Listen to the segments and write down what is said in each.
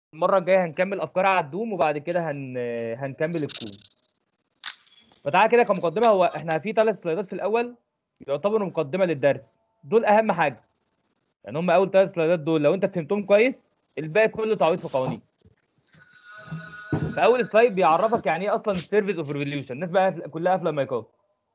المره الجايه هنكمل افكار على الدوم وبعد كده هن... هنكمل الكون فتعالى كده كمقدمه هو احنا في ثلاث سلايدات في الاول يعتبروا مقدمه للدرس دول اهم حاجه يعني هم اول ثلاث سلايدات دول لو انت فهمتهم كويس الباقي كله تعويض في قوانين فاول سلايد بيعرفك يعني ايه اصلا سيرفيس اوف ريفوليوشن الناس بقى كلها قافله المايكات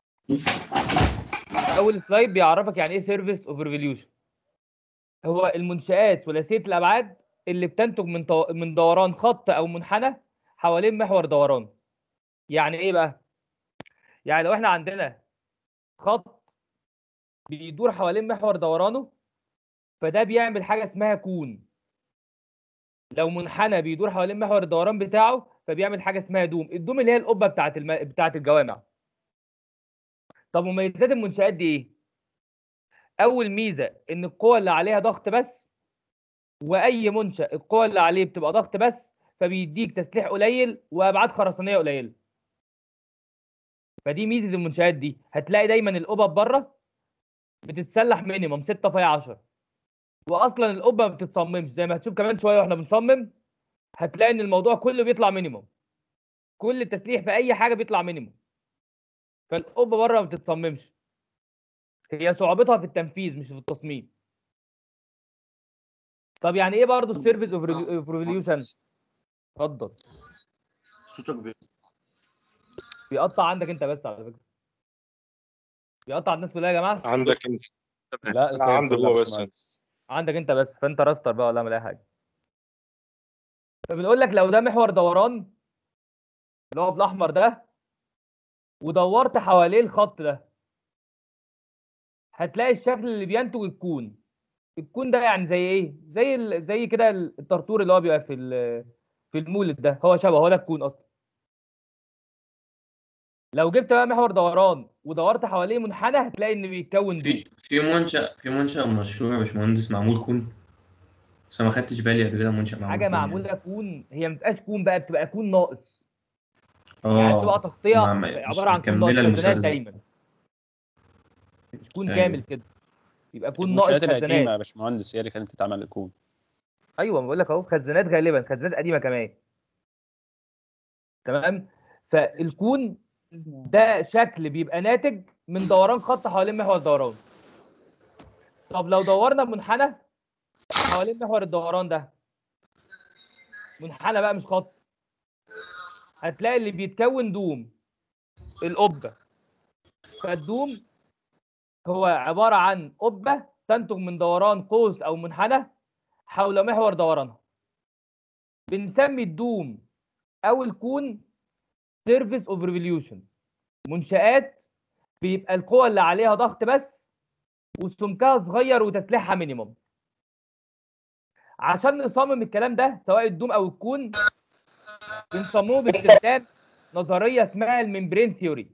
اول سلايد بيعرفك يعني ايه سيرفيس اوف ريفوليوشن هو المنشآت ثلاثيه الابعاد اللي بتنتج من طو... من دوران خط او منحنى حوالين محور دوران يعني ايه بقى يعني لو احنا عندنا خط بيدور حوالين محور دورانه فده بيعمل حاجه اسمها كون لو منحنى بيدور حوالين محور الدوران بتاعه فبيعمل حاجه اسمها دوم الدوم اللي هي القبه بتاعه الم... بتاعه الجوامع طب مميزات المنشآت دي ايه اول ميزه ان القوه اللي عليها ضغط بس واي منشا القوه اللي عليه بتبقى ضغط بس فبيديك تسليح قليل وابعاد خرسانيه قليله فدي ميزه المنشآت دي هتلاقي دايما القبب بره بتتسلح مينيمم 6 في 10 واصلا القبه ما بتتصممش زي ما هتشوف كمان شويه واحنا بنصمم هتلاقي ان الموضوع كله بيطلع مينيمم كل التسليح في اي حاجه بيطلع مينيمم فالقبه بره ما بتتصممش هي صعوبتها في التنفيذ مش في التصميم طب يعني ايه برضه السيرفيس اوف ريفوليوشن اتفضل صوتك بي... بيقطع عندك انت بس على فكره بيقطع الناس كلها يا جماعه عندك انت لا لا عنده هو بس عندك انت بس فانت راستر بقى ولا اعمل اي حاجه فبنقول لك لو ده محور دوران اللي هو بالاحمر ده ودورت حواليه الخط ده هتلاقي الشكل اللي بينتج الكون الكون ده يعني زي ايه زي ال... زي كده الطرطور اللي هو بيبقى في ال... في المولد ده هو شبه هو ده الكون اصلا لو جبت بقى محور دوران ودورت حواليه منحنى هتلاقي ان بيتكون دي في في منشأ في منشأ مشروع يا باشمهندس معمول كون بس أنا ما خدتش بالي قبل كده منشأ معمول حاجه كون يعني. معموله كون هي ما بتبقاش كون بقى بتبقى كون ناقص يعني اه بتبقى تغطيه ما- ما- مش عباره عن كون مكملة ناقص خزانات المثلث. دايما مش كون أيوة. كامل كده يبقى كون ناقص المنشآت القديمه خزانات يا باشمهندس هي اللي كانت بتتعمل الكون ايوه بقول لك اهو خزانات غالبا خزانات قديمه كمان تمام فالكون ده شكل بيبقى ناتج من دوران خط حوالين محور الدوران طب لو دورنا منحنى حوالين محور الدوران ده منحنى بقى مش خط هتلاقي اللي بيتكون دوم القبه فالدوم هو عباره عن قبه تنتج من دوران قوس او منحنى حول محور دورانها بنسمي الدوم او الكون سيرفيس اوف ريفوليوشن منشآت بيبقى القوة اللي عليها ضغط بس وسمكها صغير وتسليحها مينيمم عشان نصمم الكلام ده سواء الدوم او الكون بنصممه باستخدام نظريه اسمها الممبرين ثيوري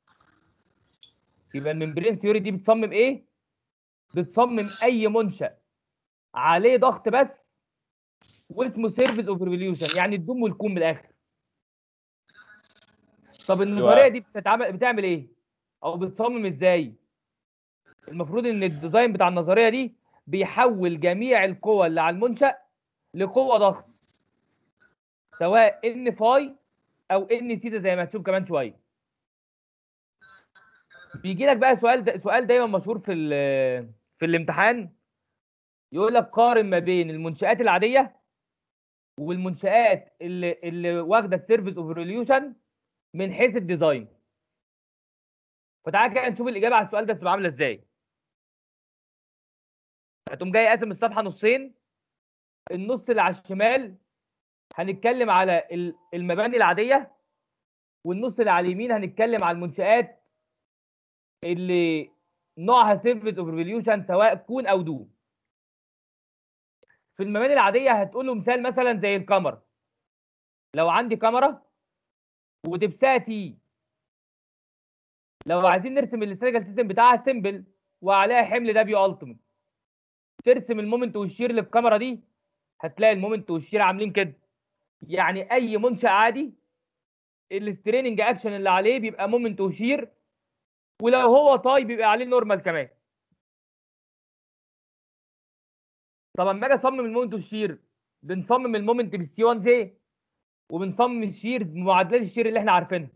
يبقى الممبرين ثيوري دي بتصمم ايه بتصمم اي منشأ عليه ضغط بس واسمه سيرفيس اوف ريفوليوشن يعني الدوم والكون من الاخر طب النظريه دي بتتعمل بتعمل ايه او بتصمم ازاي المفروض ان الديزاين بتاع النظريه دي بيحول جميع القوى اللي على المنشأ لقوة ضغط سواء ان فاي او ان سيتا زي ما هتشوف كمان شويه بيجي لك بقى سؤال دا سؤال دايما مشهور في ال- في الامتحان يقول لك قارن ما بين المنشآت العاديه والمنشآت اللي اللي واخده السيرفيس اوف ريليوشن من حيث الديزاين فتعالى كده نشوف الاجابه على السؤال ده بتبقى عامله ازاي هتقوم جاي قاسم الصفحه نصين النص اللي على الشمال هنتكلم على ال- المباني العاديه والنص اللي على اليمين هنتكلم على المنشآت اللي نوعها سيرفيس اوف ريفوليوشن سواء كون او دون في المباني العاديه هتقول له مثال مثلا زي الكاميرا لو عندي كاميرا ودبسها تي لو عايزين نرسم الاستاتيكال سيستم بتاعها سيمبل وعليها حمل دبليو التيميت ترسم المومنت والشير للكاميرا دي هتلاقي المومنت والشير عاملين كده يعني اي منشأ عادي الستريننج اكشن اللي عليه بيبقى مومنت وشير ولو هو طاي بيبقى عليه نورمال كمان طب اما اجي اصمم المومنت والشير بنصمم المومنت بالسي 1 جي وبنصمم الشير بمعادلات الشير اللي احنا عارفينها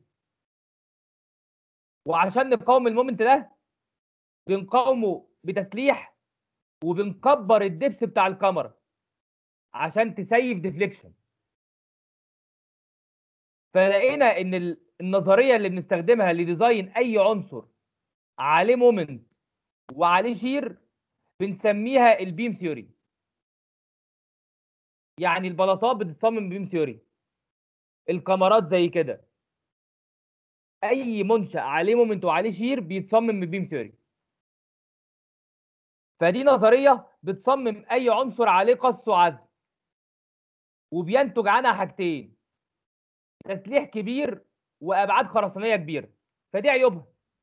وعشان نقاوم المومنت ده بنقاومه بتسليح وبنكبر الدبس بتاع الكاميرا عشان تسيف ديفليكشن فلقينا ان ال- النظريه اللي بنستخدمها لديزاين اي عنصر عليه مومنت وعليه شير بنسميها البيم ثيوري يعني البلاطات بتتصمم بيم ثيوري الكاميرات زي كده اي منشا عليه مومنت وعليه شير بيتصمم ببيم ثيوري فدي نظريه بتصمم اي عنصر عليه قص وعزم وبينتج عنها حاجتين تسليح كبير وابعاد خرسانيه كبيره فدي عيوبها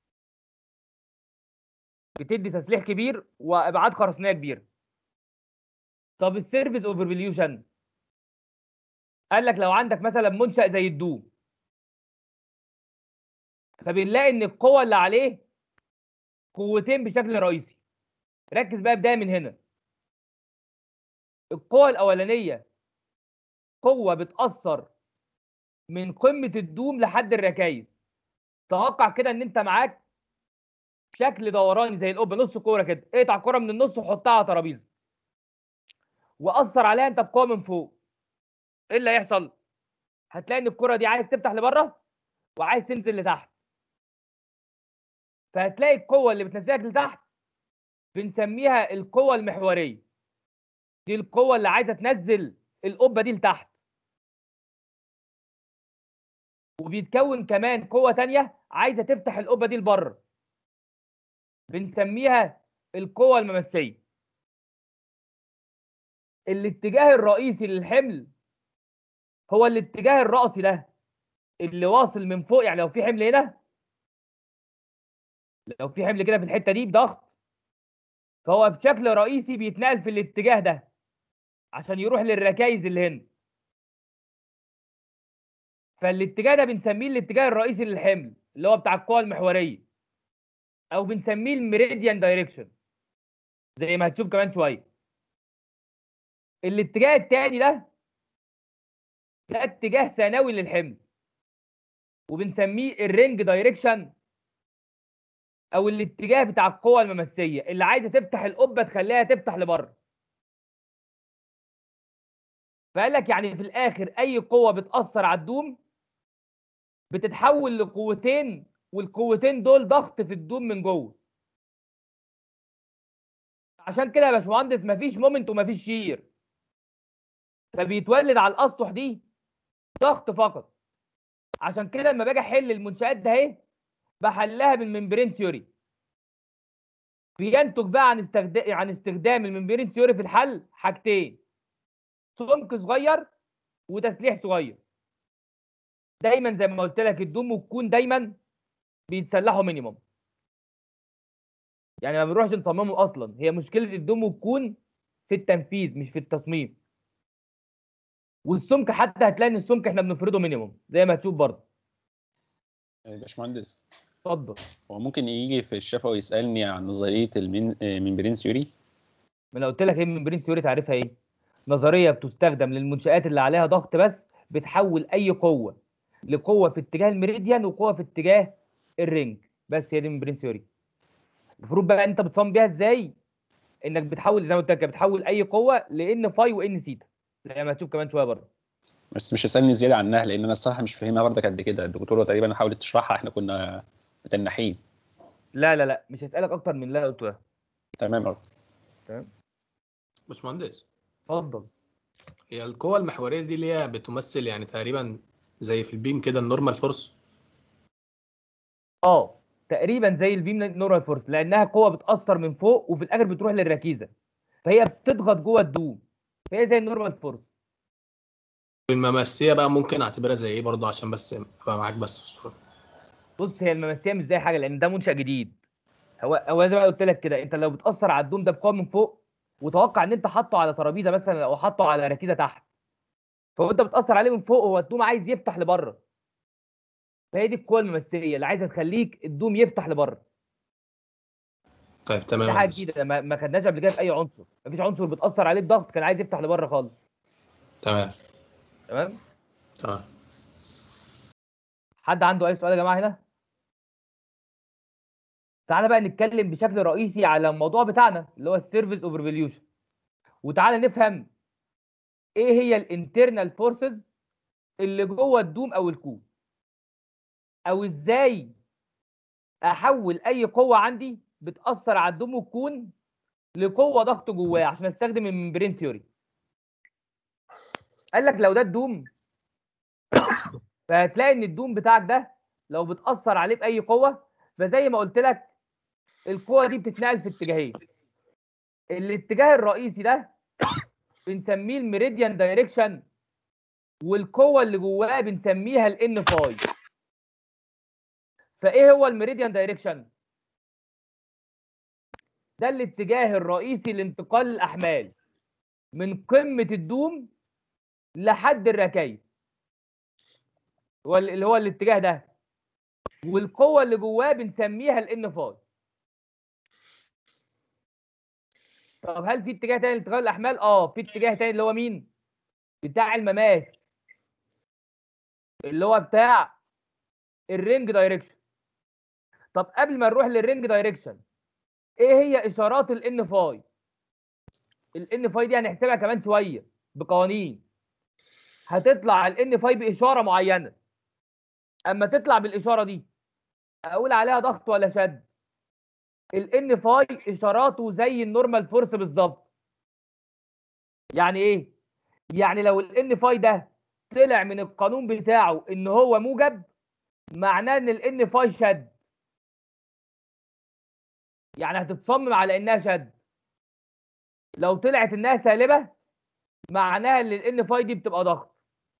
بتدي تسليح كبير وابعاد خرسانيه كبيره طب السيرفيس اوفر فاليوشن قال لك لو عندك مثلا منشأ زي الدوم فبنلاقي ان القوة اللي عليه قوتين بشكل رئيسي ركز بقى بداية من هنا القوة الأولانية قوة بتأثر من قمة الدوم لحد الركايز توقع كده ان انت معاك شكل دوراني زي القبه نص كوره كده اقطع كوره من النص وحطها على ترابيزه واثر عليها انت بقوه من فوق ايه اللي هيحصل هتلاقي ان الكوره دي عايز تفتح لبره وعايز تنزل لتحت فهتلاقي القوه اللي بتنزلك لتحت بنسميها القوه المحوريه دي القوه اللي عايزه تنزل القبه دي لتحت وبيتكون كمان قوه تانية عايزه تفتح القبه دي لبره بنسميها القوة الممسية الاتجاه الرئيسي للحمل هو الاتجاه الرأسي ده اللي واصل من فوق يعني لو في حمل هنا لو في حمل كده في الحتة دي بضغط فهو بشكل رئيسي بيتنقل في الاتجاه ده عشان يروح للركايز اللي هنا فالاتجاه ده بنسميه الاتجاه الرئيسي للحمل اللي هو بتاع القوة المحورية او بنسميه الميريديان دايركشن زي ما هتشوف كمان شويه الاتجاه التاني ده ده اتجاه ثانوي للحمل وبنسميه الرينج دايركشن او الاتجاه بتاع القوه الممسيه اللي عايزه تفتح القبه تخليها تفتح لبره فقال لك يعني في الاخر اي قوه بتاثر على الدوم بتتحول لقوتين والقوتين دول ضغط في الدوم من جوه عشان كده يا باشمهندس مفيش مومنت ومفيش شير فبيتولد على الاسطح دي ضغط فقط عشان كده لما باجي احل المنشات ده اهي بحلها بالممبرين ثيوري بينتج بقى عن استخدام عن استخدام الممبرين ثيوري في الحل حاجتين سمك صغير وتسليح صغير دايما زي ما قلت لك الدوم والكون دايما بيتسلحوا مينيموم يعني ما بنروحش نصممه اصلا هي مشكله الدوم والكون في التنفيذ مش في التصميم والسمك حتى هتلاقي ان السمك احنا بنفرضه مينيموم زي ما هتشوف برضه يا باشمهندس اتفضل هو ممكن يجي في الشفا يسالني عن نظريه المين الممبرين ثيوري ما انا قلت لك ايه الممبرين ثيوري تعرفها ايه نظريه بتستخدم للمنشات اللي عليها ضغط بس بتحول اي قوه لقوه في اتجاه الميريديان وقوه في اتجاه الرينج بس هي دي الممبرين ثيوري المفروض بقى انت بتصمم بيها ازاي انك بتحول زي ما قلت لك بتحول اي قوه لان فاي وان سيتا زي ما هتشوف كمان شويه برضه بس مش هسالني زياده عنها لان انا الصراحه مش فاهمها برضك قد كده الدكتوره تقريبا حاولت تشرحها احنا كنا متنحين لا لا لا مش هسالك اكتر من اللي أنا قلته ده تمام أوي. باشمهندس اتفضل هي القوة المحورية دي اللي هي بتمثل يعني تقريبا زي في البيم كده النورمال فورس اه تقريبا زي البيم نورال فورس لانها قوه بتاثر من فوق وفي الاخر بتروح للركيزه فهي بتضغط جوه الدوم فهي زي النورمال فورس الممسية بقى ممكن اعتبرها زي ايه برضه عشان بس ابقى معاك بس في الصورة بص هي الممسيه مش زي حاجه لان ده منشا جديد هو هو زي ما قلت لك كده انت لو بتاثر على الدوم ده بقوه من فوق وتوقع ان انت حاطه على ترابيزه مثلا او حاطه على ركيزه تحت فانت بتاثر عليه من فوق هو الدوم عايز يفتح لبره فهي دي القوه الممسيه اللي عايزه تخليك الدوم يفتح لبره طيب دي تمام حاجه جديده ما, ما خدناش قبل كده في اي عنصر مفيش عنصر بتاثر عليه بضغط كان عايز يفتح لبره خالص تمام تمام تمام حد عنده اي سؤال يا جماعه هنا تعالى بقى نتكلم بشكل رئيسي على الموضوع بتاعنا اللي هو السيرفيس اوفر فاليوشن وتعالى نفهم ايه هي الانترنال فورسز اللي جوه الدوم او الكون او ازاي احول اي قوه عندي بتاثر على الدوم والكون لقوه ضغط جواه عشان استخدم الممبرين ثيوري قال لك لو ده الدوم فهتلاقي ان الدوم بتاعك ده لو بتاثر عليه باي قوه فزي ما قلت لك القوه دي بتتنقل في اتجاهين الاتجاه الرئيسي ده بنسميه الميريديان دايركشن والقوه اللي جواه بنسميها الان فاي فايه هو الميريديان دايركشن ده الاتجاه الرئيسي لانتقال الاحمال من قمه الدوم لحد الركايز هو ال- اللي هو الاتجاه ده والقوه اللي جواه بنسميها الان فاي طب هل في اتجاه تاني لانتقال الاحمال اه في اتجاه تاني اللي هو مين بتاع المماس اللي هو بتاع الرينج دايركشن طب قبل ما نروح للرينج دايركشن ايه هي اشارات الان فاي الان فاي دي هنحسبها كمان شويه بقوانين هتطلع الان فاي باشاره معينه اما تطلع بالاشاره دي اقول عليها ضغط ولا شد الان فاي اشاراته زي النورمال فورس بالظبط يعني ايه يعني لو الان فاي ده طلع من القانون بتاعه ان هو موجب معناه ان الان فاي شد يعني هتتصمم على انها شد لو طلعت انها سالبه معناها ان الان فاي دي بتبقى ضغط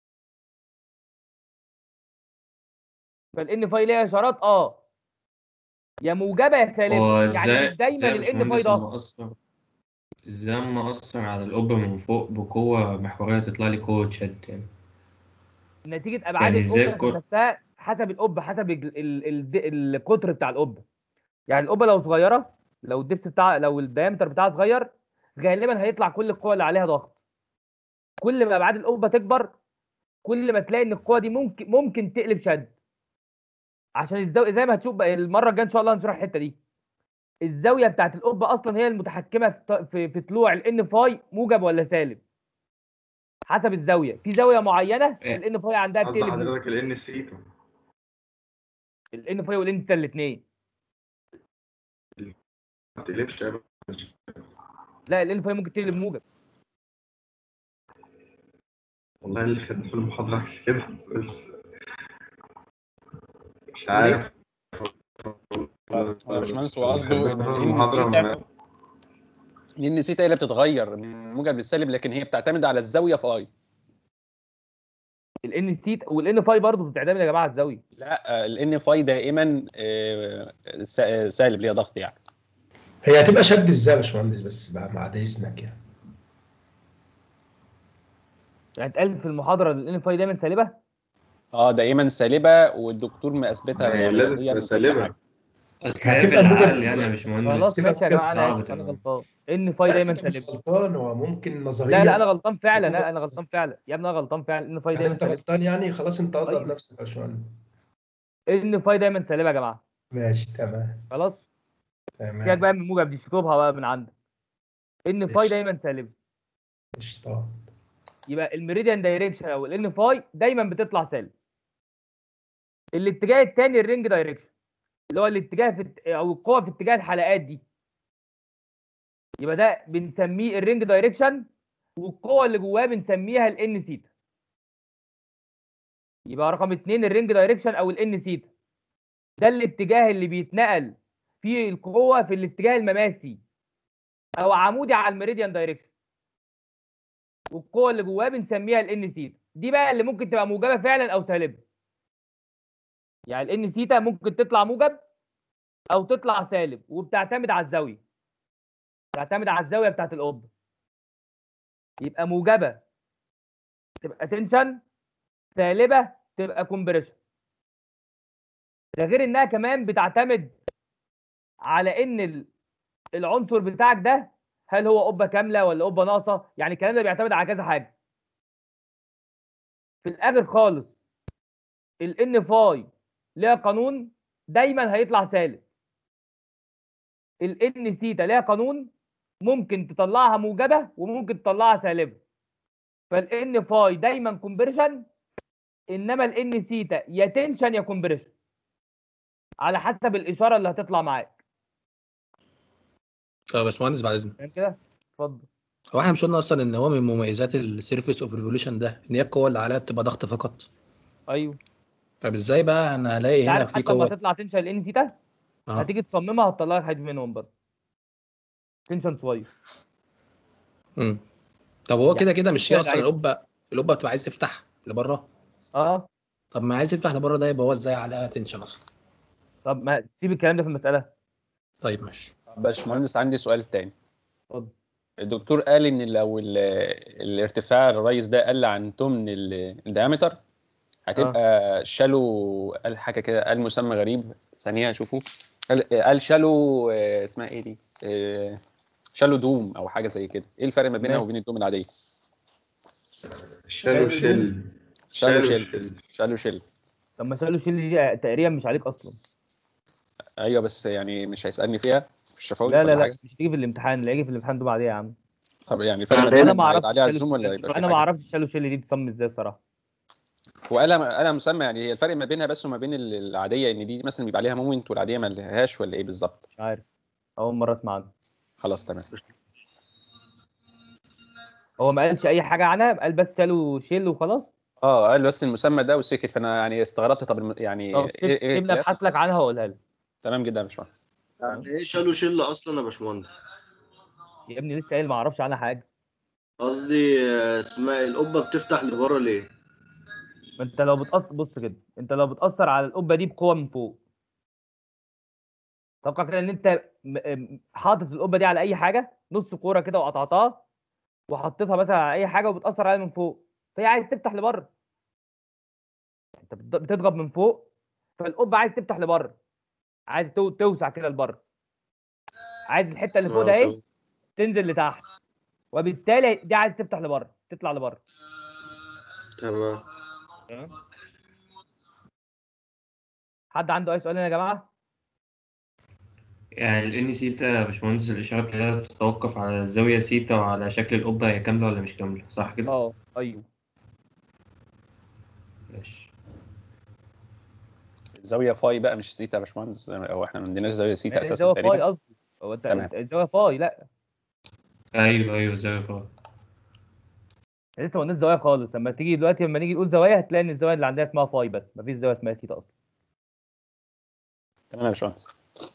فالان فاي ليها اشارات اه يا موجبه يا سالبه هو يعني ازاي مش دايما ازاي يا الان فاي باشمهندس ضغط مؤثر ازاي مؤثر على القبة من فوق بقوة محورية تطلع لي قوة شد يعني نتيجه ابعاد يعني إزاي القبه الكل- نفسها حسب القبه حسب ال- ال- ال- القطر بتاع القبه يعني القبه لو صغيره لو الدبس بتاع لو الدايمتر بتاعها صغير غالبا هيطلع كل القوى اللي عليها ضغط كل ما ابعاد القبه تكبر كل ما تلاقي ان القوه دي ممكن ممكن تقلب شد عشان الزاويه زي ما هتشوف بقى المره الجايه ان شاء الله هنشرح الحته دي الزاويه بتاعت القبه اصلا هي المتحكمه في ط- في, في طلوع الان فاي موجب ولا سالب حسب الزاويه في زاويه معينه إيه. الان فاي عندها قصدي بتقلب موجب. حضرتك ال ان سيتا الان فاي والان ثيتا الاثنين ما تقلبش أبداً. لا الان فاي ممكن تقلب موجب والله اللي خدنا في المحاضرة عكس كده بس مش عارف يا باشمهندس هو قصده خدنا ان في الان المحاضرة سيتا ما- الان سيتا هي اللي بتتغير من موجب للسالب لكن هي بتعتمد على الزاويه في اي الان ثيتا والان فاي برضه بتعتمد يا جماعه على الزاويه لا الان فاي دائما آه، س- آه، سالب ليها ضغط يعني هي هتبقى شد ازاي يا باشمهندس بس بقى بعد اذنك يعني يعني اتقال في المحاضره ان الان فاي دايما سالبه اه دائما سالبه والدكتور مثبتها هي لازم يعني رياضياً تبقى وكل سالبة. حاجة. أصل هي هتبقى بالعقل موجب. يعني يا باشمهندس خلاص تبقى ماشي يا موجب جماعه صعب انا تبقى. انا غلطان ان فاي لا، دايما انت مش سالبه غلطان هو ممكن نظريا لا لا انا غلطان فعلا لا انا موجب. غلطان فعلا يا ابني انا غلطان فعلا ان فاي يعني دايما انت سالبه غلطان يعني خلاص انت اضرب طيب. نفسك يا باشمهندس ان فاي دايما سالبه يا جماعه ماشي تمام خلاص سيبك تمام بقى من الموجب دي شطوبها بقى من عندك ان فاي ماشي. دايما سالبه قشطة يبقى الميريديان دايركشن او الان فاي دايما بتطلع سالب الاتجاه الثاني الرينج دايركشن اللي هو الاتجاه في الت- او القوه في اتجاه الحلقات دي يبقى ده بنسميه الرينج دايركشن والقوه اللي جواه بنسميها الان سيتا يبقى رقم اتنين الرينج دايركشن او الان سيتا ده الاتجاه اللي بيتنقل فيه القوه في الاتجاه المماسي او عمودي على الميريديان دايركشن والقوه اللي جواه بنسميها الان سيتا دي بقى اللي ممكن تبقى موجبه فعلا او سالبه يعني الان سيتا ممكن تطلع موجب او تطلع سالب وبتعتمد على الزاويه تعتمد على الزاويه بتاعت القبه يبقى موجبه تبقى تنشن سالبه تبقى كومبريشن ده غير انها كمان بتعتمد على ان ال- العنصر بتاعك ده هل هو قبه كامله ولا قبه ناقصه يعني الكلام ده بيعتمد على كذا حاجه في الاخر خالص الان فاي ليها قانون دايما هيطلع سالب الان سيتا ليها قانون ممكن تطلعها موجبه وممكن تطلعها سالبه فالان فاي دايما كونفرجن انما الان سيتا يا تنشن يا كونفرجن على حسب الاشاره اللي هتطلع معاك طب يا باشمهندس بعد اذنك فاهم كده اتفضل هو احنا مش قلنا اصلا ان هو من مميزات السيرفيس اوف ريفولوشن ده ان هي القوه اللي عليها بتبقى ضغط فقط ايوه طب ازاي بقى انا هلاقي انت هنا عارف في حتى لما قوه تطلع تنشن الان سيتا اه هتيجي تصممها هتطلع لك حد منهم برضه تنشن شويه امم طب هو يعني كده كده مش هي كده اصلا عايز- القبه القبه بتبقى عايز تفتح لبره اه طب ما عايز يفتح لبره ده يبقى هو ازاي عليها تنشن اصلا طب ما سيب الكلام ده في المساله طيب ماشي باشمهندس عندي سؤال تاني اتفضل الدكتور قال ان لو ال- الارتفاع الريس ده قل عن تمن ال- الديامتر هتبقى شالو قال حاجه كده قال مسمى غريب ثانيه اشوفه قال, قال شالو آه، اسمها ايه دي آه، شالو دوم او حاجه زي كده ايه الفرق ما بينها ماشي. وبين الدوم العاديه شالو شيل شالو شالو شيل شيل. شالو شيل طب ما سالوا شيل دي تقريبا مش عليك اصلا ايوه بس يعني مش هيسالني فيها في الشفوي لا ولا لا لا حاجة؟ مش هتيجي في الامتحان اللي هيجي في الامتحان ده بعديها يا عم طب يعني الفرق ما أنا بينهم انا ما هيبقى اعرفش عليها شالو الزوم ولا شيل- هيبقى في انا ما حاجة؟ اعرفش شالو شيل دي بتصمم ازاي صراحه وقال قال مسمى يعني هي الفرق ما بينها بس وما بين ال- العاديه ان دي مثلا بيبقى عليها مومنت والعاديه ما لهاش ولا ايه بالظبط مش عارف اول مره اسمع عنه خلاص تمام هو ما قالش اي حاجه عنها قال بس شالوا شيل وخلاص اه قال بس المسمى ده وسكت فانا يعني استغربت طب الم- يعني طب ايه سيب ايه سيبنا الاختلاف؟ ابحث لك عنها واقولها لك تمام جدا يا باشمهندس يعني ايه شالو شيل اصلا يا باشمهندس يا ابني لسه قايل ما اعرفش عنها حاجه قصدي آه، اسمها إيه؟ القبه بتفتح لبره ليه ما انت لو بتأثر بص كده انت لو بتأثر على القبه دي بقوه من فوق توقع كده ان انت م- م- حاطط القبه دي على اي حاجه نص كوره كده وقطعتها وحطيتها مثلا على اي حاجه وبتأثر عليها من فوق فهي عايز تفتح لبره انت بت- بتضغط من فوق فالقبه عايز تفتح لبره عايز تو- توسع كده لبره عايز الحته اللي فوق ده آه، ايه تنزل لتحت وبالتالي دي عايز تفتح لبره تطلع لبره تمام حد عنده اي سؤال هنا يا جماعه يعني ال سيتا يا باشمهندس الإشارة بتاعتها بتتوقف على الزاوية سيتا وعلى شكل القبة هي كاملة ولا مش كاملة صح كده؟ اه ايوه ماشي الزاويه فاي بقى مش سيتا يا باشمهندس او احنا ما عندناش زاويه سيتا اساسا الزاويه فاي تقريبا قصدي هو انت تمام. الزاويه فاي لا أيوه أيوه زاوية فوق لسه ما قلناش زوايا خالص لما تيجي دلوقتي لما نيجي نقول زوايا هتلاقي ان الزاويه اللي عندها اسمها فاي بس مفيش زاويه اسمها سيتا اصلا تمام يا باشمهندس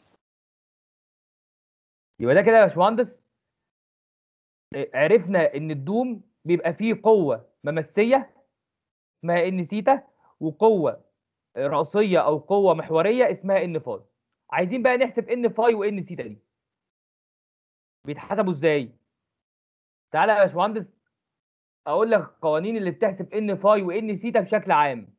يبقى ده كده يا باشمهندس إيه، عرفنا ان الدوم بيبقى فيه قوه ممسيه اسمها ان سيتا وقوه رأسيه او قوه محوريه اسمها ان فاي عايزين بقى نحسب ان فاي وان سيتا دي بيتحسبوا ازاي تعالى يا باشمهندس اقول لك القوانين اللي بتحسب ان فاي وان سيتا بشكل عام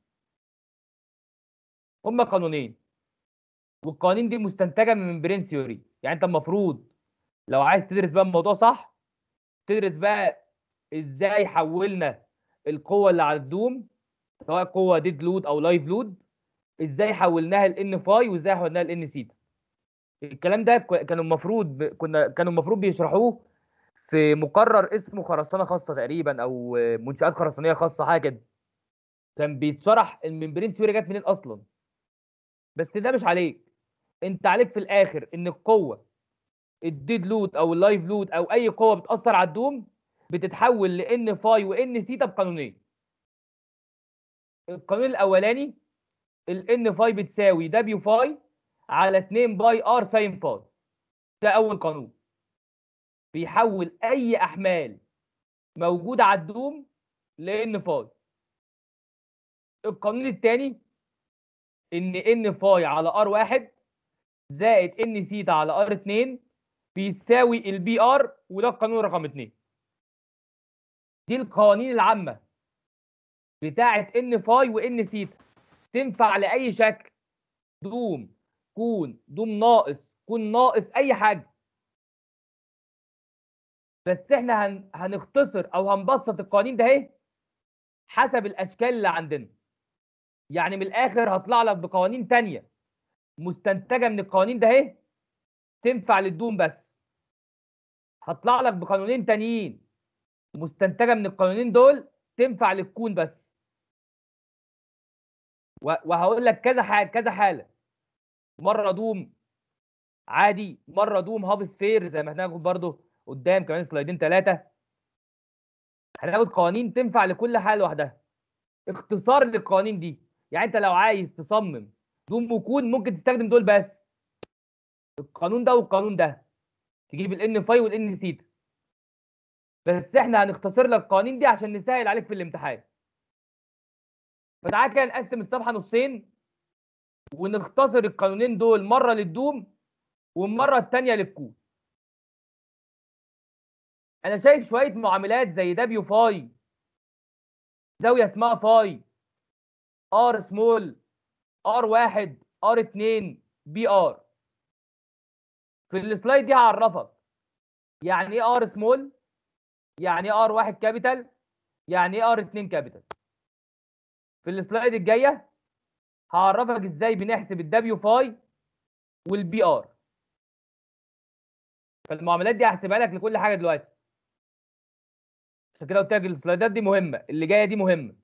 هما قانونين والقوانين دي مستنتجه من برين ثيوري يعني انت المفروض لو عايز تدرس بقى الموضوع صح تدرس بقى ازاي حولنا القوه اللي على الدوم سواء قوه ديد لود او لايف لود ازاي حولناها لان فاي وازاي حولناها لان سيتا الكلام ده ك- كانوا المفروض ب... كنا كانوا المفروض بيشرحوه في مقرر اسمه خرسانه خاصه تقريبا او منشات خرسانيه خاصه حاجه كده كان بيتشرح الممبرين ثيوري جت منين اصلا بس ده مش عليك انت عليك في الاخر ان القوه الديد لود او اللايف لود او اي قوه بتاثر على الدوم بتتحول لان فاي وان سيتا بقانونين القانون الاولاني الان فاي بتساوي دبليو فاي على 2 باي ار ساين فاي ده اول قانون بيحول اي احمال موجوده على الدوم لان فاي القانون الثاني ان ان فاي على ار واحد زائد ان سيتا على ار 2 بيساوي البي ار وده القانون رقم 2 دي القوانين العامه بتاعه ان فاي وان سيتا تنفع لاي شكل دوم كون دوم ناقص كون ناقص اي حاجه بس احنا هن... هنختصر او هنبسط القوانين ده اهي حسب الاشكال اللي عندنا يعني من الاخر هطلع لك بقوانين تانية مستنتجه من القوانين ده اهي تنفع للدوم بس هطلع لك بقانونين تانيين مستنتجه من القانونين دول تنفع للكون بس و- وهقول لك كذا حاجه كذا حاله مره دوم عادي مره دوم هاف سفير زي ما هناخد برضو قدام كمان سلايدين ثلاثه هناخد قوانين تنفع لكل حاله لوحدها اختصار للقوانين دي يعني انت لو عايز تصمم دوم وكون ممكن تستخدم دول بس القانون ده والقانون ده تجيب الان فاي والان سيتا بس احنا هنختصر لك القوانين دي عشان نسهل عليك في الامتحان فتعالى كده نقسم الصفحه نصين ونختصر القانونين دول مره للدوم والمره الثانيه للكون انا شايف شويه معاملات زي دبليو فاي زاويه اسمها فاي ار سمول ار واحد ار اتنين بي ار في السلايد دي هعرفك يعني ايه ار سمول يعني ايه ار واحد كابيتال يعني ايه ار اتنين كابيتال في السلايد الجايه هعرفك ازاي بنحسب الدبليو فاي والبي ار فالمعاملات دي هحسبها لك لكل حاجه دلوقتي عشان كده قلت لك السلايدات دي مهمه اللي جايه دي مهمه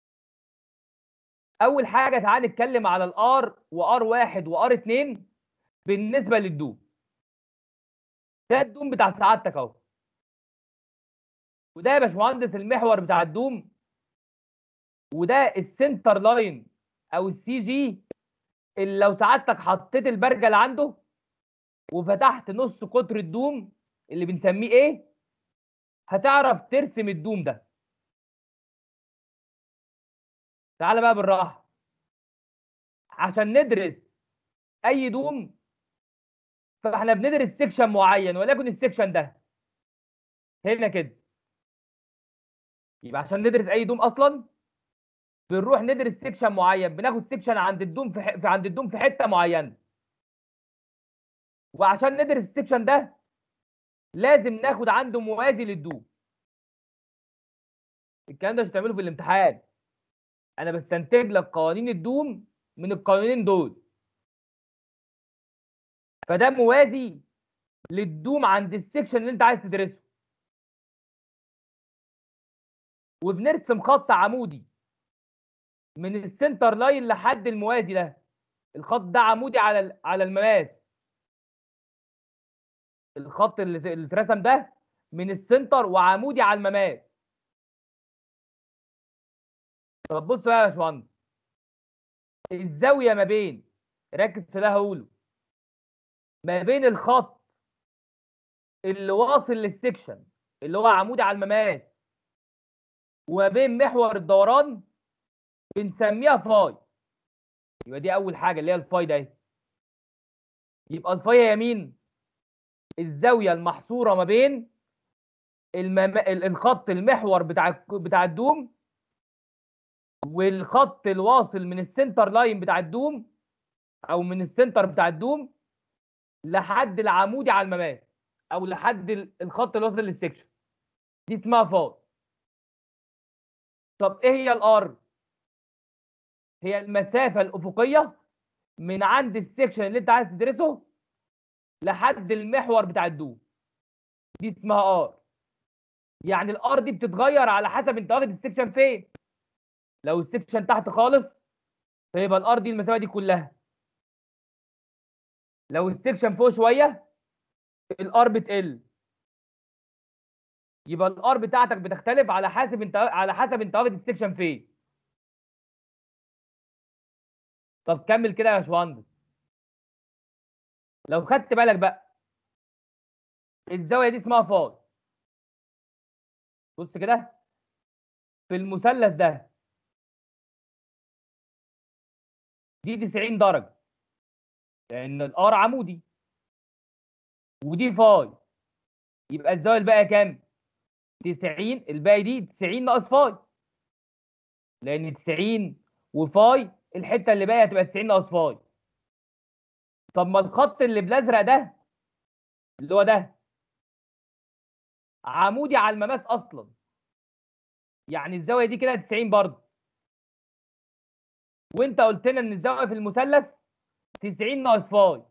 اول حاجه تعال نتكلم على الار وار واحد وار اتنين بالنسبه للدوم ده الدوم بتاع سعادتك اهو وده يا باشمهندس المحور بتاع الدوم وده السنتر لاين او السي جي اللي لو سعادتك حطيت البرجل عنده وفتحت نص قطر الدوم اللي بنسميه ايه هتعرف ترسم الدوم ده تعالى بقى بالراحه عشان ندرس اي دوم فاحنا بندرس سيكشن معين وليكن السيكشن ده هنا كده يبقى عشان ندرس اي دوم اصلا بنروح ندرس سيكشن معين بناخد سيكشن عند الدوم في, ح... في عند الدوم في حته معينه وعشان ندرس السيكشن ده لازم ناخد عنده موازي للدوم الكلام ده مش هتعمله في الامتحان انا بستنتج لك قوانين الدوم من القوانين دول فده موازي للدوم عند السيكشن اللي انت عايز تدرسه وبنرسم خط عمودي من السنتر لاين لحد الموازي ده الخط ده عمودي على ال- على المماس الخط اللي ت- اللي اترسم ده من السنتر وعمودي على المماس طب بص بقى يا باشمهندس الزاويه ما بين ركز في ده هقوله ما بين الخط اللي واصل للسكشن اللي هو عمودي على المماس وما بين محور الدوران بنسميها فاي يبقى دي اول حاجه اللي هي الفاي ده اهي. يبقى الفاي هي مين الزاويه المحصوره ما بين المم... ال- الخط المحور بتاع الك- بتاع الدوم والخط الواصل من السنتر لاين بتاع الدوم او من السنتر بتاع الدوم لحد العمودي على المماس او لحد ال- الخط اللي واصل للسكشن دي اسمها فاي طب ايه هي الار هي المسافه الافقيه من عند السكشن اللي انت عايز تدرسه لحد المحور بتاع الدوم دي اسمها ار يعني الار دي بتتغير على حسب انت واخد السكشن فين لو السكشن تحت خالص فيبقى الار دي المسافه دي كلها لو السكشن فوق شويه الار بتقل يبقى الار بتاعتك بتختلف على حسب انت على حسب انت واخد السكشن فين طب كمل كده يا باشمهندس لو خدت بالك بقى الزاويه دي اسمها فاي بص كده في المثلث ده دي 90 درجه لان الار عمودي ودي فاي يبقى الزاويه الباقيه كام 90 الباقي دي 90 ناقص فاي لان 90 وفاي الحته اللي باقيه هتبقى 90 ناقص فاي طب ما الخط اللي بالازرق ده اللي هو ده عمودي على المماس اصلا يعني الزاويه دي كده 90 برضه وانت قلت لنا ان الزاويه في المثلث 90 ناقص فاي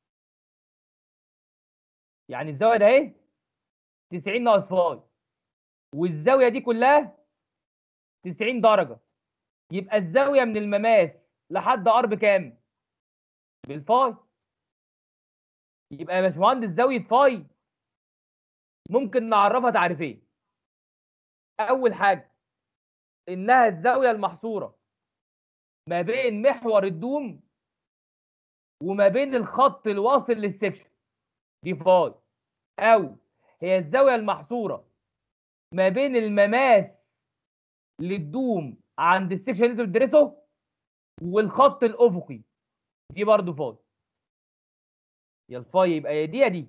يعني الزاويه ده اهي 90 ناقص فاي والزاويه دي كلها 90 درجه يبقى الزاويه من المماس لحد ار بكام بالفاي يبقى يا باشمهندس زاويه فاي ممكن نعرفها تعريفين اول حاجه انها الزاويه المحصوره ما بين محور الدوم وما بين الخط الواصل للسكشن دي فاي او هي الزاويه المحصوره ما بين المماس للدوم عند السكشن اللي انتوا بتدرسه والخط الافقي دي برضو فاي يا الفاي يبقى يا دي يا دي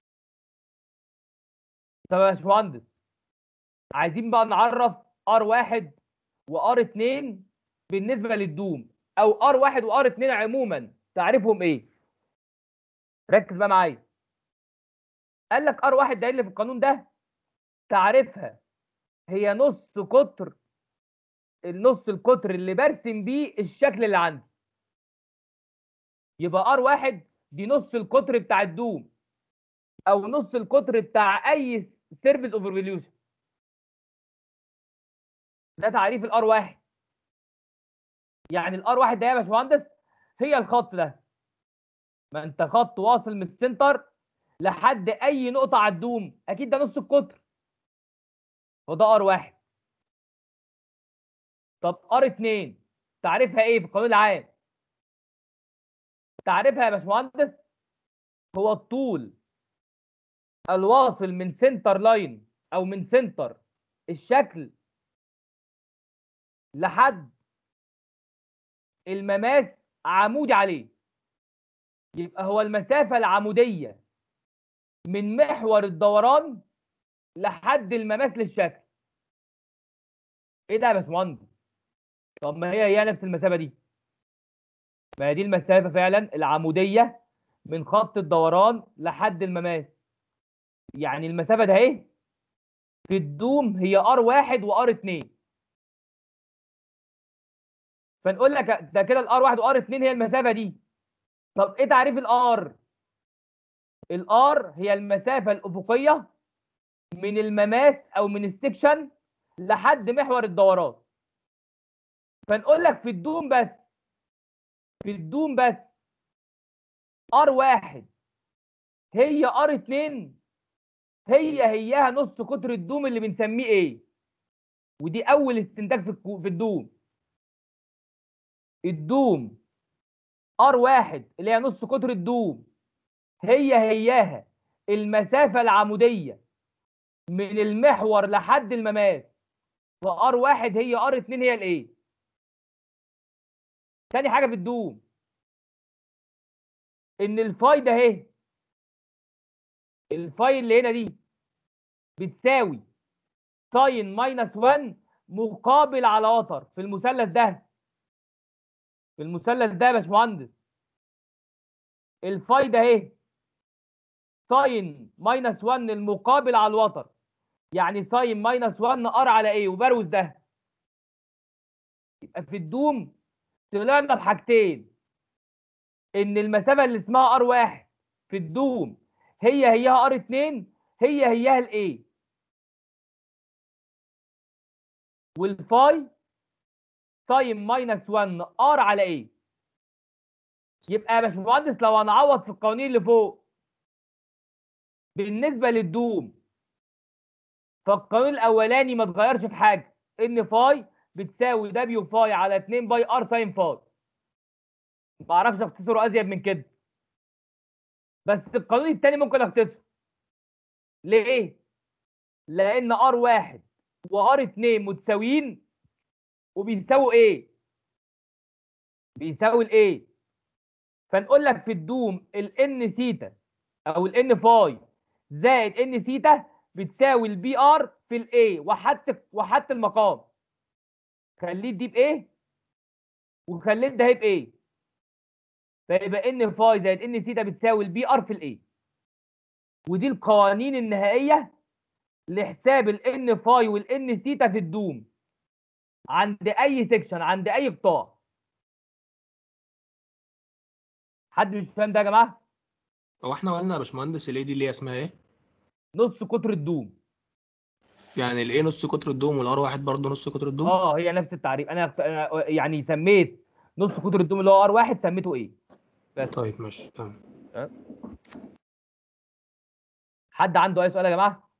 طب يا باشمهندس عايزين بقى نعرف ار1 وار2 بالنسبه للدوم او ار1 وار2 عموما تعرفهم ايه ركز بقى معايا قال لك ار1 ده اللي في القانون ده تعرفها هي نص قطر النص القطر اللي برسم بيه الشكل اللي عندي يبقى ار1 دي نص القطر بتاع الدوم او نص القطر بتاع اي سيرفيس اوفر فاليوشن ده تعريف الار 1 يعني الار 1 ده يا باشمهندس هي الخط ده ما انت خط واصل من السنتر لحد اي نقطه على الدوم اكيد ده نص القطر وده ار 1 طب ار 2 تعريفها ايه في القانون العام تعريفها يا باشمهندس هو الطول الواصل من سنتر لاين او من سنتر الشكل لحد المماس عمودي عليه يبقى هو المسافة العمودية من محور الدوران لحد المماس للشكل ايه ده يا باشمهندس طب ما هي هي نفس المسافة دي ما هي دي المسافة فعلا العمودية من خط الدوران لحد المماس يعني المسافة ده اهي في الدوم هي ار واحد وار اتنين فنقول لك ده كده الار واحد وار اتنين هي المسافة دي طب ايه تعريف الار؟ الار هي المسافة الأفقية من المماس أو من السكشن لحد محور الدوران فنقول لك في الدوم بس في الدوم بس ار واحد هي ار اتنين هي هياها نص قطر الدوم اللي بنسميه ايه ودي اول استنتاج في الكو- في الدوم الدوم ار واحد اللي هي نص قطر الدوم هي هياها المسافة العمودية من المحور لحد المماس وار واحد هي ار اتنين هي الايه تاني حاجة في الدوم ان الفاي ده اهي الفاي اللي هنا دي بتساوي ساين ماينس 1 مقابل على وتر في المثلث ده في المثلث ده يا باشمهندس الفاي ده اهي ساين ماينس 1 المقابل على الوتر يعني ساين ماينس 1 ار على ايه وبروز ده يبقى في الدوم طلعنا بحاجتين ان المسافه اللي اسمها ار واحد في الدوم هي هيها ار 2 هي هيها الايه والفاي ساين ماينس 1 ار على ايه يبقى يا باشمهندس لو هنعوض في القوانين اللي فوق بالنسبه للدوم فالقانون الاولاني ما اتغيرش في حاجه ان فاي بتساوي دبليو فاي على 2 باي ار ساين فاي ما اعرفش اختصره ازيد من كده بس القانون الثاني ممكن اختصره ليه لان ار واحد وار 2 متساويين وبيساووا ايه بيساوي الايه فنقول لك في الدوم الان سيتا او الان فاي زائد ان سيتا بتساوي البي ار في الاي وحدت وحدت المقام خليت دي بايه وخليت ده بايه فيبقى ان فاي زائد ان سيتا بتساوي البي ار في الاي ودي القوانين النهائيه لحساب الان فاي والان سيتا في الدوم عند اي سيكشن عند اي قطاع حد مش فاهم ده يا جماعه هو احنا قلنا يا باشمهندس الاي دي اللي هي اسمها ايه؟ نص قطر الدوم يعني الايه نص قطر الدوم والار واحد برضه نص قطر الدوم؟ اه هي نفس التعريف انا أنا يعني سميت نص قطر الدوم اللي هو ار واحد سميته ايه بس طيب ماشي تمام حد عنده اي سؤال يا جماعه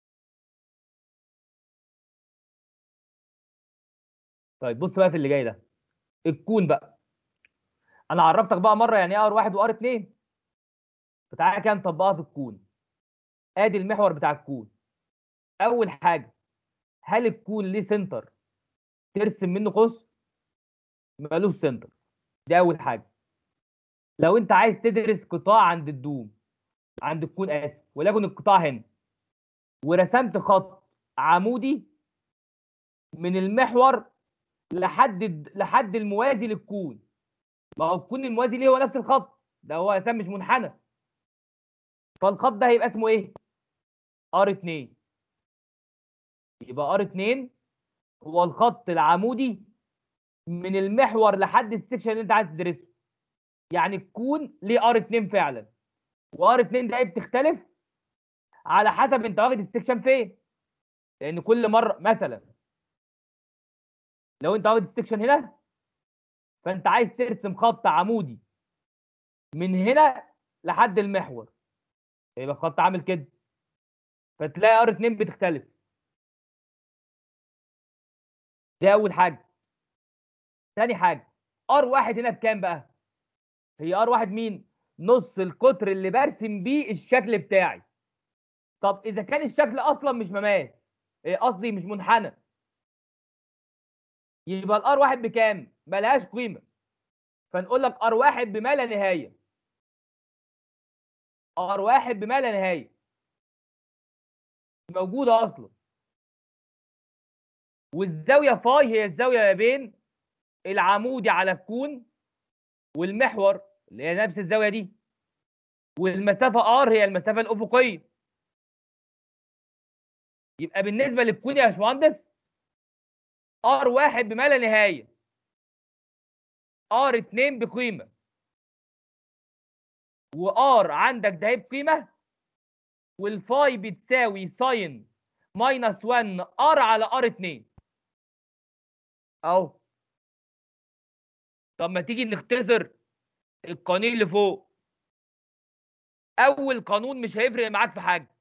طيب بص بقى في اللي جاي ده الكون بقى انا عرفتك بقى مره يعني ايه ار واحد وار اتنين فتعالى كده نطبقها في الكون ادي المحور بتاع الكون اول حاجه هل الكون ليه سنتر ترسم منه قوس مالوش سنتر دي اول حاجه لو انت عايز تدرس قطاع عند الدوم عند الكون اسف وليكن القطاع هنا ورسمت خط عمودي من المحور لحد الد- لحد الموازي للكون ما هو الكون الموازي ليه هو نفس الخط ده هو اساسا مش منحنى فالخط ده هيبقى اسمه ايه ار 2 يبقى ار 2 هو الخط العمودي من المحور لحد السكشن اللي انت عايز تدرسه يعني الكون ليه ار 2 فعلا وار 2 ده بتختلف على حسب انت واخد السكشن فين لان كل مره مثلا لو انت واخد السكشن هنا فانت عايز ترسم خط عمودي من هنا لحد المحور يبقى الخط عامل كده فتلاقي ار 2 بتختلف دي اول حاجه تاني حاجه ار واحد هنا بكام بقى هي ار واحد مين نص القطر اللي برسم بيه الشكل بتاعي طب اذا كان الشكل اصلا مش مماس إيه قصدي مش منحنى يبقى الار واحد بكام ملهاش قيمه فنقول لك ار واحد بما لا نهايه ار واحد بما لا نهايه موجوده اصلا والزاويه فاي هي الزاويه ما بين العمودي على الكون والمحور اللي هي نفس الزاويه دي والمسافه ار هي المسافه الافقيه يبقى بالنسبه للكون يا باشمهندس ار واحد بما لا نهايه ار 2 بقيمه وار عندك ده بقيمه والفاي بتساوي ساين ماينس 1 ار على ار 2 اهو طب ما تيجي نختصر القانون اللي فوق اول قانون مش هيفرق معاك في حاجه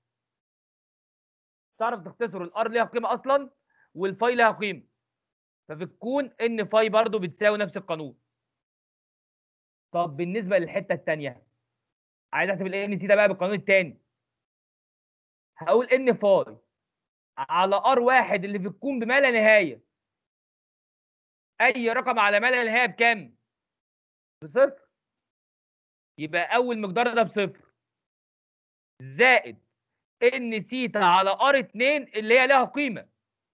تعرف تختصر الار ليها قيمه اصلا والفاي لها قيمه ففي الكون ان فاي برضو بتساوي نفس القانون طب بالنسبه للحته الثانيه عايز احسب الان سي ده بقى بالقانون الثاني هقول ان فاي على ار واحد اللي في الكون بما لا نهايه اي رقم على ما لا نهايه بكام بصفر يبقى اول مقدار ده بصفر زائد ان سيتا على ار 2 اللي هي لها قيمه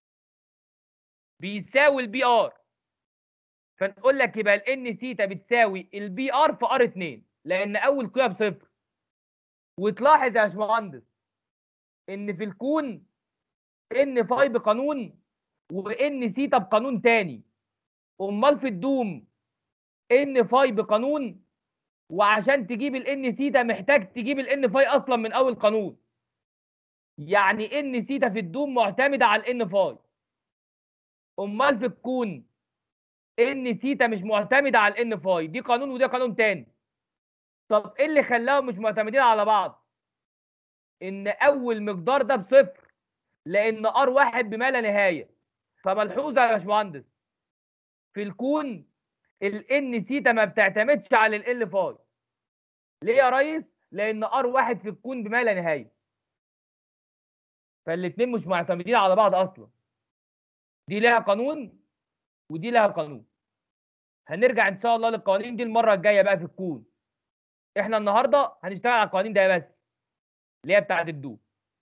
بيساوي البي ار فنقول لك يبقى الان سيتا بتساوي البي ار في ار 2 لان اول قيمه بصفر وتلاحظ يا باشمهندس ان في الكون ان فاي بقانون وان سيتا بقانون تاني امال في الدوم ان فاي بقانون وعشان تجيب الان سيتا محتاج تجيب الان فاي اصلا من اول قانون يعني ان سيتا في الدوم معتمده على الان فاي امال في الكون ان سيتا مش معتمده على الان فاي دي قانون ودي قانون تاني طب ايه اللي خلاهم مش معتمدين على بعض ان اول مقدار ده بصفر لان ار واحد بما لا نهايه فملحوظه يا باشمهندس في الكون الان سيتا ما بتعتمدش على ال فاي ليه يا ريس لان ار واحد في الكون بما لا نهايه فالاثنين مش معتمدين على بعض اصلا دي لها قانون ودي لها قانون هنرجع ان شاء الله للقوانين دي المره الجايه بقى في الكون احنا النهارده هنشتغل على القوانين ده بس اللي هي بتاعه الدوب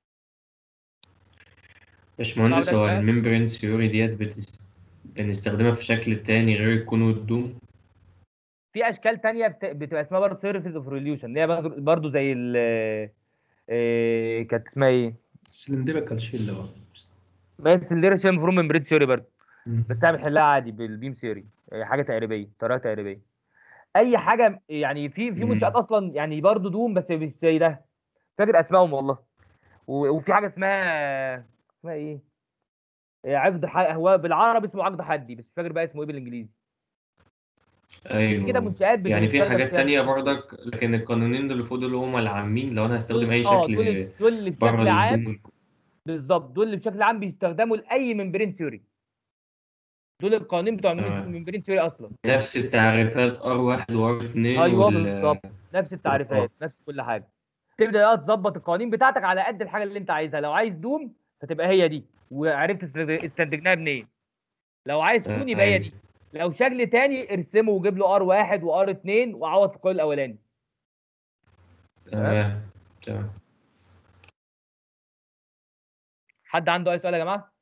باشمهندس طب هو ده- الممبرين ثيوري ديت بتس... بنستخدمها في شكل تاني غير الكون والدوم في اشكال تانية بت- بتبقى اسمها برضه سيرفيس اوف ريليوشن اللي هي برضه- برضه زي ال آه، كانت اسمها ايه؟ سلندريكال شيل برضه بس الليرشن فروم ممبرين ثيوري برضه مم. بس انا بحلها عادي بالبيم ثيوري هي حاجه تقريبيه طريقه تقريبيه اي حاجه يعني في في مم. منشات اصلا يعني برضو دوم بس مش زي ده فاكر اسمائهم والله و- وفي حاجه اسمها اسمها ايه إيه، عقد ح... هو بالعربي اسمه عقد حدي بس مش فاكر بقى اسمه ايه بالانجليزي ايوه كده منشات يعني في بتستخدم حاجات فيها تانية برضك لكن القانونين دول اللي فوق دول هم العامين لو انا هستخدم اي اه شكل دول دول اللي بره بشكل عام الدوم بالظبط دول اللي بشكل عام بيستخدموا لاي ممبرين ثيوري دول القوانين بتوع تمام. الممبرين ثيوري اصلا نفس التعريفات R1 و R2 ايوه وال... بالظبط نفس التعريفات نفس كل حاجه تبدا بقى تظبط القوانين بتاعتك على قد الحاجه اللي انت عايزها لو عايز دوم فتبقى هي دي وعرفت استنتج- استنتجناها منين لو عايز آه، كون يبقى هي أيوة. دي لو شكل تاني ارسمه وجيب له ار واحد وار اتنين وعوض في القول الاولاني تمام تمام حد عنده اي سؤال يا جماعه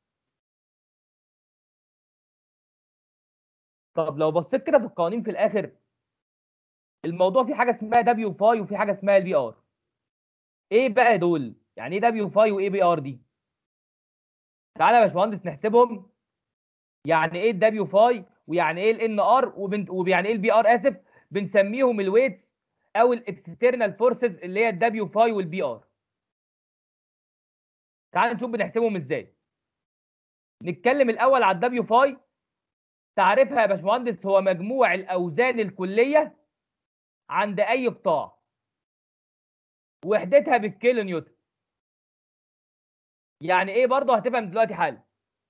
طب لو بصيت كده في القوانين في الاخر الموضوع فيه حاجه اسمها دبليو فاي وفي حاجه اسمها البي ار ايه بقى دول يعني ايه دبليو فاي وايه بي ار دي تعالى يا باشمهندس نحسبهم يعني ايه الدبليو فاي ويعني ايه الان ار ويعني ايه البي ار اسف بنسميهم الويتس او الاكسترنال فورسز اللي هي الدبليو فاي والبي ار تعال نشوف بنحسبهم ازاي نتكلم الاول على الدبليو فاي تعريفها يا باشمهندس هو مجموع الاوزان الكليه عند اي قطاع وحدتها بالكيلو نيوتن يعني ايه برضه هتفهم دلوقتي حالا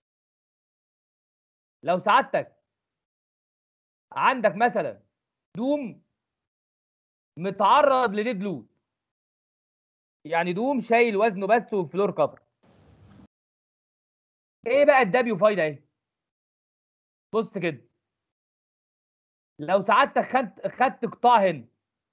لو سعادتك عندك مثلا دوم متعرض لديد لود يعني دوم شايل وزنه بس وفلور كفر ايه بقى الدبليو فاي ده ايه بص كده لو سعادتك خدت خدت قطاع هنا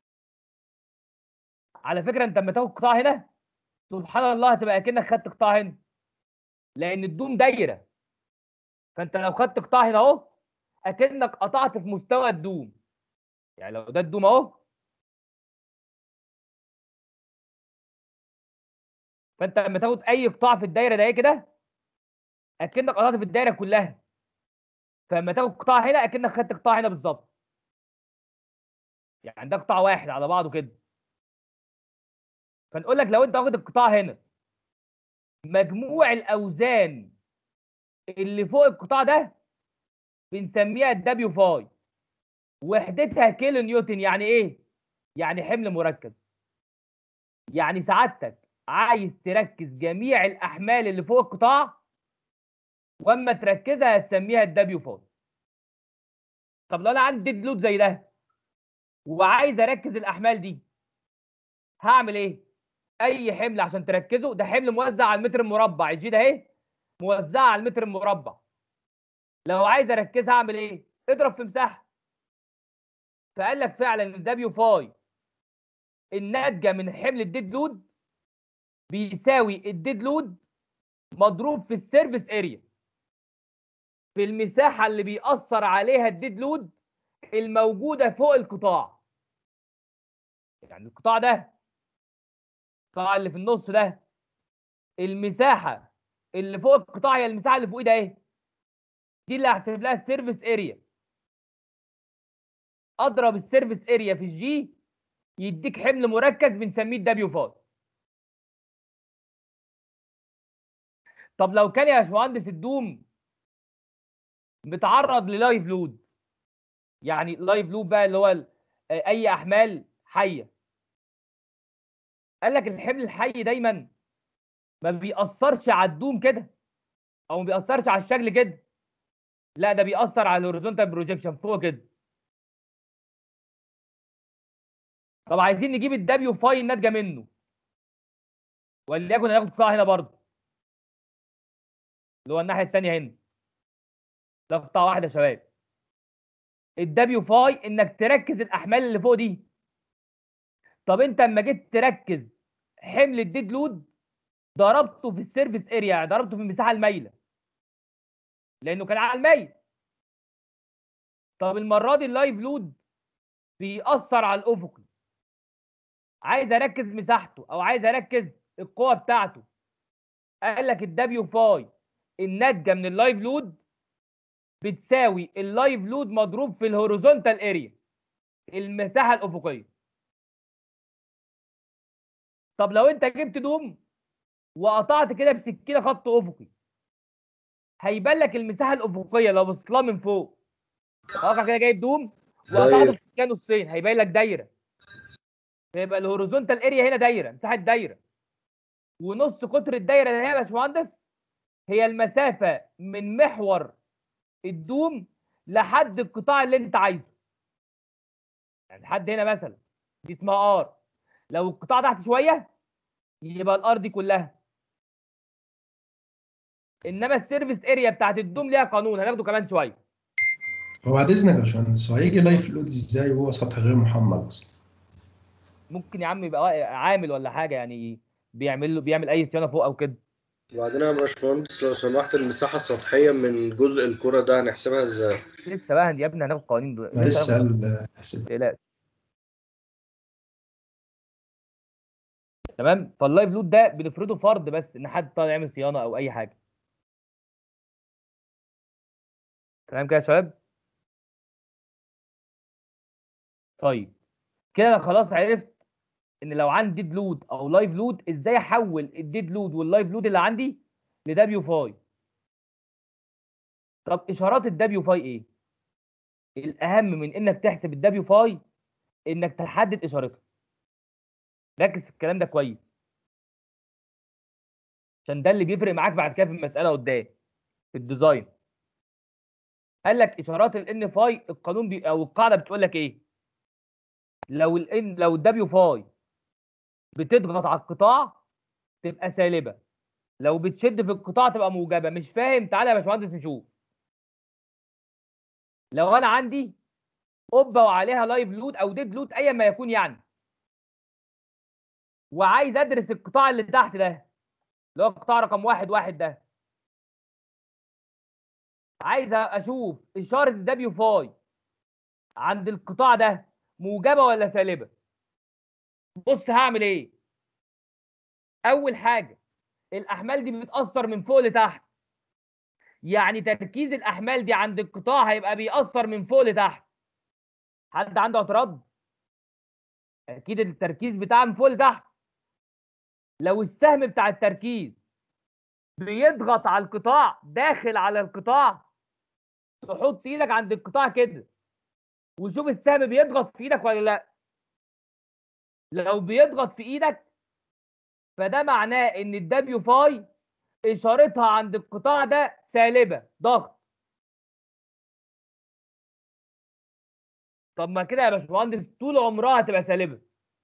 على فكره انت لما تاخد قطاع هنا سبحان الله هتبقى اكنك خدت قطاع هنا لان الدوم دايره فانت لو خدت قطاع هنا اهو اكنك قطعت في مستوى الدوم يعني لو ده الدوم اهو فانت لما تاخد اي قطاع في الدايره ده كده اكنك قطعت في الدايره كلها فلما تاخد قطاع هنا اكنك خدت قطاع هنا بالظبط يعني ده قطاع واحد على بعضه كده فنقول لك لو انت واخد القطاع هنا مجموع الاوزان اللي فوق القطاع ده بنسميها الدبليو فاي وحدتها كيلو نيوتن يعني ايه يعني حمل مركز يعني سعادتك عايز تركز جميع الاحمال اللي فوق القطاع واما تركزها هتسميها الدبليو فاي طب لو انا عندي ديد لود زي ده وعايز اركز الاحمال دي هعمل ايه اي حمل عشان تركزه ده حمل موزع على المتر المربع الجي ده اهي موزعه على المتر المربع لو عايز اركزها اعمل ايه اضرب في مساحه فقال لك فعلا الدبليو فاي الناتجه من حمل الديد لود بيساوي الديد لود مضروب في السيرفيس اريا في المساحه اللي بيأثر عليها الديد لود الموجوده فوق القطاع يعني القطاع ده القطاع اللي في النص ده المساحه اللي فوق القطاع هي المساحه اللي فوقيه ده ايه دي اللي هحسب لها السيرفيس اريا اضرب السيرفيس اريا في الجي يديك حمل مركز بنسميه الدبليو فاي طب لو كان يا باشمهندس الدوم متعرض للايف لود يعني لايف لود بقى اللي هو ال- اي احمال حيه قال لك الحمل الحي دايما ما بيأثرش على الدوم كده او ما بيأثرش على الشكل كده لا ده بيأثر على الهوريزونتال بروجيكشن فوق كده طب عايزين نجيب الدبليو فاي الناتجه منه وليكن هناخد قطاع هنا برضه اللي هو الناحيه الثانيه هنا ده قطاع واحد يا شباب الدبليو فاي انك تركز الاحمال اللي فوق دي طب انت اما جيت تركز حمل الديد لود ضربته في السيرفيس اريا يعني ضربته في المساحه المايله لانه كان على الميل طب المره دي اللايف لود بيأثر على الافقي عايز اركز مساحته او عايز اركز القوه بتاعته قال لك الدبليو فاي الناتجه من اللايف لود بتساوي اللايف لود مضروب في الهوريزونتال اريا المساحه الافقيه طب لو انت جبت دوم وقطعت كده بسكينه خط افقي هيبان لك المساحه الافقيه لو بصيت لها من فوق واقع كده جايب دوم وقطعته دايرة. بسكينه نصين هيبان لك دايره فيبقى الهوريزونتال اريا هنا دايره مساحه دايره ونص قطر الدايره اللي هي يا باشمهندس هي المسافه من محور الدوم لحد القطاع اللي انت عايزه يعني لحد هنا مثلا دي اسمها ار لو القطاع تحت شويه يبقى الار دي كلها انما السيرفيس اريا بتاعت الدوم ليها قانون هناخده كمان شويه هو بعد اذنك يا باشمهندس هو هيجي لايف لود ازاي وهو سطح غير محمل اصلا ممكن يا عم يبقى واقع- عامل ولا حاجه يعني بيعمل له بيعمل اي صيانه فوق او كده وبعدين يا باشمهندس لو سمحت المساحة السطحية من جزء الكرة ده هنحسبها ازاي؟ لسه بقى يا ابني هناخد قوانين دول أنا لسه هناخد- قال حسب تقلقش تمام فاللايف لود ده بنفرضه فرض بس ان حد طالع يعمل صيانه او اي حاجه تمام كده يا شباب طيب كده انا خلاص عرفت ان لو عندي ديد لود او لايف لود ازاي احول الديد لود واللايف لود اللي عندي لدبليو فاي طب اشارات الدبليو فاي ايه الاهم من انك تحسب الدبليو فاي انك تحدد اشارتها ركز في الكلام ده كويس عشان ده اللي بيفرق معاك بعد كده في المساله قدام في الديزاين قال لك اشارات الان فاي القانون بي او القاعده بتقول لك ايه لو الان لو الدبليو فاي بتضغط على القطاع تبقى سالبه لو بتشد في القطاع تبقى موجبه مش فاهم تعالى يا باشمهندس نشوف لو انا عندي قبه وعليها لايف لود او ديد لود ايا ما يكون يعني وعايز ادرس القطاع اللي تحت ده اللي هو القطاع رقم واحد واحد ده عايز اشوف اشاره الدبليو فاي عند القطاع ده موجبه ولا سالبه بص هعمل ايه اول حاجه الاحمال دي بتاثر من فوق لتحت يعني تركيز الاحمال دي عند القطاع هيبقى بيأثر من فوق لتحت حد عنده اعتراض اكيد التركيز بتاعها من فوق لتحت لو السهم بتاع التركيز بيضغط على القطاع داخل على القطاع تحط ايدك عند القطاع كده وشوف السهم بيضغط في ايدك ولا لا لو بيضغط في ايدك فده معناه ان الدبليو فاي اشارتها عند القطاع ده سالبه ضغط طب ما كده يا باشمهندس طول عمرها هتبقى سالبه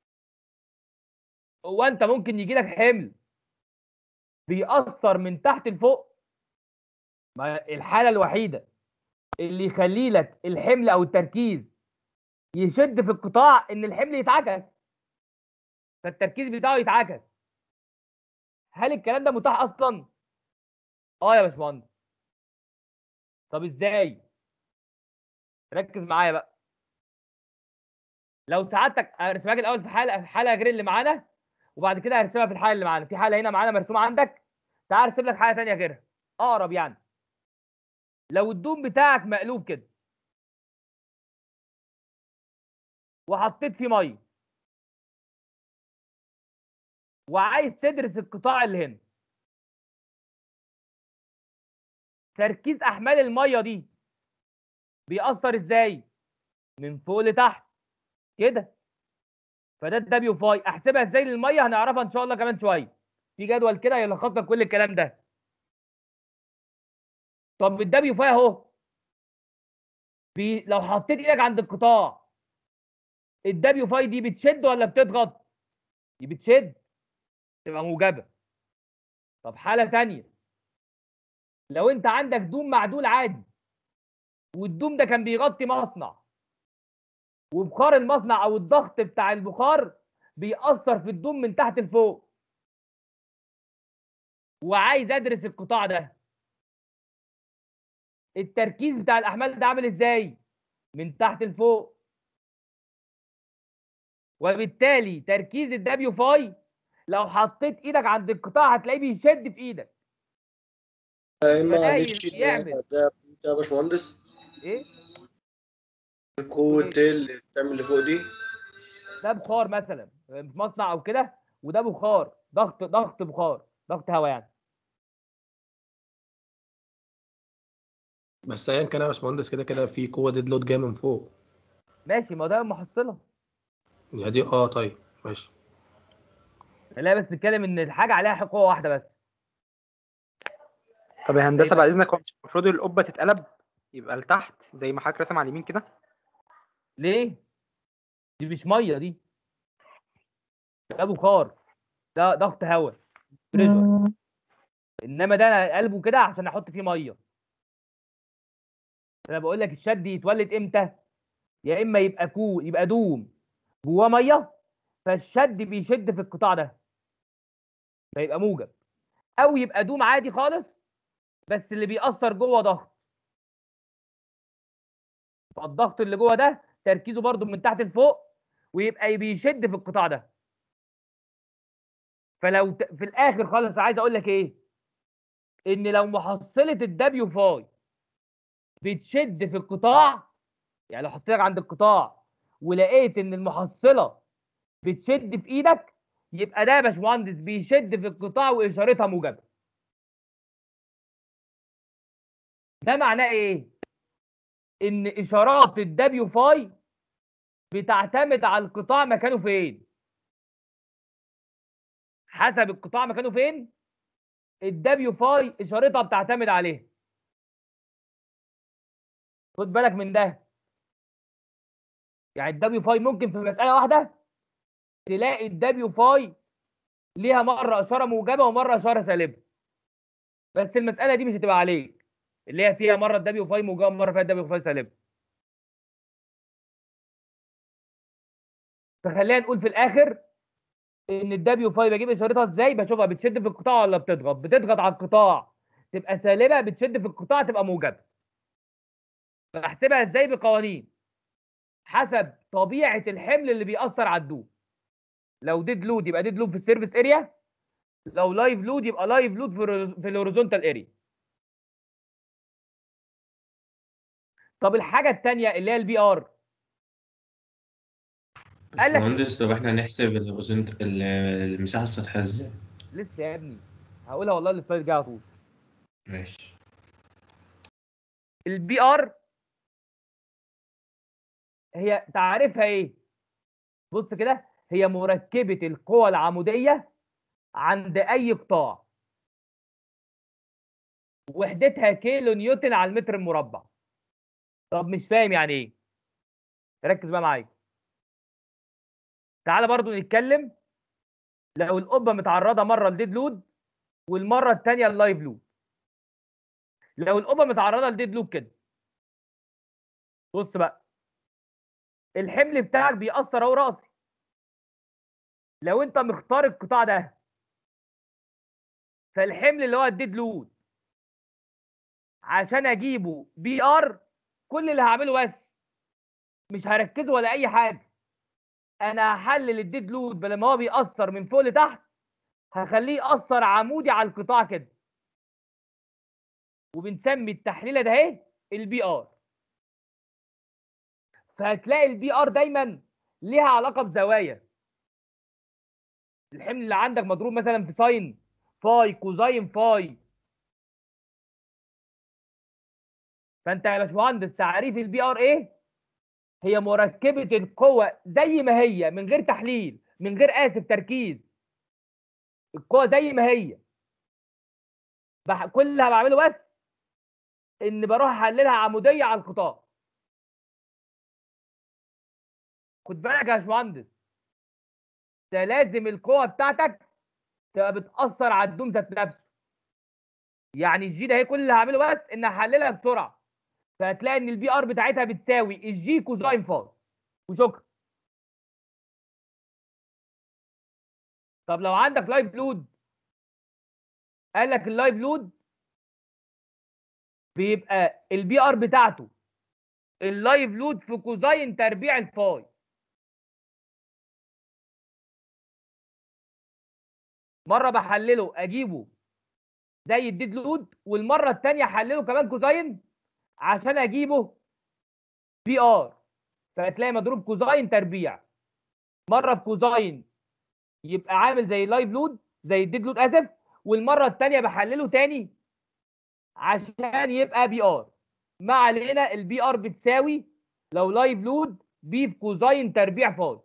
هو انت ممكن يجي لك حمل بيأثر من تحت لفوق ما الحاله الوحيده اللي يخلي لك الحمل او التركيز يشد في القطاع ان الحمل يتعكس فالتركيز بتاعه يتعكس هل الكلام ده متاح اصلا اه يا باشمهندس طب ازاي ركز معايا بقى لو سعادتك ارسمها لك الاول في حاله في حاله غير اللي معانا وبعد كده هرسمها في الحاله اللي معانا في حاله هنا معانا مرسومه عندك تعال ارسم لك حاله ثانيه غيرها اقرب يعني لو الدوم بتاعك مقلوب كده وحطيت فيه ميه وعايز تدرس القطاع اللي هنا تركيز احمال الميه دي بيأثر ازاي من فوق لتحت كده فده الدبليو فاي احسبها ازاي للميه هنعرفها ان شاء الله كمان شويه في جدول كده يلخص لك كل الكلام ده طب الدبليو فاي اهو بي... لو حطيت ايدك عند القطاع الدبليو فاي دي بتشد ولا بتضغط دي بتشد تبقى موجبه طب حاله تانية لو انت عندك دوم معدول عادي والدوم ده كان بيغطي مصنع وبخار المصنع او الضغط بتاع البخار بيأثر في الدوم من تحت لفوق وعايز ادرس القطاع ده التركيز بتاع الاحمال ده عامل ازاي من تحت لفوق وبالتالي تركيز الدبليو فاي لو حطيت ايدك عند القطاع هتلاقيه بيشد في ايدك آه، فده معلش ده يعمل. ده ده يا باشمهندس ايه قوة اللي بتعمل اللي فوق دي ده بخار مثلا في مصنع او كده وده بخار ضغط ضغط بخار ضغط هواء يعني بس ايا كان يا باشمهندس كده كده في قوه ديد لود جايه من فوق ماشي ما ده محصله يعني دي اه طيب ماشي لا بس نتكلم ان الحاجه عليها قوه واحده بس طب يا هندسه طيب. بعد اذنك هو مش المفروض القبه تتقلب يبقى لتحت زي ما حضرتك راسم على اليمين كده ليه دي مش ميه دي ده بخار ده ضغط هواء بريشر انما ده انا قلبه كده عشان احط فيه ميه انا بقول لك الشد يتولد امتى يا اما يبقى كو يبقى دوم جواه ميه فالشد بيشد في القطاع ده فيبقى موجب او يبقى دوم عادي خالص بس اللي بيأثر جوه ضغط فالضغط اللي جوه ده تركيزه برضو من تحت لفوق ويبقى بيشد في القطاع ده فلو ت... في الاخر خالص عايز اقول لك ايه ان لو محصله الدبليو فاي بتشد في القطاع يعني لو حطيتك عند القطاع ولقيت ان المحصله بتشد في ايدك يبقى ده يا باشمهندس بيشد في القطاع واشارتها موجبه ده معناه ايه ان اشارات الدبليو فاي بتعتمد على القطاع مكانه فين حسب القطاع مكانه فين الدبليو فاي اشارتها بتعتمد عليه خد بالك من ده يعني الدبليو فاي ممكن في مساله واحده تلاقي الدبليو فاي ليها مره اشاره موجبه ومره اشاره سالبه بس المساله دي مش هتبقى عليك اللي هي فيها مره الدبليو فاي موجبه ومره فيها الدبليو فاي سالبه فخلينا نقول في الاخر ان الدبليو فاي بجيب اشارتها ازاي بشوفها بتشد في القطاع ولا بتضغط بتضغط على القطاع تبقى سالبه بتشد في القطاع تبقى موجبه بحسبها ازاي بقوانين حسب طبيعه الحمل اللي بيأثر على الدوب لو ديد لود يبقى ديد لود في السيرفيس اريا لو لايف لود يبقى لايف لود في الهوريز- في الهوريزونتال اريا طب الحاجه الثانيه اللي هي البي ار قال لك باشمهندس طب احنا هنحسب الهوريزونت ال- المساحة السطحية ازاي؟ لسه يا ابني هقولها والله السلايد الجاي على طول ماشي البي ار هي تعريفها ايه بص كده هي مركبه القوى العموديه عند اي قطاع وحدتها كيلو نيوتن على المتر المربع طب مش فاهم يعني ايه ركز بقى معايا تعالى برضو نتكلم لو القبه متعرضه مره لديد لود والمره الثانيه اللايف لود لو القبه متعرضه لديد لود كده بص بقى الحمل بتاعك بيأثر اهو راسي لو انت مختار القطاع ده فالحمل اللي هو الديد لود عشان اجيبه بي ار كل اللي هعمله بس مش هركزه ولا اي حاجه انا هحلل الديد لود بدل ما هو بيأثر من فوق لتحت هخليه يأثر عمودي على القطاع كده وبنسمي التحليله ده اهي البي ار فهتلاقي البي ار دايما ليها علاقه بزوايا الحمل اللي عندك مضروب مثلا في ساين فاي كوزاين فاي فانت يا باشمهندس تعريف البي ار ايه هي مركبه القوه زي ما هي من غير تحليل من غير اسف تركيز القوه زي ما هي بح... كل اللي بعمله بس ان بروح احللها عموديه على القطاع خد بالك يا باشمهندس ده لازم القوه بتاعتك تبقى بتاثر على الدوم ذات نفسه يعني الجي ده هي كل اللي هعمله بس ان احللها بسرعه فهتلاقي ان البي ار بتاعتها بتساوي الجي كوزاين فاي وشكرا طب لو عندك لايف لود قال لك اللايف لود بيبقى البي ار بتاعته اللايف لود في كوزاين تربيع الفاي مره بحلله اجيبه زي الديد لود والمره الثانيه احلله كمان كوزاين عشان اجيبه بي ار فهتلاقي مضروب كوزاين تربيع مره بكوزاين يبقى عامل زي اللايف لود زي الديد لود اسف والمره الثانيه بحلله تاني عشان يبقى بي ار ما علينا البي ار بتساوي لو لايف لود بي في كوزاين تربيع فاي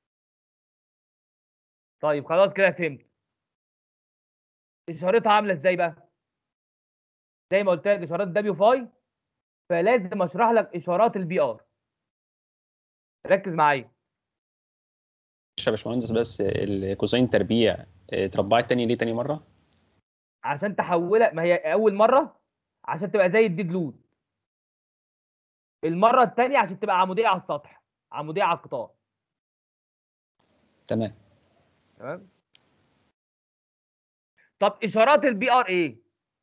طيب خلاص كده فهمت اشارتها عامله ازاي بقى زي ما قلت لك اشارات دبليو فاي فلازم اشرح لك اشارات البي ار ركز معايا يا باشمهندس بس الكوزين تربيع اه، اتربعت تاني ليه تاني مره؟ عشان تحولها ما هي اول مره عشان تبقى زي الديد لود المره الثانيه عشان تبقى عموديه على السطح عموديه على القطاع تمام تمام طب اشارات البي ار ايه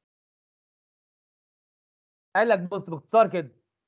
قال لك بص باختصار كده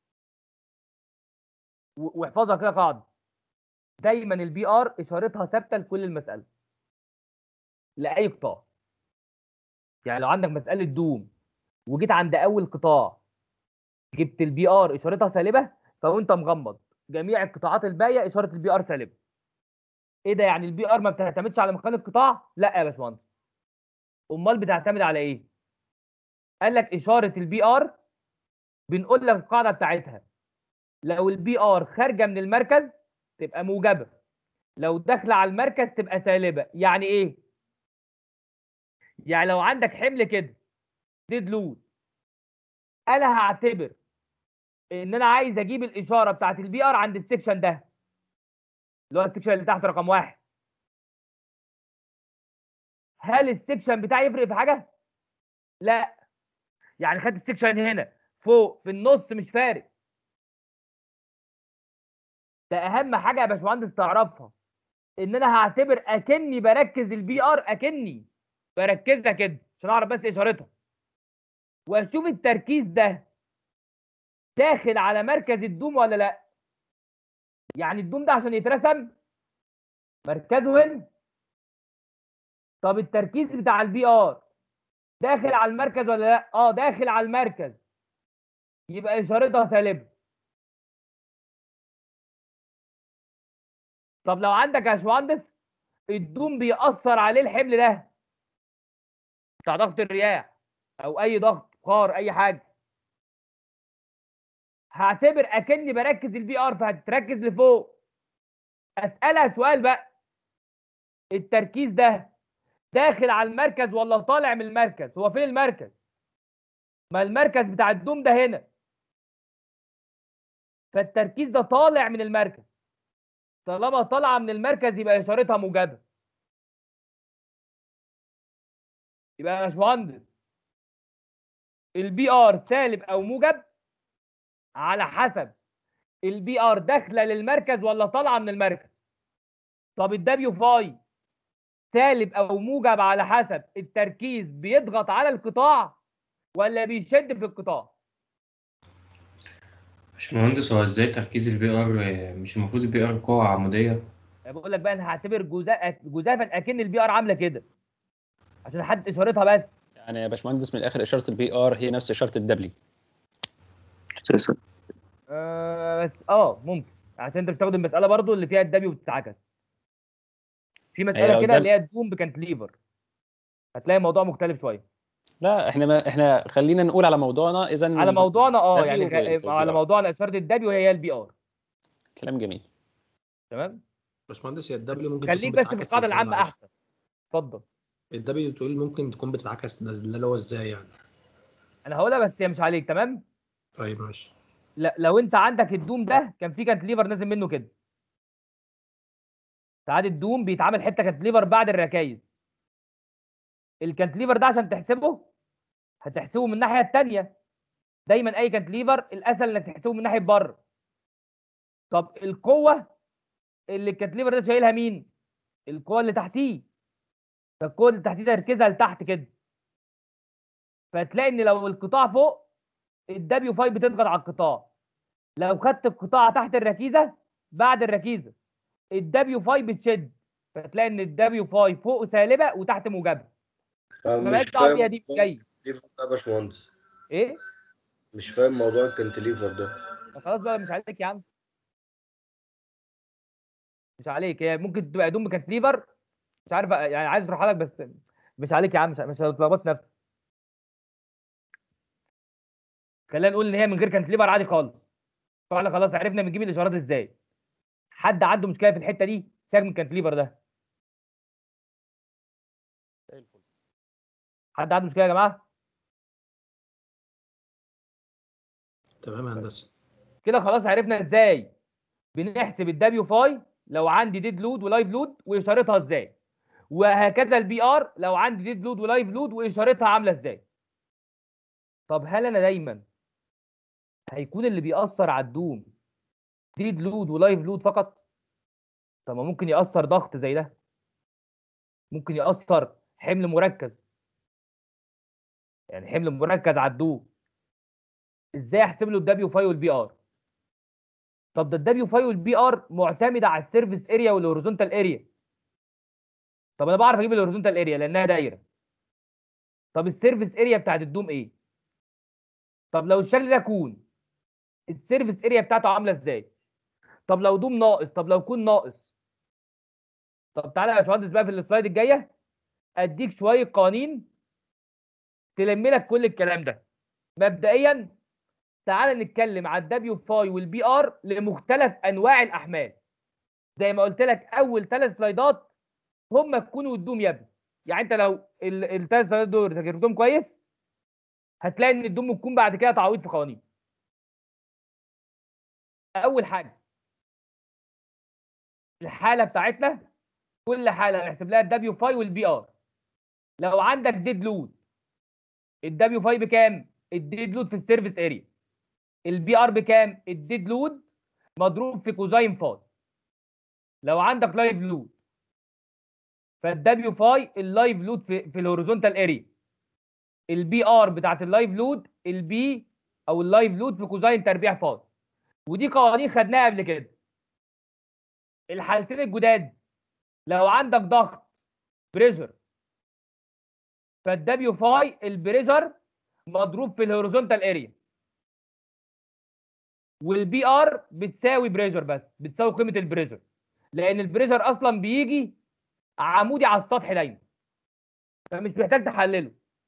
و- واحفظها كده قاعده دايما البي ار اشارتها ثابته لكل المساله لاي قطاع يعني لو عندك مساله دوم وجيت عند اول قطاع جبت البي ار اشارتها سالبه فوانت مغمض جميع القطاعات الباقيه اشاره البي ار سالبه ايه ده يعني البي ار ما بتعتمدش على مكان القطاع لا يا باشمهندس امال بتعتمد على ايه قال لك اشاره البي ار بنقول لك القاعده بتاعتها لو البي ار خارجه من المركز تبقى موجبه لو داخله على المركز تبقى سالبه يعني ايه يعني لو عندك حمل كده ديد لود انا هعتبر ان انا عايز اجيب الاشاره بتاعت البي ار عند السكشن ده اللي هو السكشن اللي تحت رقم واحد هل السكشن بتاعي يفرق في حاجه؟ لا يعني خدت السكشن هنا فوق في النص مش فارق ده اهم حاجه يا باشمهندس تعرفها ان انا هعتبر اكني بركز البي ار اكني بركزها كده عشان اعرف بس اشارتها واشوف التركيز ده داخل على مركز الدوم ولا لا يعني الدوم ده عشان يترسم مركزه هنا طب التركيز بتاع البي ار داخل على المركز ولا لا اه داخل على المركز يبقى اشارتها سالبه طب لو عندك يا باشمهندس الدوم بيأثر عليه الحمل ده بتاع ضغط الرياح او اي ضغط قار اي حاجه هعتبر اكني بركز البي ار فهتركز لفوق اسالها سؤال بقى التركيز ده داخل على المركز ولا طالع من المركز هو فين المركز ما المركز بتاع الدوم ده هنا فالتركيز ده طالع من المركز طالما طالعه من المركز يبقى اشارتها موجبه يبقى يا باشمهندس البي ار سالب او موجب على حسب البي ار داخله للمركز ولا طالعه من المركز طب الدبليو فاي سالب او موجب على حسب التركيز بيضغط على القطاع ولا بيشد في القطاع باشمهندس هو ازاي تركيز البي ار مش المفروض البي ار قوة عمودية أنا بقول لك بقى انا هعتبر جزاء جزافا اكن البي ار عامله كده عشان احدد اشارتها بس يعني يا باشمهندس من الاخر اشاره البي ار هي نفس اشاره الدبليو اساسا آه بس اه ممكن عشان انت بتستخدم مساله برضو اللي فيها الدبليو بتتعكس في مساله لو كده الدب- اللي هي الدوم بكانتليفر هتلاقي الموضوع مختلف شويه لا احنا ما احنا خلينا نقول على موضوعنا اذا على موضوعنا اه W يعني وبيز غ- على والBR. موضوعنا اشاره الدبليو هي البي ار كلام جميل تمام باشمهندس هي الدبليو ممكن خليك تكون بس في بتتعكس القاعده ازاي العامه معلش احسن اتفضل الدبليو بتقول ممكن تكون بتتعكس ده ده اللي هو ازاي يعني انا هقولها بس هي مش عليك تمام طيب ماشي لا لو انت عندك الدوم ده كان في كانتليفر نازل منه كده ساعات الدوم بيتعمل حته كانتليفر بعد الركايز الكانتليفر ده عشان تحسبه هتحسبه من الناحيه الثانيه دايما اي كانتليفر الاسهل انك تحسبه من ناحيه بره طب القوه اللي الكانتليفر ده شايلها مين القوه اللي تحتيه فالقوه اللي تحتيه تركيزها لتحت كده فتلاقي ان لو القطاع فوق الدبليو 5 بتضغط على القطاع لو خدت القطاع تحت الركيزه بعد الركيزه الدبليو 5 بتشد فتلاقي ان الدبليو 5 فوق سالبه وتحت موجبه أنا مالهاش مش دعوه فاهم بيها دي مش جاي الكانتليفر ده يا باشمهندس ايه مش فاهم موضوع الكانتليفر ده خلاص بقى مش عليك يا عم مش عليك هي ممكن تبقى هدوم كانتليفر مش عارف يعني عايز اشرحها لك بس مش عليك يا عم مش مش هتلخبطش نفسك خلينا نقول ان هي من غير كانتليفر عادي خالص فاحنا خلاص عرفنا بنجيب الاشارات ازاي حد عنده مشكله في الحته دي سيبك من الكانتليفر ده حد عنده مشكله يا جماعه تمام يا هندسه كده خلاص عرفنا ازاي بنحسب الدبليو فاي لو عندي ديد لود ولايف لود واشارتها ازاي وهكذا البي ار لو عندي ديد لود ولايف لود واشارتها عامله ازاي طب هل انا دايما هيكون اللي بيأثر على الدوم ديد لود ولايف لود فقط طب ما ممكن يأثر ضغط زي ده ممكن يأثر حمل مركز يعني حمل مركز على الدوم ازاي احسب له الدبليو فاي والبي ار طب ده الدبليو فاي والبي ار معتمده على السيرفيس اريا والهوريزونتال اريا طب انا بعرف اجيب الهوريزونتال اريا لانها دايره طب السيرفيس اريا بتاعت الدوم ايه طب لو الشكل ده كون السيرفيس اريا بتاعته عامله ازاي طب لو دوم ناقص طب لو كون ناقص طب تعالى يا باشمهندس بقى في السلايد الجايه اديك شويه قوانين تلم لك كل الكلام ده مبدئيا تعال نتكلم على الدبليو فاي والبي ار لمختلف انواع الاحمال زي ما قلت لك اول ثلاث سلايدات هم الكون والدوم يا ابني يعني انت لو الثلاث سلايدات دول ذاكرتهم كويس هتلاقي ان الدوم والكون بعد كده تعويض في قوانين اول حاجه الحاله بتاعتنا كل حاله هنحسب لها الدبليو فاي والبي ار لو عندك ديد لود الدبليو فاي بكام الديد لود في السيرفيس اريا البي ار بكام الديد لود مضروب في كوزاين فاي لو عندك لايف لود فالدبليو فاي اللايف لود في, في الهوريزونتال اريا البي ار بتاعت اللايف لود البي او اللايف لود في كوزاين تربيع فاي ودي قوانين خدناها قبل كده الحالتين الجداد لو عندك ضغط بريشر فالدبليو فاي البريشر مضروب في الهوريزونتال اريا والبي ار بتساوي بريشر بس بتساوي قيمه البريشر لان البريشر اصلا بيجي عمودي على السطح دايما فمش محتاج تحلله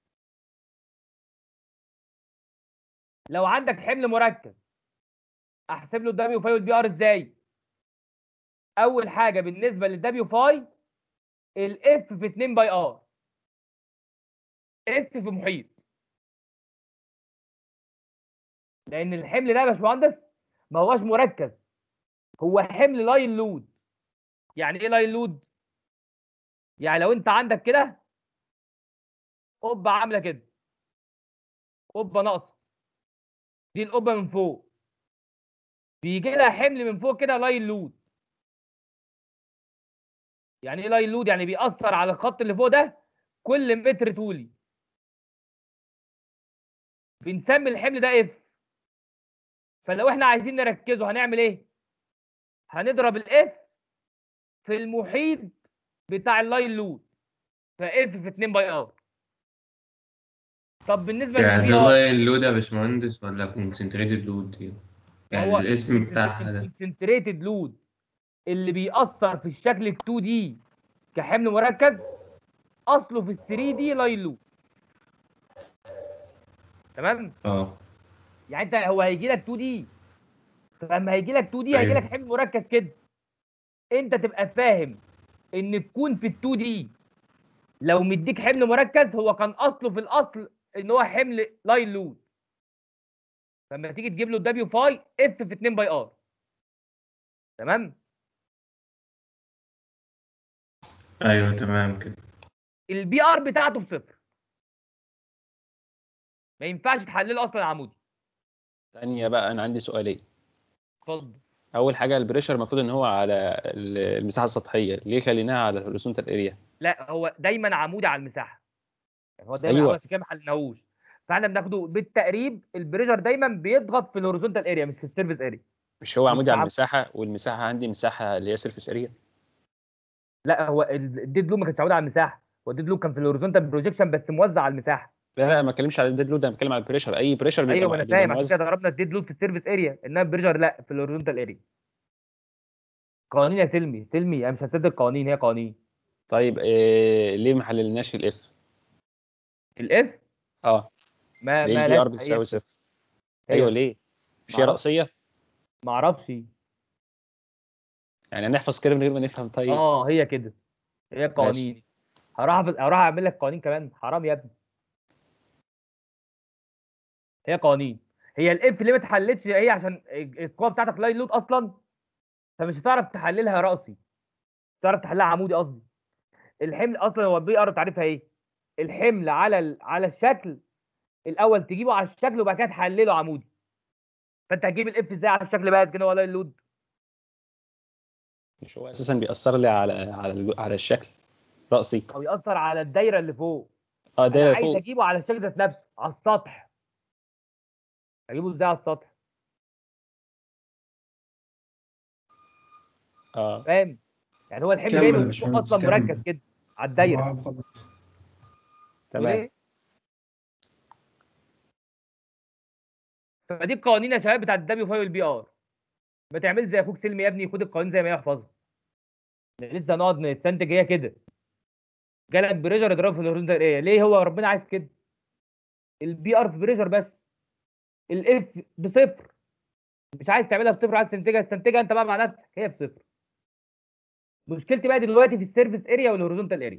لو عندك حمل مركز احسب له الدبليو فاي والبي ار ازاي اول حاجه بالنسبه للدبليو فاي الاف في 2 باي ار اف في محيط لان الحمل ده يا باشمهندس ما هوش مركز هو حمل لاين لود يعني ايه لاين لود يعني لو انت عندك كده قبه عامله كده قبه ناقصه دي القبه من فوق بيجي لها حمل من فوق كده لاين لود يعني ايه لاين لود يعني بيأثر على الخط اللي فوق ده كل متر طولي بنسمي الحمل ده اف فلو احنا عايزين نركزه هنعمل ايه هنضرب الاف في المحيط بتاع اللاين لود فاف في 2 باي ار طب بالنسبه يعني للبي ده ار لاين لود يا باشمهندس ولا كونسنتريتد لود يعني هو الاسم بتاعها ده الكونسنتريتد لود اللي بيأثر في الشكل ال 2 دي كحمل مركز اصله في ال 3 دي لاين لود تمام اه يعني انت هو هيجي لك 2 دي فلما هيجي لك 2 دي هيجي لك أيوة. حمل مركز كده انت تبقى فاهم ان تكون في ال 2 دي لو مديك حمل مركز هو كان اصله في الاصل ان هو حمل لاين لود فلما تيجي تجيب له الدبليو فاي اف في 2 باي ار تمام ايوه تمام كده البي ار بتاعته بصفر ما ينفعش تحلله اصلا عمودي ثانيه بقى انا عندي سؤالين اتفضل اول حاجه البريشر المفروض ان هو على ال- المساحه السطحيه ليه خليناها على الهوريزونتال اريا لا هو دايما عمودي على المساحه يعني هو دايما أيوة. أيوة. عشان كده ما حلناهوش فاحنا بناخده بالتقريب البريشر دايما بيضغط في الهوريزونتال اريا مش في السيرفيس اريا مش هو عمودي على عم- المساحه والمساحه عندي مساحه اللي هي سيرفيس اريا لا هو ال- الديد لوب ما كانش عمودي على المساحه هو الديد لوب كان في الهوريزونتال بروجيكشن بس موزع على المساحه لا لا ما بتكلمش على الديد لود انا بتكلم على البريشر اي بريشر بيبقى ايوه ما انا بيبقى فاهم عشان موزع. كده ضربنا الديد لود في السيرفيس اريا انما البريشر لا في الهوريزونتال اريا قوانين يا سلمي سلمي انا مش هتصدق قوانين هي قوانين طيب إيه ليه ما حللناش الاف الاف اه ما ليه ما البي ار لا بتساوي هي صفر هي ايوه ليه مش هي معرفش. رأسية ما اعرفش يعني هنحفظ كده من غير ما نفهم طيب اه هي كده هي قوانين هروح أحفظ- هروح اعمل لك قوانين كمان حرام يا ابني هي قوانين هي الاف ليه ما اتحلتش هي عشان القوه بتاعتك لاين لود اصلا فمش هتعرف تحللها راسي مش هتعرف تحللها عمودي قصدي الحمل اصلا هو البي ار تعريفها ايه الحمل على ال... على الشكل الاول تجيبه على الشكل وبعد كده تحلله عمودي فانت هتجيب الاف ازاي على الشكل بقى كده ولا اللود مش هو اساسا بيأثر لي على على الج- على الشكل رأسي او ياثر على الدايره اللي فوق اه انا دايره عايز فوق اجيبه على الشكل ذات نفسه على السطح اجيبه ازاي على السطح اه فاهم يعني هو الحمل كمل جاي يا من فوق باشمهندس، اصلا كمل. مركز كده على الدايره هو خلاص. تمام وليه؟ فدي القوانين يا شباب بتاعت الدبليو 5 والبي ار ما تعمل زي اخوك سلمي يا ابني خد القوانين زي ما هي احفظها لسه هنقعد نستنتج هي كده جالك بريشر اضربه في الهوريزونتال اريا ليه هو ربنا عايز كده البي ار في بريشر بس الاف بصفر مش عايز تعملها بصفر عايز تنتجها استنتجها انت بقى مع نفسك هي بصفر مشكلتي بقى دلوقتي في السيرفيس اريا والهوريزونتال اريا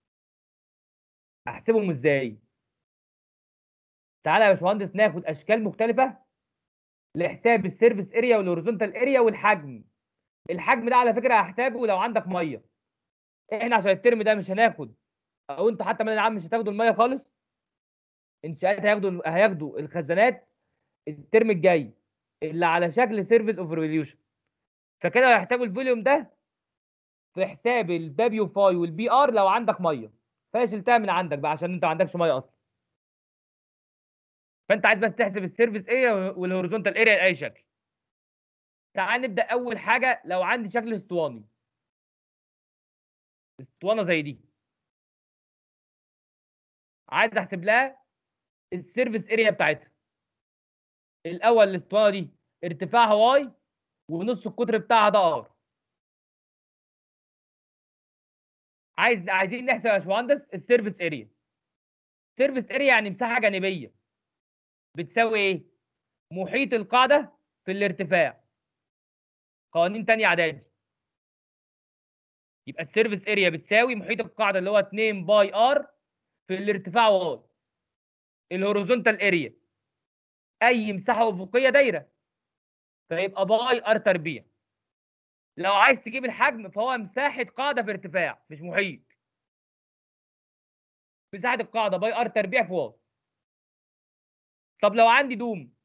احسبهم ازاي تعالى يا باشمهندس ناخد اشكال مختلفه لحساب السيرفيس اريا والهوريزونتال اريا والحجم الحجم ده على فكره هحتاجه لو عندك ميه احنا عشان الترم ده مش هناخد او انتوا حتى من العام مش هتاخدوا الميه خالص انشاءات هياخدوا هياخدوا الخزانات الترم الجاي اللي على شكل سيرفيس اوف ريفوليوشن فكده هيحتاجوا الفوليوم ده في حساب الدبليو فاي والبي ار لو عندك ميه فشلتها من عندك بقى عشان انت ما عندكش ميه اصلا فانت عايز بس تحسب السيرفيس اريا والهوريزونتال اريا لاي شكل تعال نبدا اول حاجه لو عندي شكل اسطواني اسطوانه زي دي عايز احسب لها السيرفيس اريا بتاعتها الاول الاسطوانه دي ارتفاعها واي ونص القطر بتاعها ده ار عايز عايزين نحسب يا باشمهندس السيرفيس اريا سيرفيس اريا يعني مساحه جانبيه بتساوي ايه محيط القاعده في الارتفاع قوانين تانية اعدادي يبقى السيرفيس اريا بتساوي محيط القاعده اللي هو 2 باي ار في الارتفاع واي الهوريزونتال اريا اي مساحه افقيه دايره فيبقى باي ار تربيع لو عايز تجيب الحجم فهو مساحه قاعده في ارتفاع مش محيط مساحه القاعده باي ار تربيع في واي طب لو عندي دوم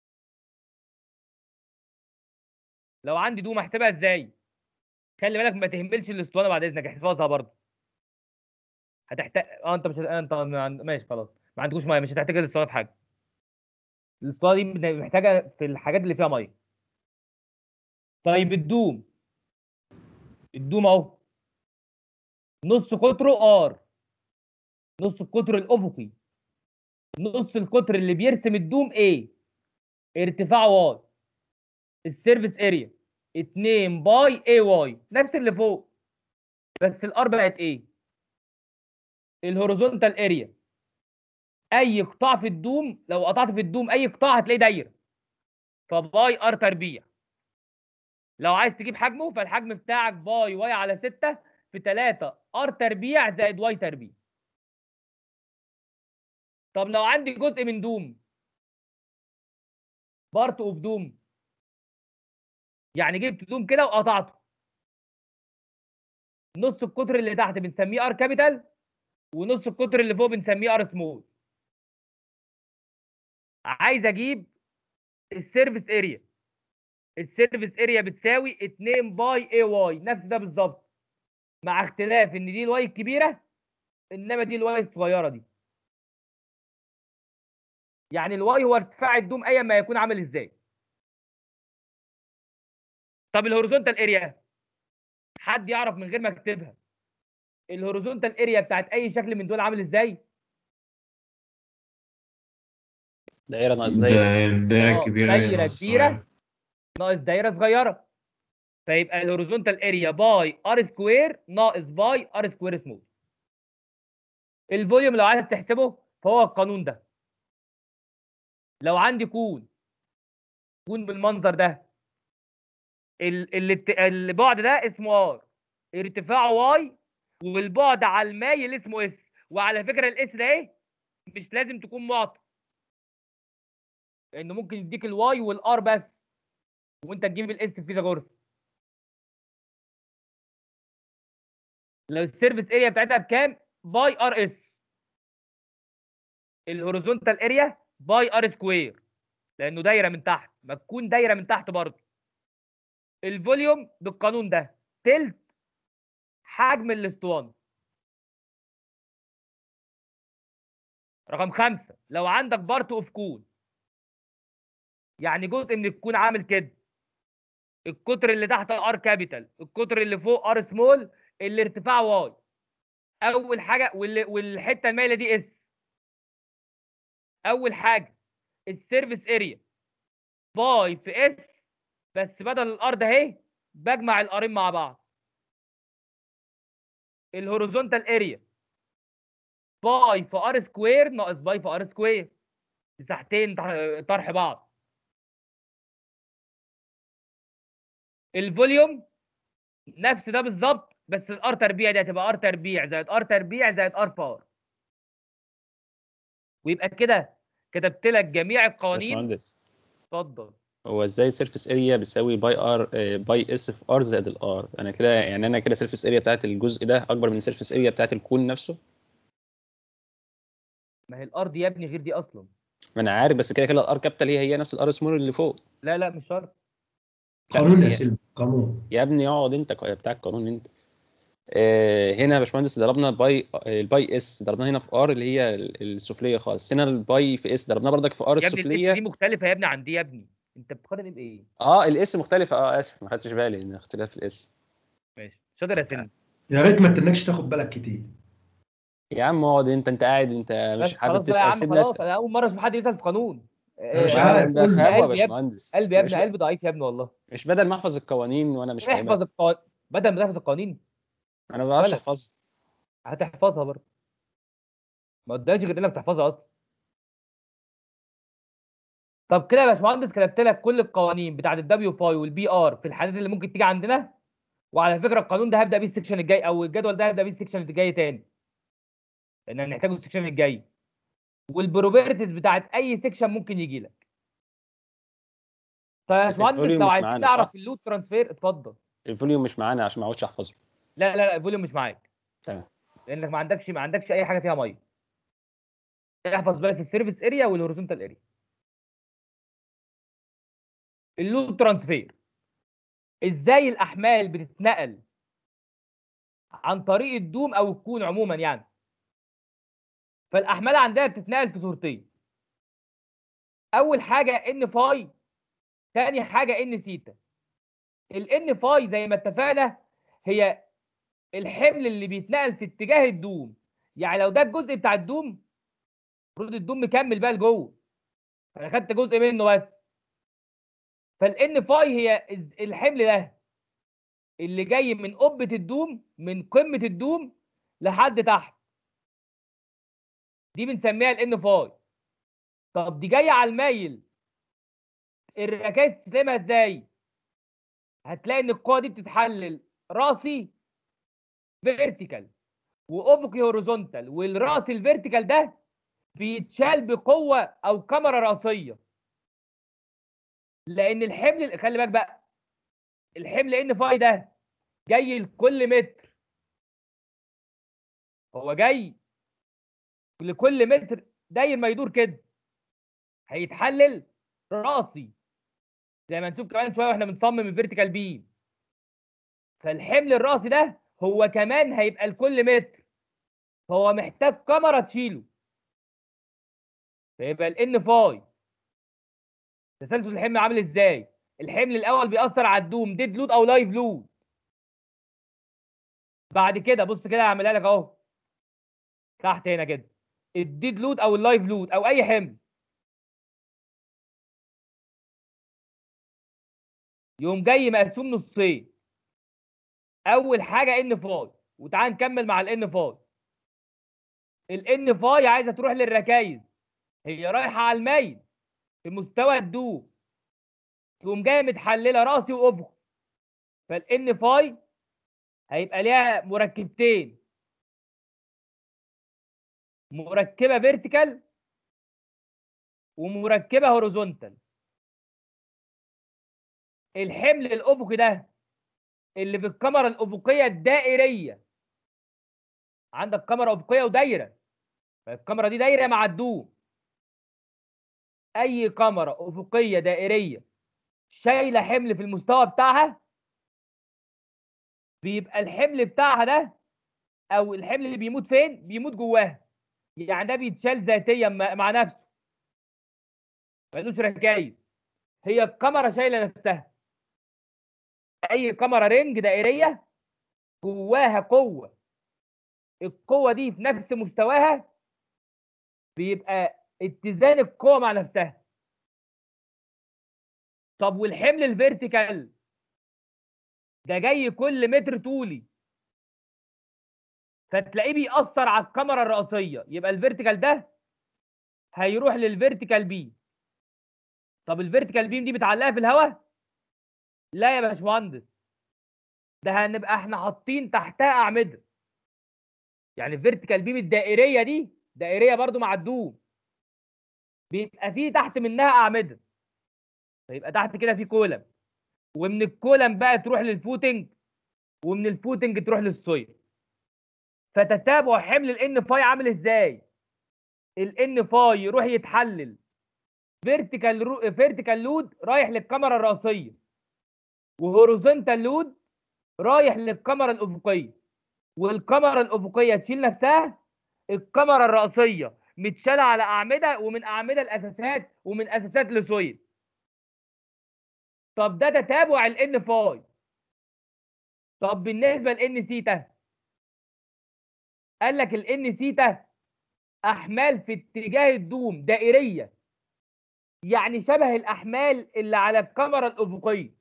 لو عندي دوم احسبها ازاي خلي بالك ما تهملش الاسطوانه بعد اذنك احفظها برضه هتحتاج اه انت مش هت- انت ما عند- ماشي خلاص ما عندكوش ميه مش هتحتاج الاسطوانه في حاجه الاسطوانه دي محتاجه في الحاجات اللي فيها ميه طيب الدوم الدوم اهو نص قطره ار نص القطر الافقي نص القطر اللي بيرسم الدوم ايه ارتفاع واي السيرفيس اريا 2 باي اي واي نفس اللي فوق بس الار بقت ايه الهوريزونتال اريا اي قطاع في الدوم لو قطعت في الدوم اي قطاع هتلاقيه دايره فباي ار تربيع لو عايز تجيب حجمه فالحجم بتاعك باي واي على 6 في 3 ار تربيع زائد واي تربيع طب لو عندي جزء من دوم بارت اوف دوم يعني جبت دوم كده وقطعته نص القطر اللي تحت بنسميه ار كابيتال ونص القطر اللي فوق بنسميه ار سمول عايز اجيب السيرفيس اريا السيرفيس اريا بتساوي 2 باي اي واي نفس ده بالظبط مع اختلاف ان دي الواي الكبيره انما دي الواي الصغيره دي يعني الواي هو ارتفاع الدوم ايا ما يكون عامل ازاي طب الهوريزونتال اريا حد يعرف من غير ما اكتبها الهوريزونتال اريا بتاعت اي شكل من دول عامل ازاي دايره ناقص دايره ده دايرة آه، كبيرة دايرة ناقص كبيرة. صغيرة. ناقص دايره صغيره فيبقى الهوريزونتال اريا باي ار سكوير ناقص باي ار سكوير سمول الفوليوم لو عايز تحسبه فهو القانون ده لو عندي كون كون بالمنظر ده ال- الات- البعد ده اسمه ار ارتفاعه واي والبعد على المايل اسمه اس وعلى فكره الاس ده ايه مش لازم تكون معطى لانه ممكن يديك الواي والار بس وانت تجيب الاس في فيثاغورس لو السيرفيس اريا بتاعتها بكام باي ار اس الهوريزونتال اريا باي ار سكوير لانه دايره من تحت ما تكون دايره من تحت برضه الفوليوم بالقانون ده تلت حجم الاسطوانه رقم خمسة لو عندك بارت اوف كون يعني جزء من الكون عامل كده القطر اللي تحت ار كابيتال القطر اللي فوق ار سمول الارتفاع واي اول حاجه وال- والحته المايله دي اس اول حاجه السيرفيس اريا باي في اس بس بدل الار ده اهي بجمع الارين مع بعض الهوريزونتال اريا باي في ار سكوير ناقص باي في ار سكوير مساحتين تح- طرح بعض الفوليوم نفس ده بالظبط بس الار تربيع دي هتبقى ار تربيع زائد ار تربيع زائد ار بار ويبقى كده كتبت لك جميع القوانين باشمهندس اتفضل هو ازاي سيرفيس اريا بتساوي باي ار باي اس في ار زائد الار انا كده يعني انا كده سيرفيس اريا بتاعت الجزء ده اكبر من سيرفيس اريا بتاعت الكون نفسه ما هي الار دي يا ابني غير دي اصلا ما انا عارف بس كده كده الار كابيتال هي هي نفس الار سمول اللي فوق لا لا مش شرط قانون يا هي- سيلفي قانون يا ابني اقعد انت بتاع القانون انت آه، هنا يا باشمهندس ضربنا باي الباي اس ضربناها هنا في ار اللي هي ال- السفليه خالص هنا الباي في اس ضربناها بردك في ار يا ابني الاس دي السفليه مختلفه يا ابني عن دي يا ابني انت بتقارن ايه بايه اه الاس مختلفه اه اسف ما خدتش بالي ان اختلاف الاس ماشي شاطر يا سن يا ريت ما تنكش تاخد بالك كتير يا عم اقعد انت انت قاعد انت بس مش خلاص حابب بقى يا تسال عم سيبني خلاص اسال انا اول مره اشوف حد يسال في قانون أنا مش آه، عارف، قلبي قول لي. فاهمه يا قلبي يا ابني باشمهندس قلبي يا مش ابني قلبي ضعيف يا ابني والله مش بدل ما احفظ القوانين وانا مش فاهمها احفظ القوانين بدل ما تحفظ القوانين انا ما بعرفش ولا. احفظها هتحفظها برضه ما قدامش غير انك تحفظها اصلا طب كده يا باشمهندس كتبت لك كل القوانين بتاعت الدبليو فاي والبي ار في الحالات اللي ممكن تيجي عندنا وعلى فكره القانون ده هبدا بيه السكشن الجاي او الجدول ده هبدا بيه السكشن اللي جاي تاني لان هنحتاجه السكشن الجاي والبروبرتيز بتاعت اي سكشن ممكن يجي لك طيب يا باشمهندس الفوليوم لو مش عايزين معانا، نعرف صح؟ اللود ترانسفير اتفضل الفوليوم مش معانا عشان ما اقعدش احفظه لا لا لا الفوليوم مش معاك تمام. لانك ما عندكش ما عندكش اي حاجه فيها ميه احفظ بس السيرفيس اريا والهوريزونتال اريا اللود ترانسفير ازاي الاحمال بتتنقل عن طريق الدوم او الكون عموما يعني فالاحمال عندنا بتتنقل في صورتين اول حاجه ان فاي تاني حاجه ان سيتا الان فاي زي ما اتفقنا هي الحمل اللي بيتنقل في اتجاه الدوم يعني لو ده الجزء بتاع الدوم المفروض الدوم مكمل بقى لجوه انا خدت جزء منه بس فالان فاي هي الز- الحمل ده اللي جاي من قبه الدوم من قمه الدوم لحد تحت دي بنسميها الان فاي طب دي جايه على المايل الركائز تسلمها ازاي هتلاقي ان القوه دي بتتحلل راسي فيرتيكال وافقي هوريزونتال والراس الفيرتيكال ده بيتشال بقوه او كاميرا راسيه لان الحمل خلي بالك بقى الحمل ان فاي ده جاي لكل متر هو جاي لكل متر داير ما يدور كده هيتحلل راسي زي ما نشوف كمان شويه واحنا بنصمم الفيرتيكال بيم فالحمل الراسي ده هو كمان هيبقى لكل متر فهو محتاج كاميرا تشيله فيبقى الان فاي تسلسل الحمل عامل ازاي الحمل الاول بيأثر على الدوم ديد لود او لايف لود بعد كده بص كده هعملها لك اهو تحت هنا كده الديد لود او اللايف لود او اي حمل يقوم جاي مقسوم نصين اول حاجه ان فاي وتعال نكمل مع الان فاي الان فاي عايزه تروح للركايز هي رايحه على الميل في مستوى الدوب تقوم جايه متحلله راسي وافق فالان فاي هيبقى ليها مركبتين مركبه فيرتيكال ومركبه هوريزونتال الحمل الافقي ده اللي في الكاميرا الافقيه الدائريه عندك كاميرا افقيه ودايره فالكاميرا دي دايره مع الدوم اي كاميرا افقيه دائريه شايله حمل في المستوى بتاعها بيبقى الحمل بتاعها ده او الحمل اللي بيموت فين بيموت جواها يعني ده بيتشال ذاتيا مع مع نفسه ملوش ركايز هي الكاميرا شايله نفسها اي كاميرا رينج دائريه جواها قوه القوه دي في نفس مستواها بيبقى اتزان القوه مع نفسها طب والحمل الفيرتيكال ده جاي كل متر طولي فتلاقيه بيأثر على الكاميرا الرئيسيه يبقى الفيرتيكال ده هيروح للفيرتيكال بي طب الفيرتيكال بيم دي بتعلقها في الهواء لا يا باشمهندس ده هنبقى احنا حاطين تحتها اعمده يعني الفيرتيكال بيم الدائريه دي دائريه برضو مع الدوم بيبقى فيه تحت منها اعمده فيبقى تحت كده في كولم ومن الكولم بقى تروح للفوتنج ومن الفوتنج تروح للسويل فتتابع حمل الان فاي عامل ازاي الان فاي يروح يتحلل فيرتيكال رو... فيرتيكال لود رايح للكاميرا الرئيسيه وهوريزونتال لود رايح للكاميرا الافقيه والكاميرا الافقيه تشيل نفسها الكاميرا الرئيسيه متشاله على اعمده ومن اعمده الاساسات ومن اساسات لسويل طب ده تتابع الان فاي طب بالنسبه لان سيتا قال لك الان سيتا احمال في اتجاه الدوم دائريه يعني شبه الاحمال اللي على الكاميرا الافقيه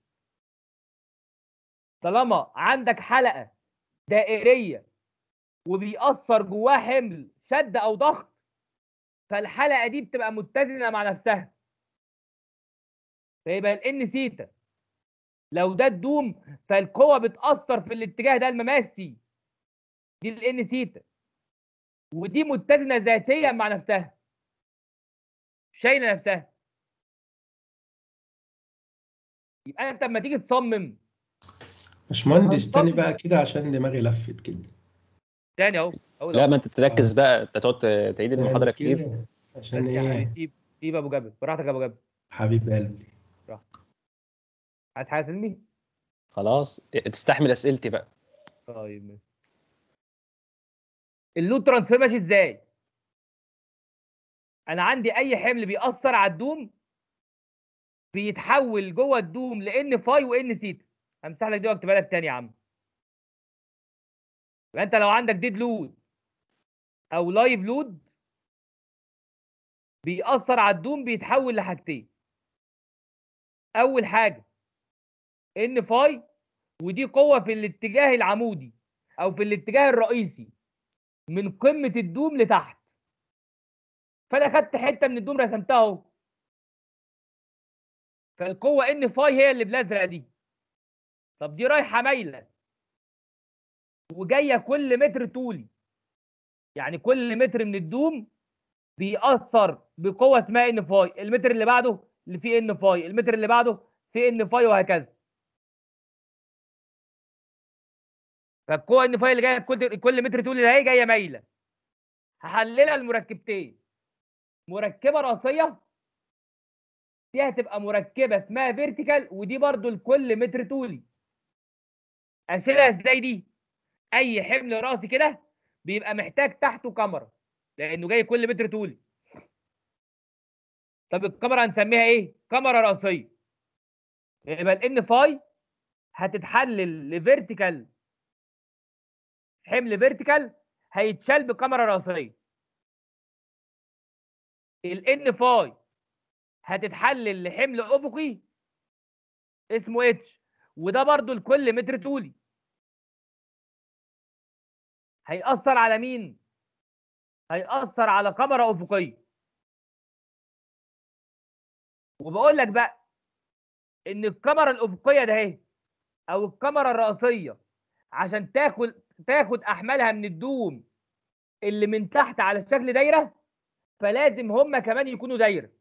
طالما عندك حلقه دائريه وبيأثر جواها حمل شد او ضغط فالحلقه دي بتبقى متزنه مع نفسها فيبقى الان سيتا لو ده الدوم فالقوه بتأثر في الاتجاه ده المماسي دي الان سيتا ودي متزنه ذاتيا مع نفسها شايله نفسها يبقى انت لما تيجي تصمم باشمهندس تاني بقى كده عشان دماغي لفت كده تاني اهو اهو لا ما انت تركز بقى انت تقعد تعيد المحاضره كتير كده عشان يعني ايه سيب سيب ابو جبل براحتك يا ابو جبل حبيب قلبي عايز حاجه سلمي خلاص تستحمل اسئلتي بقى طيب ماشي. اللود ترانسفير ماشي ازاي انا عندي اي حمل بيأثر على الدوم بيتحول جوه الدوم لان فاي وان سيتا همسح لك دي واكتبها لك تاني يا عم يبقى انت لو عندك ديد لود او لايف لود بيأثر على الدوم بيتحول لحاجتين اول حاجه ان فاي ودي قوه في الاتجاه العمودي او في الاتجاه الرئيسي من قمه الدوم لتحت فانا خدت حته من الدوم رسمتها اهو فالقوه ان فاي هي اللي بالازرق دي طب دي رايحه مايله وجايه كل متر طولي يعني كل متر من الدوم بيأثر بقوه اسمها ان فاي المتر اللي بعده اللي فيه ان فاي المتر اللي بعده فيه ان فاي وهكذا فالقوه ان فاي اللي جايه كل كل متر طولي ده هي جايه مايله هحللها لمركبتين مركبه راسيه دي هتبقى مركبه اسمها فيرتيكال ودي برضو لكل متر طولي اشيلها ازاي دي اي حمل راسي كده بيبقى محتاج تحته كاميرا لانه جاي كل متر طولي طب الكاميرا هنسميها ايه كاميرا راسيه يبقى الان فاي هتتحلل لفيرتيكال حمل فيرتيكال هيتشال بكاميرا راسيه الان فاي هتتحلل لحمل افقي اسمه اتش وده برضو لكل متر طولي هيأثر على مين؟ هيأثر على كاميرا أفقية وبقول لك بقى إن الكاميرا الأفقية ده اهي أو الكاميرا الرئيسية عشان تاخد تاخد أحمالها من الدوم اللي من تحت على شكل دايرة فلازم هما كمان يكونوا دايرة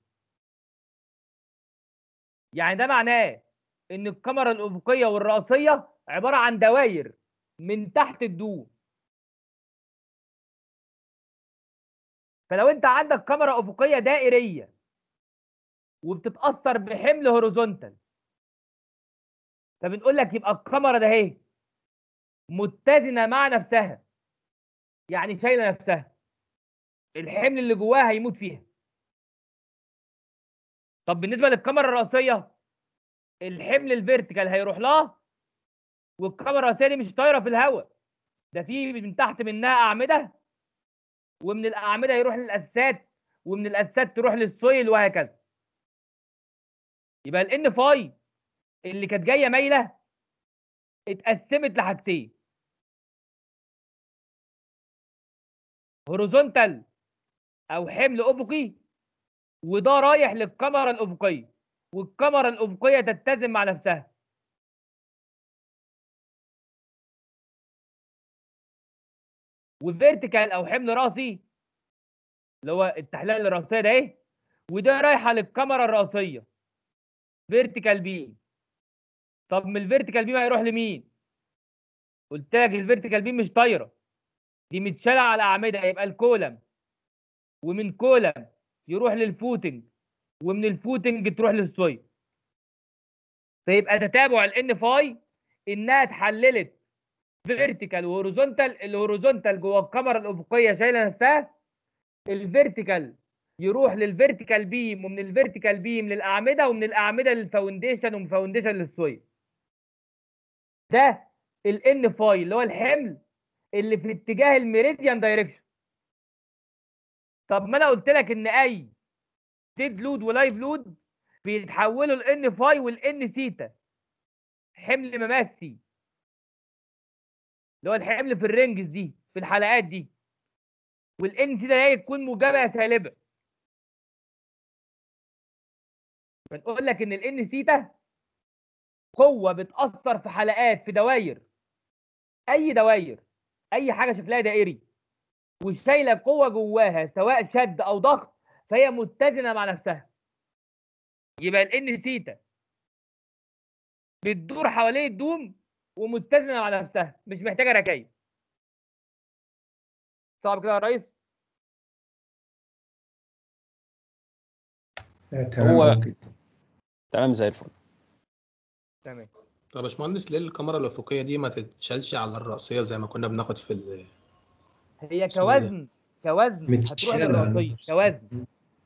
يعني ده معناه إن الكاميرا الأفقية والرئيسية عبارة عن دواير من تحت الدوم فلو انت عندك كاميرا افقيه دائريه وبتتاثر بحمل هوريزونتال فبنقول لك يبقى الكاميرا ده اهي متزنه مع نفسها يعني شايله نفسها الحمل اللي جواها هيموت فيها طب بالنسبه للكاميرا الرئيسيه الحمل الفيرتيكال هيروح لها والكاميرا الرئيسيه دي مش طايره في الهواء ده في من تحت منها اعمده ومن الاعمده يروح للاسات ومن الاسات تروح للسويل وهكذا يبقى الان فاي اللي كانت جايه مايله اتقسمت لحاجتين هوريزونتال او حمل افقي وده رايح للكاميرا الافقيه والكاميرا الافقيه تتزن مع نفسها وفيرتيكال او حمل راسي اللي هو التحليل الراسيه ده ايه وده رايحه للكاميرا الراسيه فيرتيكال بيم طب من الفيرتيكال بيم هيروح لمين قلت لك الفيرتيكال بيم مش طايره دي متشاله على اعمده يبقى الكولم ومن كولم يروح للفوتنج ومن الفوتنج تروح للسوي فيبقى تتابع الان فاي انها اتحللت فيرتيكال وهوريزونتال الهوريزونتال جوه الكاميرا الافقيه شايله نفسها الفيرتيكال يروح للفيرتيكال بيم ومن الفيرتيكال بيم للاعمده ومن الاعمده للفاونديشن ومن الفاونديشن للسويل ده الان فاي اللي هو الحمل اللي في اتجاه الميريديان دايركشن طب ما انا قلت لك ان اي ديد لود ولايف لود بيتحولوا الان فاي والان سيتا حمل مماسي اللي هو الحمل في الرينجز دي في الحلقات دي والان سي ده هي تكون موجبه يا سالبه بنقول لك ان الان سيتا قوه بتاثر في حلقات في دواير اي دواير اي حاجه شكلها دائري وشايله قوه جواها سواء شد او ضغط فهي متزنه مع نفسها يبقى الان سيتا بتدور حوالين الدوم ومتزنه مع نفسها مش محتاجه ركايز صعب كده يا ريس تمام هو ممكن. تمام زي الفل تمام طب يا باشمهندس ليه الكاميرا الافقيه دي ما تتشالش على الرأسيه زي ما كنا بناخد في ال... هي اسمه إيه ده؟ كوزن كوزن هتروح متشالة للرئيسيه على- كوزن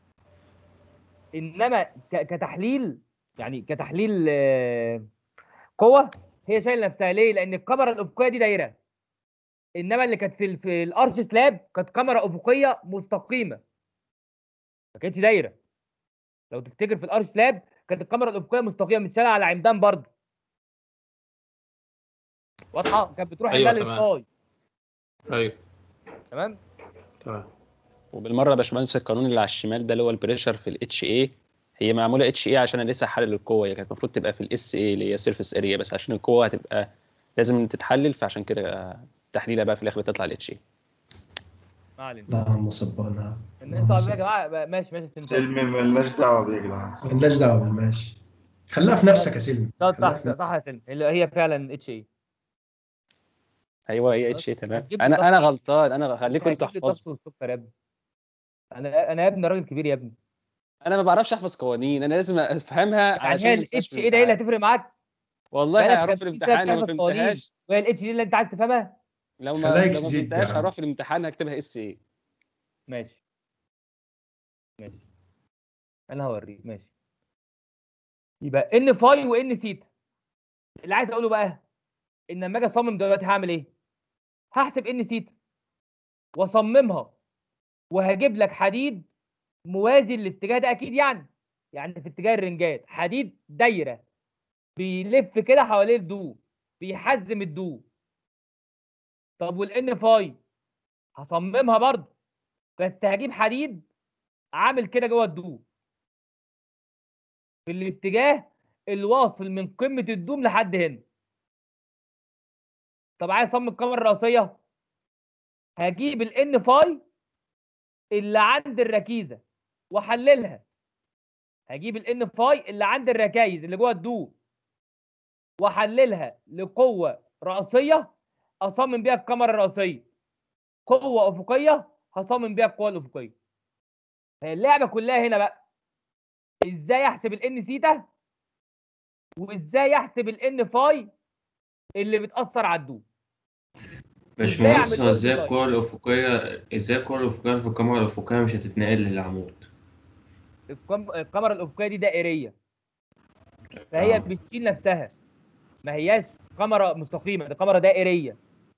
انما ك- كتحليل يعني كتحليل آه، قوه هي شايله نفسها ليه؟ لان الكاميرا الافقيه دي دايره انما اللي كانت في ال- في الارش سلاب كانت كاميرا افقيه مستقيمه ما كانتش دايره لو تفتكر في الارش سلاب كانت الكاميرا الافقيه مستقيمه متشاله على عمدان برضه واضحه كانت بتروح أيوة، عمدان تمام. للفاي ايوه تمام تمام وبالمره يا باشمهندس القانون اللي على الشمال ده اللي هو البريشر في الاتش اي هي معموله اتش اي عشان انا لسه حلل القوه هي كانت المفروض تبقى في الاس اي اللي هي سيرفيس اريا بس عشان القوه هتبقى لازم تتحلل فعشان كده تحليلها بقى في الاخر بتطلع الاتش اي ما علينا اللهم صبرنا الناس طبعا يا جماعه بقى- ماشي ماشي استنتاج سلمي ملناش دعوة بيه يا جدعان مالناش دعوه بالماشي خليها في نفسك يا سلمي صح خليها في صح صح نفسك. يا سلمى اللي هي فعلا اتش اي ايوه هي اتش اي تمام هتجيب لي انا ضغط. انا غلطان انا خليكم انتوا هتجيب لي تحفظوا الضغط والسكر يا ابني انا انا يا ابني راجل كبير يا ابني انا ما بعرفش احفظ قوانين انا لازم افهمها يعني علشان هي ما انساش الاتش في اي ده هي اللي الامتحان. هتفرق معاك والله بقالك هعرف في 50 سنة الامتحان لو ما بتحفظ قوانين. فهمتهاش وهي الاتش دي اللي انت عايز تفهمها لو ما خليها لو ما اكس زد يا فهمتهاش عم. هروح في الامتحان هكتبها اس اي ماشي ماشي انا هوريك ماشي يبقى ان فاي وان سيتا اللي عايز اقوله بقى ان لما اجي اصمم دلوقتي هعمل ايه؟ هحسب ان سيتا واصممها وهجيب لك حديد موازي للاتجاه ده اكيد يعني يعني في اتجاه الرنجات حديد دايره بيلف كده حوالين الدوم بيحزم الدوم طب والان فاي هصممها برضه بس هجيب حديد عامل كده جوه الدوم في الاتجاه الواصل من قمه الدوم لحد هنا طب عايز اصمم الكاميرا الرئيسيه هجيب الان فاي اللي عند الركيزه واحللها هجيب الان فاي اللي عند الركايز اللي جوه الدوم واحللها لقوه رئيسيه اصمم بيها الكاميرا الرئيسيه قوه افقيه هصمم بيها القوه الافقيه هي اللعبه كلها هنا بقى ازاي احسب الان سيتا وازاي احسب الان فاي اللي بتاثر على الدوم باشمهندس أعمل هو ازاي أوفلاين؟ الكرة الأفقية ازاي الكرة الأفقية في الكاميرا الأفقية مش هتتنقل للعمود؟ الكام- الكاميرا الافقيه دي دائريه فهي آه. بتشيل نفسها ما هياش كاميرا مستقيمه دي كاميرا دائريه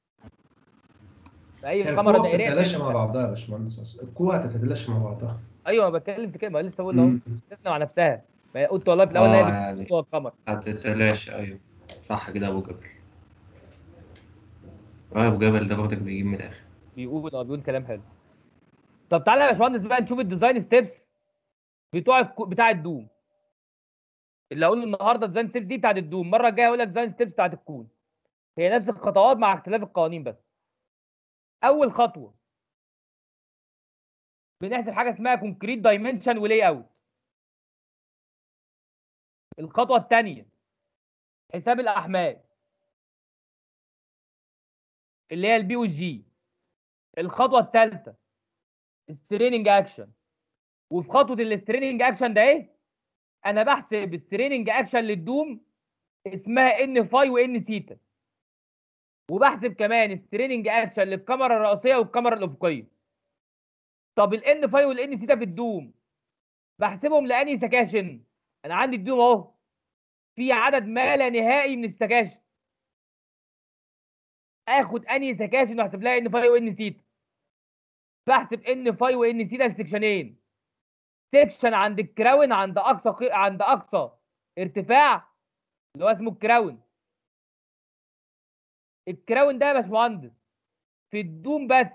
فاي يعني كاميرا القوة دائريه بتتلاشى بتشيل مع نفسها. بعضها يا باشمهندس أصلاً. القوة هتتلاشى مع بعضها ايوه أنا بتكلم في كده ما لسه بقول اهو مم. بتثنى مع نفسها ما هي قلت والله في الاول ان اه هي يعني بتشيل جوه الكاميرا هتتلاشى أيوه صح كده أبو جبل اه أبو جبل ده برضك بيجيب من الآخر بيقول اه بيقول كلام حلو طب تعالى يا باشمهندس بقى نشوف الديزاين ستيبس بتوع الكو- بتاع الدوم اللي هقوله النهارده ديزاين ستيبس دي بتاعت الدوم المره الجايه هقول لك ديزاين ستيبس بتاعت الكون هي نفس الخطوات مع اختلاف القوانين بس اول خطوه بنحسب حاجه اسمها كونكريت دايمنشن ولي اوت الخطوه الثانيه حساب الاحمال اللي هي البي والجي الخطوه الثالثه ستريننج اكشن وفي خطوه الستريننج اكشن ده ايه انا بحسب ستريننج اكشن للدوم اسمها ان فاي وان سيتا وبحسب كمان ستريننج اكشن للكاميرا الرئيسيه والكاميرا الافقيه طب الان فاي والان سيتا في الدوم بحسبهم لاني سكاشن انا عندي الدوم اهو في عدد ما لا نهائي من السكاشن اخد انهي سكاشن واحسب لها ان فاي وان سيتا بحسب ان فاي وان سيتا لسكشنين سكشن عند الكراون عند اقصى قي... عند اقصى ارتفاع اللي هو اسمه الكراون الكراون ده يا باشمهندس في الدوم بس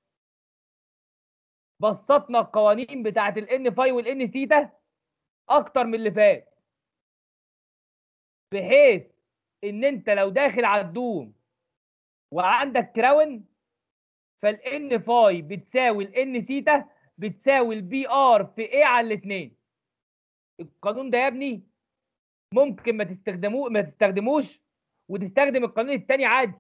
بسطنا القوانين بتاعت الان فاي والان سيتا اكتر من اللي فات بحيث ان انت لو داخل على الدوم وعندك كراون فالان فاي بتساوي الان سيتا بتساوي البي ار في ايه على الاثنين القانون ده يا ابني ممكن ما تستخدموه ما تستخدموش وتستخدم القانون الثاني عادي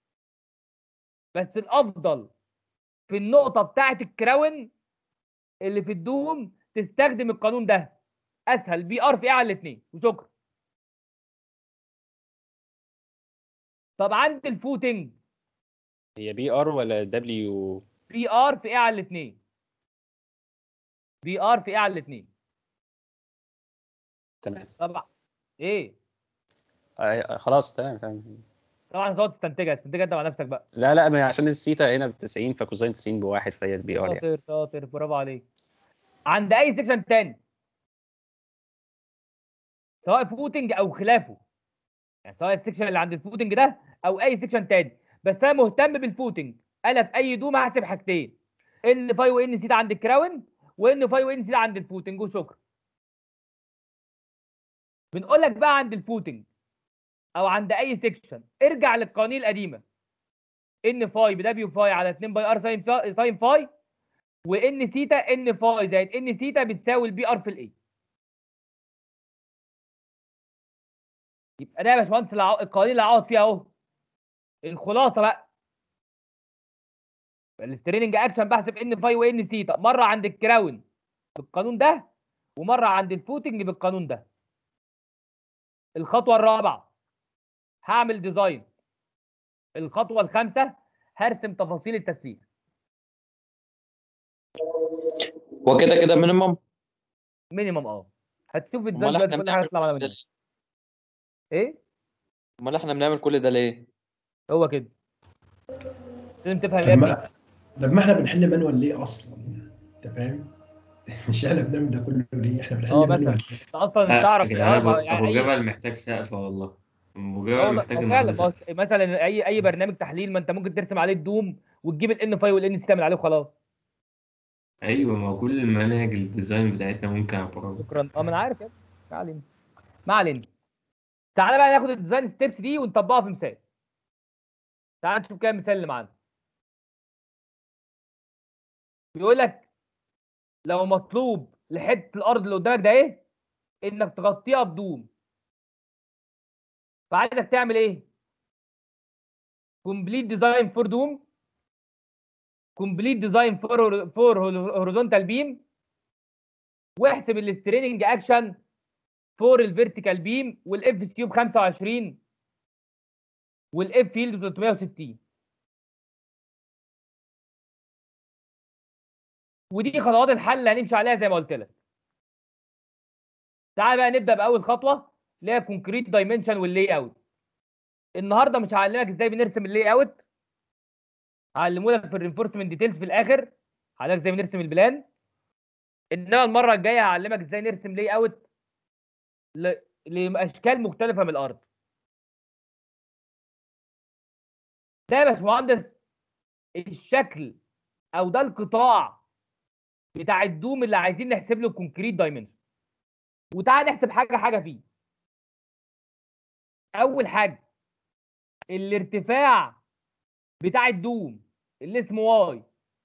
بس الافضل في النقطه بتاعه الكراون اللي في الدوم تستخدم القانون ده اسهل بي ار في ايه على الاثنين وشكرا طب عند الفوتنج هي بي ار ولا دبليو بي ار في ايه على الاثنين بي ار في ايه على الاثنين تمام طبعا ايه آه، خلاص تمام تمام طبعا هتقعد تستنتجها استنتجها انت مع نفسك بقى لا لا ما هي عشان السيتا هنا ب 90 فكوزين 90 بواحد فهي البي ار يعني شاطر شاطر برافو عليك عند اي سيكشن تاني سواء فوتنج او خلافه يعني سواء السيكشن اللي عند الفوتنج ده او اي سيكشن تاني بس انا مهتم بالفوتنج انا في اي دوم هحسب حاجتين ان فاي وان سيتا عند الكراون وان فاي وان سيتا عند الفوتنج وشكرا بنقول لك بقى عند الفوتنج او عند اي سيكشن ارجع للقوانين القديمه ان فاي بدبليو فاي على 2 باي ار ساين فاي ساين فاي وان سيتا ان فاي زائد ان سيتا بتساوي البي ار في الاي يبقى ده يا باشمهندس الع- القوانين اللي هقعد فيها اهو الخلاصه بقى الستريننج اكشن بحسب ان فاي وان سيتا مره عند الكراون بالقانون ده ومره عند الفوتنج بالقانون ده الخطوه الرابعه هعمل ديزاين الخطوه الخامسه هرسم تفاصيل التسليم هو كده كده مينيمم مينيمم اه هتشوف امال الديزاين احنا دلوقتي كل بنعمل حاجه هتطلع على كل ده مينيمم ايه امال احنا بنعمل كل ده ليه؟ هو كده لازم تفهم طب يا ابني ما طب ما احنا بنحل مانوال ليه اصلا؟ انت فاهم؟ مش احنا بنعمل ده كله ليه احنا بنحل اه مانوال مثلا انت اصلا لا تعرف يا جدعان ابو اه يعني أبو اي جبل محتاج سقف والله ابو اه جبل والله محتاج ما هو النهارده فعلا ما هو سقف مثلا اي اي برنامج تحليل ما انت ممكن ترسم عليه الدوم وتجيب الان 5 والان 6 تعمل عليه خلاص ايوه ما هو كل المناهج الديزاين بتاعتنا ممكن على برامج شكرا اه ما انا عارف يا ابني ما علينا ما علينا تعالى بقى ناخد الديزاين ستيبس دي ونطبقها في مثال تعال نشوف كام مثال اللي معانا بيقول لك لو مطلوب لحته الارض اللي قدامك ده ايه انك تغطيها بدوم فعايزك تعمل ايه كومبليت ديزاين فور دوم كومبليت ديزاين فور فور هوريزونتال بيم واحسب الستريننج اكشن فور الفيرتيكال بيم والاف سي ب 25 والاف فيلد ب 360 ودي خطوات الحل اللي هنمشي عليها زي ما قلت لك تعال بقى نبدا باول خطوه اللي هي كونكريت دايمنشن واللاي اوت النهارده مش هعلمك ازاي بنرسم اللاي اوت هعلمه لك في الرينفورسمنت ديتيلز في الاخر هعلمك ازاي بنرسم البلان انما المره الجايه هعلمك ازاي نرسم لاي اوت ل... لاشكال مختلفه من الارض ده يا باشمهندس الشكل او ده القطاع بتاع الدوم اللي عايزين نحسب له الكونكريت دايمنشن وتعال نحسب حاجه حاجه فيه اول حاجه الارتفاع بتاع الدوم اللي اسمه واي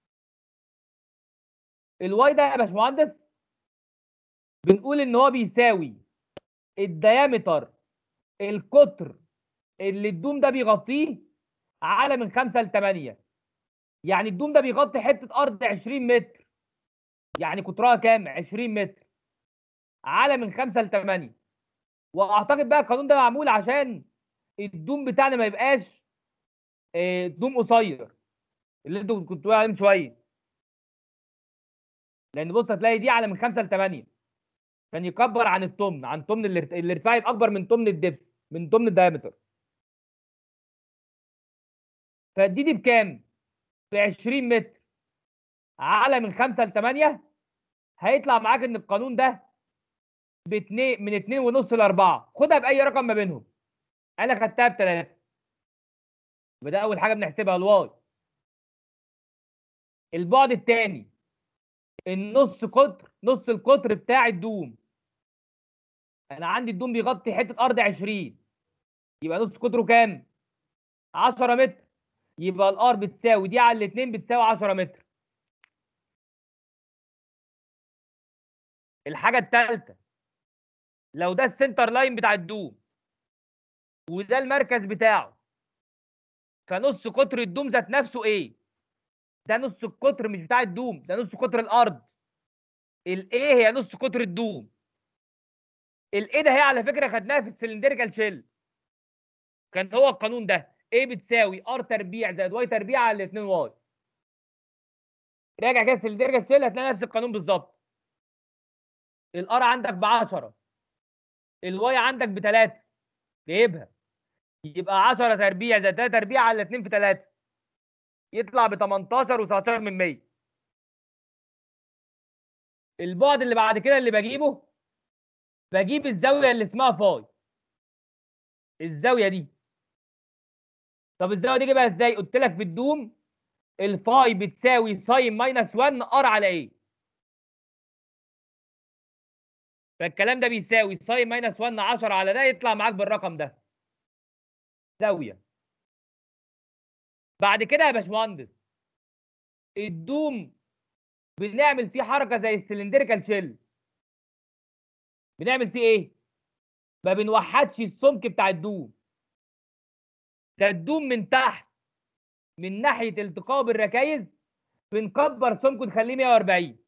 الواي ده يا باشمهندس بنقول ان هو بيساوي الديامتر القطر اللي الدوم ده بيغطيه على من 5 ل 8 يعني الدوم ده بيغطي حته ارض 20 متر يعني قطرها كام 20 متر على من 5 ل 8 واعتقد بقى القانون ده معمول عشان الدوم بتاعنا ما يبقاش آه، دوم قصير اللي انتوا كنتوا بتقولوا عليه من شويه لان بص هتلاقي دي على من 5 ل 8 كان يكبر عن التمن عن تمن الارت- الارتفاع يبقى اكبر من تمن الدبس من تمن الدايمتر فدي دي بكام؟ ب 20 متر على من 5 ل 8 هيطلع معاك ان القانون ده باتنين من 2 ونص ل 4 خدها باي رقم ما بينهم انا خدتها ب 3 يبقى ده اول حاجه بنحسبها الواي البعد الثاني النص قطر نص القطر بتاع الدوم انا عندي الدوم بيغطي حته ارض 20 يبقى نص قطره كام 10 متر يبقى الار بتساوي دي على الاثنين بتساوي 10 متر الحاجه الثالثه لو ده السنتر لاين بتاع الدوم وده المركز بتاعه فنص قطر الدوم ذات نفسه ايه ده نص القطر مش بتاع الدوم ده نص قطر الارض الايه هي نص قطر الدوم الايه ده هي على فكره خدناها في السلندريكال شيل كان هو القانون ده ايه بتساوي ار تربيع زائد واي تربيع على 2 واي راجع كده السلندريكال شيل هتلاقي نفس القانون بالظبط الار عندك ب 10 الواي عندك ب 3 جايبها يبقى 10 تربيع زائد 3 تربيع على 2 في 3 يطلع ب 18 و19 من 100 البعد اللي بعد كده اللي بجيبه بجيب الزاويه اللي اسمها فاي الزاويه دي طب الزاويه دي اجيبها ازاي قلت لك في الدوم الفاي بتساوي ساين ماينس 1 ار على ايه فالكلام ده بيساوي ساين ماينس 1 10 على ده يطلع معاك بالرقم ده زاويه بعد كده يا باشمهندس الدوم بنعمل فيه حركه زي السلندريكال شيل بنعمل فيه ايه ما بنوحدش السمك بتاع الدوم ده الدوم من تحت من ناحيه التقاء بالركايز بنكبر سمكه نخليه 140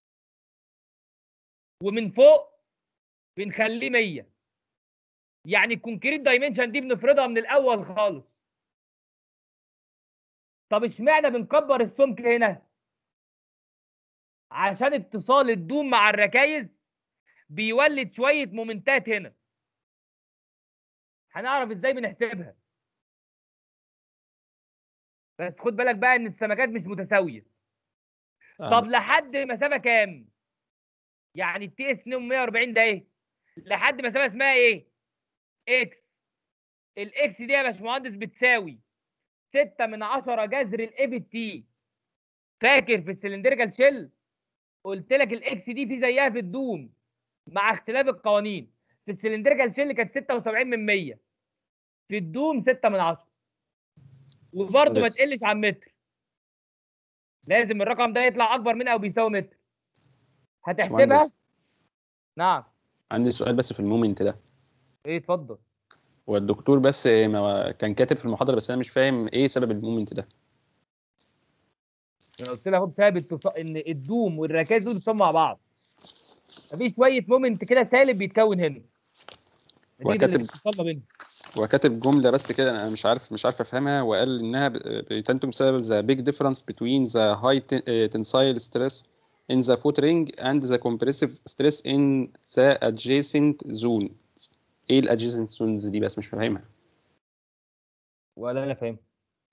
ومن فوق بنخليه 100 يعني الكونكريت دايمنشن دي بنفرضها من الاول خالص طب اشمعنى بنكبر السمك هنا عشان اتصال الدوم مع الركايز بيولد شويه مومنتات هنا هنعرف ازاي بنحسبها بس خد بالك بقى ان السمكات مش متساويه طب لحد مسافه كام يعني التي اس 140 ده ايه لحد مسافه اسمها ايه اكس الاكس دي يا باشمهندس بتساوي 6 من 10 جذر الاي في تي فاكر في السلندريكال شيل قلت لك الاكس دي في زيها في الدوم مع اختلاف القوانين في السلندريكال شيل كانت 76 من 100 في الدوم 6 من 10 وبرضه ما لسه. تقلش عن متر لازم الرقم ده يطلع اكبر من او بيساوي متر هتحسبها باشمهندس، نعم عندي سؤال بس في المومنت ده ايه اتفضل هو الدكتور بس ما كان كاتب في المحاضره بس انا مش فاهم ايه سبب المومنت ده انا قلت لك اهو بسبب اتصال ان الدوم والركائز دول بيتصلوا مع بعض ففي شويه مومنت كده سالب بيتكون هنا هو نتيجة كاتب- للاتصال ما بينهم هو كاتب جمله بس كده انا مش عارف مش عارف افهمها وقال انها ب- بتنتج بسبب the big difference between the high ten- eh, tensile stress in the foot ring and the compressive stress in the adjacent zone ايه ال adjacent zones دي بس مش فاهمها ولا انا فاهم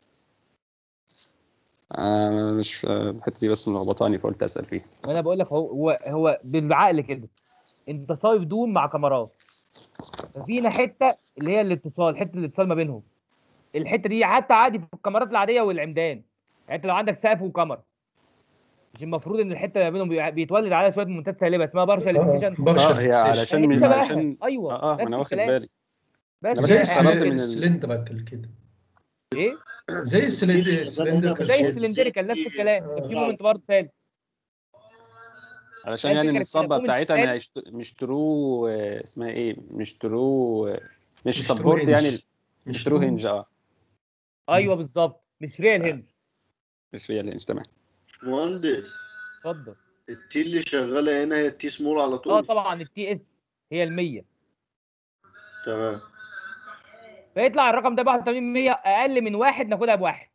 انا مش الحته دي بس ملخبطاني فقلت اسال فيها ما انا بقول لك هو هو هو بالعقل كده انت صايب دوم مع كاميرات ففينا حته اللي هي الاتصال حته الاتصال ما بينهم الحته دي حتى عادي في الكاميرات العاديه والعمدان يعني انت لو عندك سقف وكاميرا مش المفروض ان الحته اللي ما بينهم بي- بيتولد عليها شويه مومنتات سالبه اسمها بارشال آه، اكسيشن partial اه هي fixation. علشان من شبهها. علشان ايوه اه اه نفس انا واخد الكلام. بالي بس أنا بس زي استغربت السلندر- من ال- السلندركل كده ايه زي السلندر- السلندركل زي شيل. السلندريكال نفس الكلام بس في مومنت برضه سالب علشان هي يعني ان الفكرة الصبه التراكم بتاعتها الثالث- ما يشت- مش ترو آه، اسمها ايه مش ترو آه، مش مش ترو سبورت هنج. يعني مش مش ترو ترو هنج اه ايوه بالظبط مش ريال هنج مش ريال هنج تمام مهندس اتفضل التي اللي شغاله هنا هي التي سمول على اه طول طبعا التي اس هي ال 100 تمام فيطلع الرقم ده ب 81 اقل من واحد ناخدها بواحد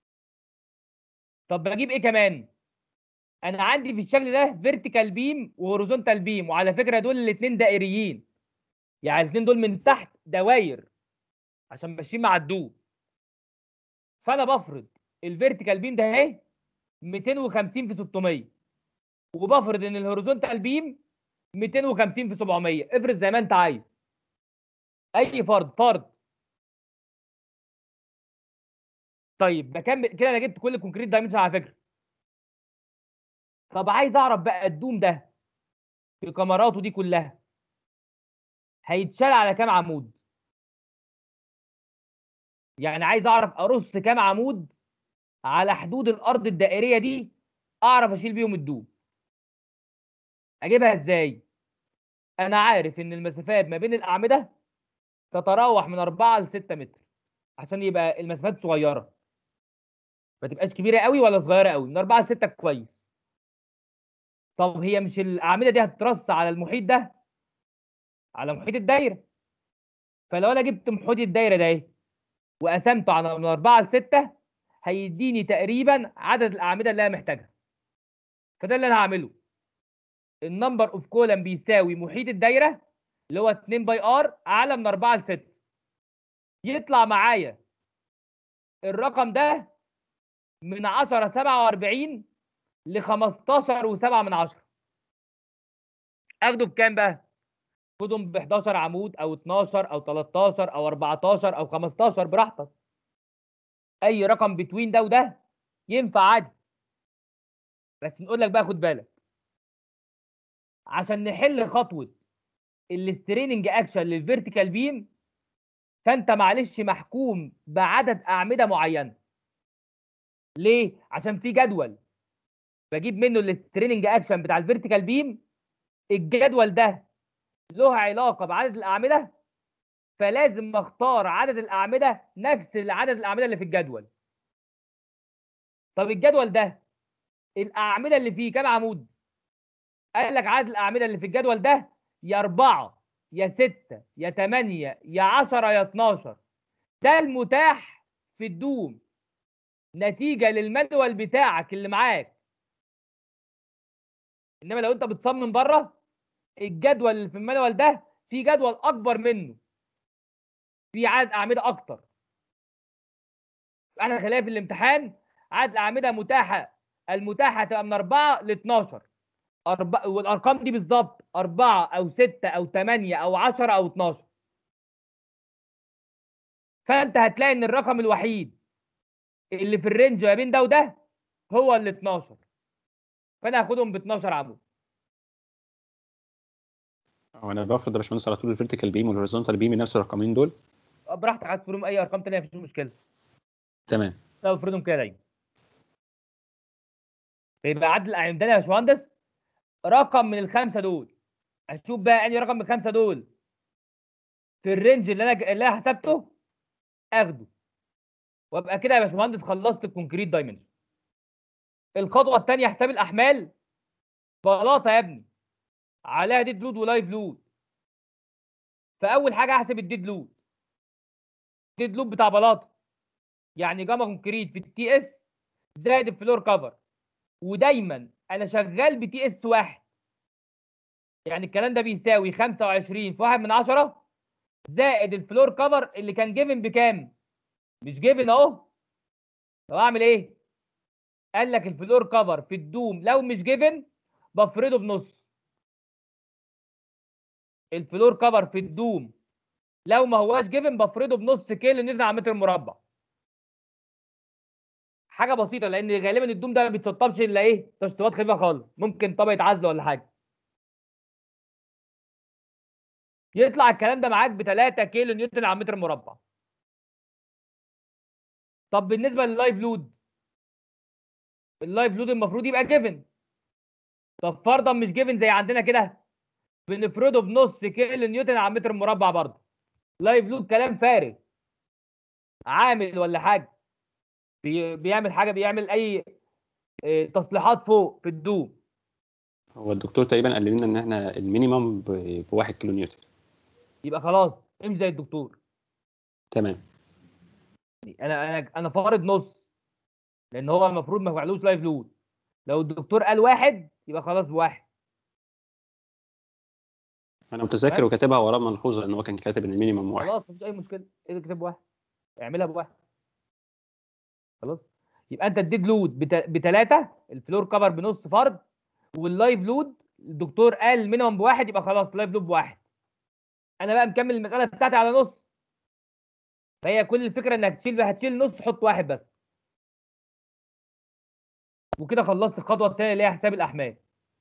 طب بجيب ايه كمان انا عندي في الشكل ده فيرتيكال بيم وهوريزونتال بيم وعلى فكره دول الاثنين دائريين يعني الاثنين دول من تحت دواير عشان ماشيين مع الدو فانا بفرض الفيرتيكال بيم ده اهي 250 في 600 وبفرض ان الهوريزونتال بيم 250 في 700 افرض زي ما انت عايز اي فرض فرض طيب بكمل كده انا جبت كل الكونكريت دايمنشن على فكره طب عايز اعرف بقى الدوم ده في كاميراته دي كلها هيتشال على كام عمود يعني عايز اعرف ارص كام عمود على حدود الارض الدائريه دي اعرف اشيل بيهم الدوم اجيبها ازاي انا عارف ان المسافات ما بين الاعمده تتراوح من 4 ل 6 متر عشان يبقى المسافات صغيره ما تبقاش كبيره قوي ولا صغيره قوي من 4 ل 6 كويس طب هي مش الاعمده دي هتترص على المحيط ده على محيط الدايره فلو انا جبت محيط الدايره ده اهي وقسمته على من 4 ل 6 هيديني تقريبا عدد الاعمده اللي انا محتاجها فده اللي انا هعمله النمبر اوف كولم بيساوي محيط الدايره اللي هو 2 باي ار اعلى من 4 ل 6 يطلع معايا الرقم ده من 10 47 ل 15 و7 من 10 اخده بكام بقى؟ خدهم ب 11 عمود او 12 او 13 او 14 او 15 براحتك اي رقم بتوين ده وده ينفع عادي بس نقول لك بقى خد بالك عشان نحل خطوه الستريننج اكشن للفيرتيكال بيم فانت معلش محكوم بعدد اعمده معينه ليه عشان في جدول بجيب منه الستريننج اكشن بتاع الفيرتيكال بيم الجدول ده له علاقه بعدد الاعمده فلازم اختار عدد الاعمده نفس عدد الاعمده اللي في الجدول طب الجدول ده الاعمده اللي فيه كام عمود قال لك عدد الاعمده اللي في الجدول ده يا أربعة يا ستة يا تمانية يا عشرة يا 12 ده المتاح في الدوم نتيجة للمانوال بتاعك اللي معاك انما لو انت بتصمم بره الجدول اللي في المانوال ده في جدول اكبر منه في عدد اعمده اكتر احنا خلينا في الامتحان عدد الاعمده متاحه المتاحه تبقى من 4 ل 12 أربعة والارقام دي بالظبط أربعة او ستة او ثمانية او 10 او 12 فانت هتلاقي ان الرقم الوحيد اللي في الرينج ما بين ده وده هو ال 12 فانا هاخدهم ب 12 عمود وانا بفرض يا باشمهندس على طول الفيرتيكال بيم والهوريزونتال بيم نفس الرقمين دول براحتك عايز تفرضهم اي ارقام تانية مفيش مشكله تمام لا بفرضهم كده دايما يبقى عدد عندنا يا باشمهندس رقم من الخمسه دول اشوف بقى انهي رقم من الخمسه دول في الرينج اللي انا اللي انا حسبته اخده وابقى كده يا باشمهندس خلصت الكونكريت دايمنشن الخطوه الثانيه حساب الاحمال بلاطه يا ابني عليها ديد لود ولايف لود فاول حاجه احسب الديد لود الديد لود بتاع بلاطه يعني جاما كونكريت في التي اس زائد الفلور كفر ودايما انا شغال بتي اس واحد يعني الكلام ده بيساوي 25 في 1 من 10 زائد الفلور كفر اللي كان جيفن بكام؟ مش جيفن اهو طب اعمل ايه؟ قال لك الفلور كفر في الدوم لو مش جيفن بفرده بنص الفلور كفر في الدوم لو ما هواش جيفن بفرده بنص كيلو نيوتن على متر مربع حاجه بسيطه لان غالبا الدوم ده ما بيتشطبش الا ايه تشطيبات خفيفه خالص ممكن طبقه عزل ولا حاجه يطلع الكلام ده معاك ب 3 كيلو نيوتن على متر مربع طب بالنسبه لللايف لود اللايف لود المفروض يبقى جيفن طب فرضا مش جيفن زي عندنا كده بنفرده بنص كيلو نيوتن على متر مربع برضه لايف لود كلام فارغ عامل ولا حاجه بي- بيعمل حاجه بيعمل اي آه، تصليحات فوق في الدوم هو الدكتور تقريبا قال لنا ان احنا المينيمم ب 1 كيلو نيوتن يبقى خلاص امشي زي الدكتور تمام انا انا انا فارض نص لان هو المفروض ما يفعلوش لايف لود لو الدكتور قال واحد يبقى خلاص بواحد انا متذكر تمام. وكاتبها وراه ملحوظه ان هو كان كاتب ان المينيمم واحد خلاص مفيش اي مشكله ايه ده كتاب واحد اعملها بواحد خلاص يبقى انت اديت لود بثلاثه الفلور كفر بنص فرد واللايف لود الدكتور قال المينيمم بواحد يبقى خلاص لايف لود بواحد انا بقى مكمل المساله بتاعتي على نص فهي كل الفكره انك تشيل هتشيل نص حط واحد بس وكده خلصت الخطوه الثانيه اللي هي حساب الاحمال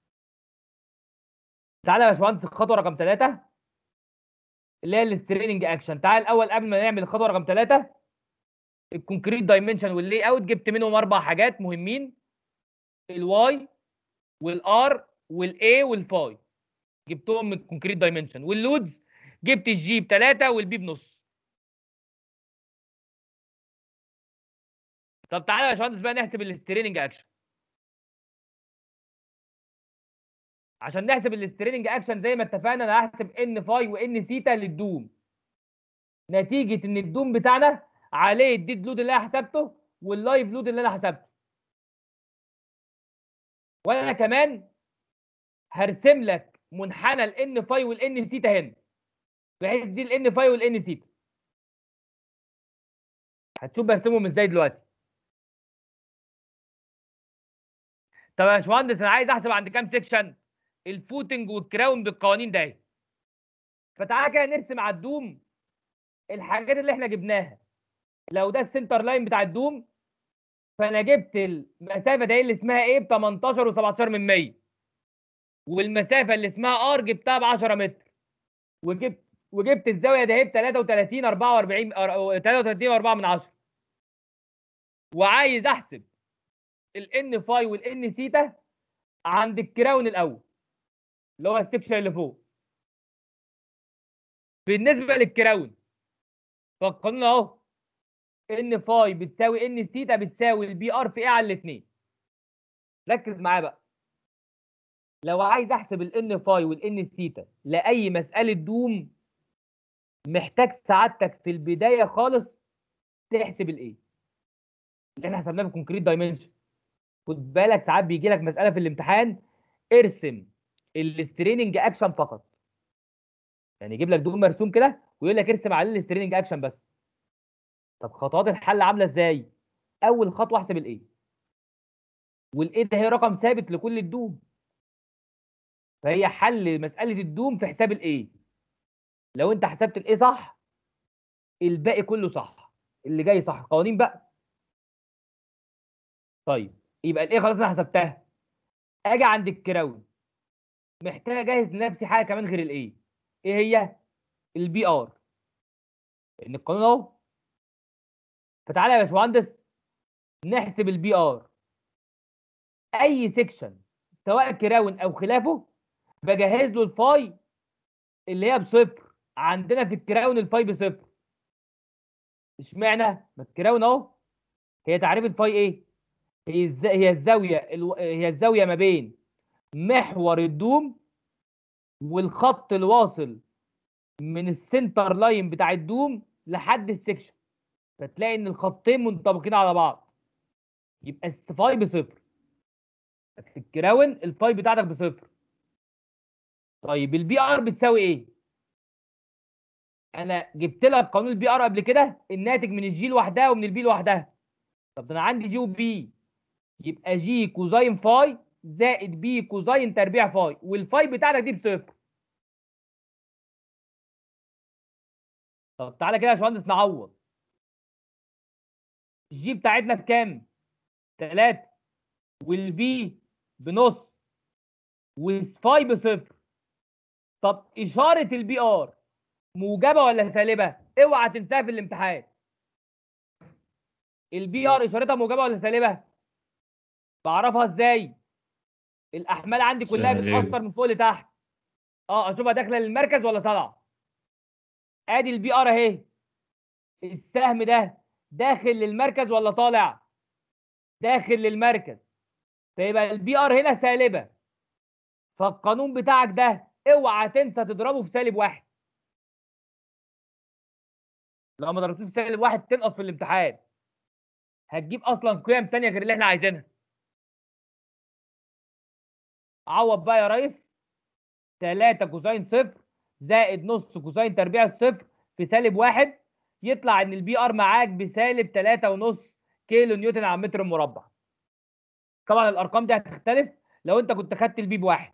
تعالى يا باشمهندس الخطوه رقم ثلاثه اللي هي الستريننج اكشن تعال الاول قبل ما نعمل الخطوه رقم ثلاثه الكونكريت دايمنشن واللي اوت جبت منهم اربع حاجات مهمين الواي والار والاي والفاي جبتهم من الكونكريت دايمنشن واللودز جبت الجي بثلاثه والبي بنص طب تعالى يا باشمهندس بقى نحسب الستريننج اكشن عشان نحسب الستريننج اكشن زي ما اتفقنا انا هحسب ان فاي وان سيتا للدوم نتيجه ان الدوم بتاعنا عليه الديد لود اللي انا حسبته واللايف لود اللي انا حسبته وانا كمان هرسم لك منحنى الان فاي والان سيتا هنا بحيث دي الان فاي والان سيتا هتشوف برسمهم ازاي دلوقتي طب يا باشمهندس انا عايز احسب عند كام سيكشن الفوتنج والكراون بالقوانين ده فتعالى كده نرسم على الدوم الحاجات اللي احنا جبناها لو ده السنتر لاين بتاع الدوم فانا جبت المسافه دي اللي اسمها ايه ب 18 و17 من 100 والمسافه اللي اسمها ار جبتها ب 10 متر وجبت وجبت الزاويه دي ب 33 44 33 و4 من 10 وعايز احسب الان فاي والان سيتا عند الكراون الاول اللي هو السكشن اللي فوق بالنسبه للكراون فالقانون اهو ان فاي بتساوي ان سيتا بتساوي البي ار في ايه على الاثنين ركز معايا بقى لو عايز احسب الان فاي والان سيتا لاي مساله دوم محتاج سعادتك في البدايه خالص تحسب الايه اللي احنا حسبناه في الكونكريت دايمنشن خد بالك ساعات بيجي لك مساله في الامتحان ارسم الستريننج اكشن فقط يعني يجيب لك دوم مرسوم كده ويقول لك ارسم عليه الستريننج اكشن بس طب خطوات الحل عامله ازاي اول خطوه احسب الايه والايه ده هي رقم ثابت لكل الدوم فهي حل مساله الدوم في حساب الايه لو انت حسبت الايه صح الباقي كله صح اللي جاي صح قوانين بقى طيب يبقى الايه خلاص انا حسبتها اجي عند الكراون محتاج اجهز لنفسي حاجه كمان غير الايه ايه هي البي ار ان القانون اهو فتعالى يا باشمهندس نحسب البي ار اي سيكشن سواء كراون او خلافه بجهز له الفاي اللي هي بصفر عندنا في الكراون الفاي بصفر اشمعنى ما الكراون اهو هي تعريف الفاي ايه هي الز... هي الزاويه الو... هي الزاويه ما بين محور الدوم والخط الواصل من السنتر لاين بتاع الدوم لحد السكشن فتلاقي ان الخطين منطبقين على بعض يبقى الفاي بصفر في الكراون الفاي بتاعتك بصفر طيب البي ار بتساوي ايه انا جبت لك قانون البي ار قبل كده الناتج من الجي لوحدها ومن البي لوحدها طب ده انا عندي جي وبي يبقى جي كوزاين فاي زائد بي كوزاين تربيع فاي والفاي بتاعتك دي بصفر طب تعالى كده يا باشمهندس نعوض الجي بتاعتنا بكام؟ 3 والبي بنص والفاي بصفر طب اشاره البي ار موجبه ولا سالبه؟ اوعى تنساها في الامتحان البي ار اشارتها موجبه ولا سالبه؟ بعرفها ازاي؟ الاحمال عندي كلها سالبة. بتاثر من فوق لتحت اه اشوفها داخله للمركز ولا طالعه ادي البي ار اهي السهم ده داخل للمركز ولا طالع داخل للمركز فيبقى البي ار هنا سالبه فالقانون بتاعك ده اوعى تنسى تضربه في سالب واحد لو ما ضربتوش في سالب واحد تنقص في الامتحان هتجيب اصلا قيم تانية غير اللي احنا عايزينها عوض بقى يا ريس 3 كوساين صفر زائد نص كوساين تربيع الصفر في سالب واحد يطلع ان البي ار معاك بسالب 3 ونص كيلو نيوتن على متر مربع طبعا الارقام دي هتختلف لو انت كنت خدت البي بواحد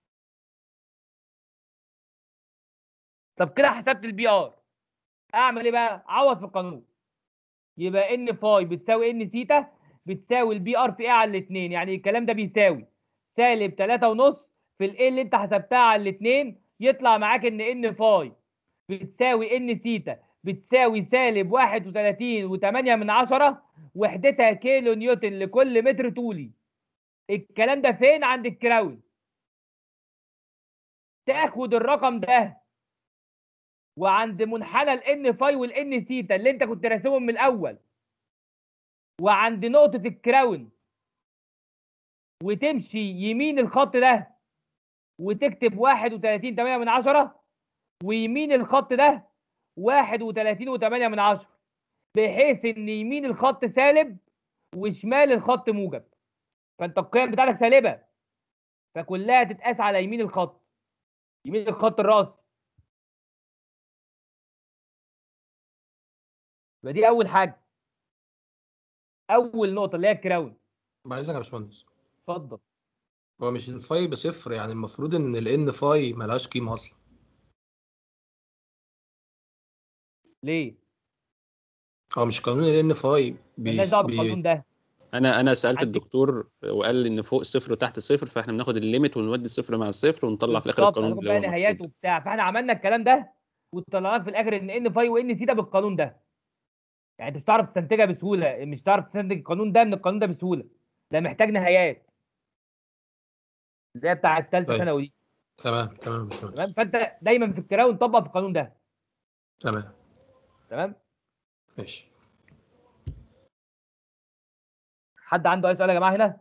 طب كده حسبت البي ار اعمل ايه بقى عوض في القانون يبقى ان فاي بتساوي ان سيتا بتساوي البي ار في ايه على الاثنين يعني الكلام ده بيساوي سالب 3 ونص في الايه اللي انت حسبتها على الاثنين يطلع معاك ان ان فاي بتساوي ان سيتا بتساوي سالب 31 و8 من عشرة وحدتها كيلو نيوتن لكل متر طولي الكلام ده فين عند الكراون تاخد الرقم ده وعند منحنى الان فاي والان سيتا اللي انت كنت راسمهم من الاول وعند نقطة الكراون وتمشي يمين الخط ده وتكتب 31 8 من عشرة ويمين الخط ده 31 و8 من عشرة بحيث ان يمين الخط سالب وشمال الخط موجب فانت القيم بتاعتك سالبه فكلها تتقاس على يمين الخط يمين الخط الراسي يبقى دي اول حاجه اول نقطه اللي هي الكراون بعد اذنك يا باشمهندس اتفضل هو مش الفاي بصفر يعني المفروض ان الان فاي ملهاش قيمه اصلا ليه هو مش قانون الان فاي مالناش دعوه بالقانون ده انا انا سالت عندك- الدكتور وقال لي ان فوق الصفر وتحت الصفر فاحنا بناخد الليميت ونودي الصفر مع الصفر ونطلع في الاخر بالظبط القانون هناخد اللي هو بقى نهايات المفروض. وبتاع فاحنا عملنا الكلام ده وطلعناك في الاخر ان ان فاي وان سيتا بالقانون ده يعني انت مش هتعرف تستنتجها بسهوله مش هتعرف تستنتج القانون ده من القانون ده بسهوله ده محتاج نهايات اللي هي بتاع الثالثه طيب. ثانوي دي تمام تمام يا باشمهندس تمام فانت دايما في الكراون طبق في القانون ده تمام تمام ماشي حد عنده اي سؤال يا جماعه هنا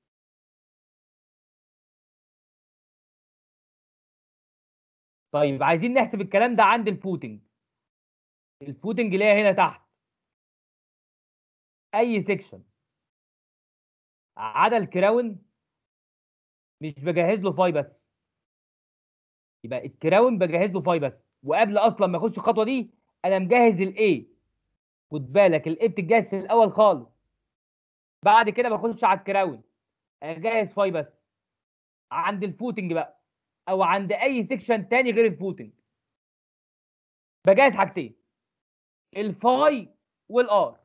طيب عايزين نحسب الكلام ده عند الفوتنج الفوتنج اللي هي هنا تحت اي سيكشن عدا الكراون مش بجهز له فاي بس يبقى الكراون بجهز له فاي بس وقبل اصلا ما اخش الخطوه دي انا مجهز الاي خد بالك الاي بتتجهز في الاول خالص بعد كده بخش على الكراون اجهز فاي بس عند الفوتنج بقى او عند اي سيكشن تاني غير الفوتنج بجهز حاجتين الفاي والار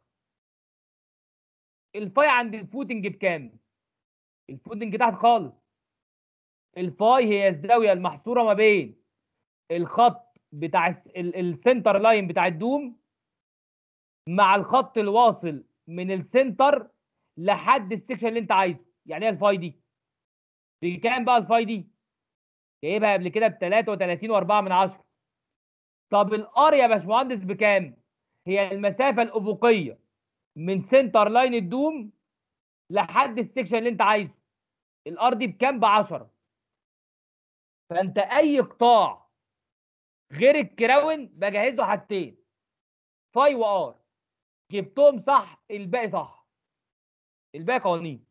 الفاي عند الفوتنج بكام الفوتنج تحت خالص الفاي هي الزاويه المحصوره ما بين الخط بتاع الس- ال- السنتر لاين بتاع الدوم مع الخط الواصل من السنتر لحد السكشن اللي انت عايزه يعني ايه الفاي دي بكام بقى الفاي دي جايبها قبل كده ب 33 و4 من 10 طب الار يا باشمهندس بكام هي المسافه الافقيه من سنتر لاين الدوم لحد السكشن اللي انت عايزه الار دي بكام ب 10 فانت اي قطاع غير الكراون بجهزه حاجتين فاي وار جبتهم صح الباقي صح الباقي قوانين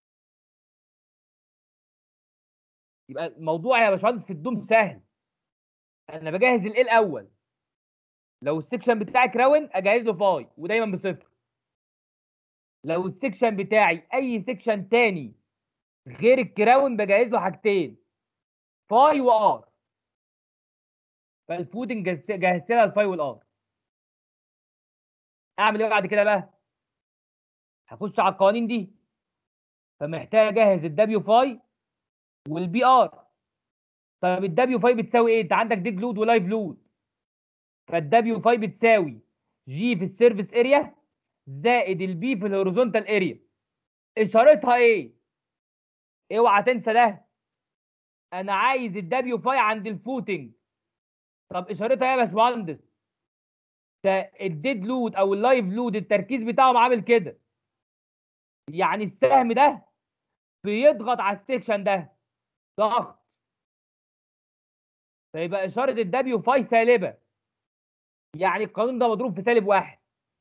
يبقى الموضوع يا باشمهندس في الدوم سهل انا بجهز الايه الاول لو السكشن بتاعي كراون اجهز له فاي ودايما بصفر لو السكشن بتاعي اي سكشن تاني غير الكراون بجهز له حاجتين فاي وار فالفوتنج جهزت جهزت لها الفاي والار اعمل ايه بعد كده بقى هخش على القوانين دي فمحتاج اجهز الدبليو فاي والبي ار طيب الدبليو فاي بتساوي ايه انت عندك ديد لود ولايف لود فالدبليو فاي بتساوي جي في السيرفيس اريا زائد البي في الهوريزونتال اريا اشارتها ايه اوعى تنسى ده انا عايز الدبليو فاي عند الفوتنج طب اشارتها ايه يا باشمهندس ده الديد لود او اللايف لود التركيز بتاعهم عامل كده يعني السهم ده بيضغط على السكشن ده ضغط فيبقى اشاره الدبليو فاي سالبه يعني القانون ده مضروب في سالب واحد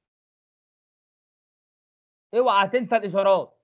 اوعى تنسى الاشارات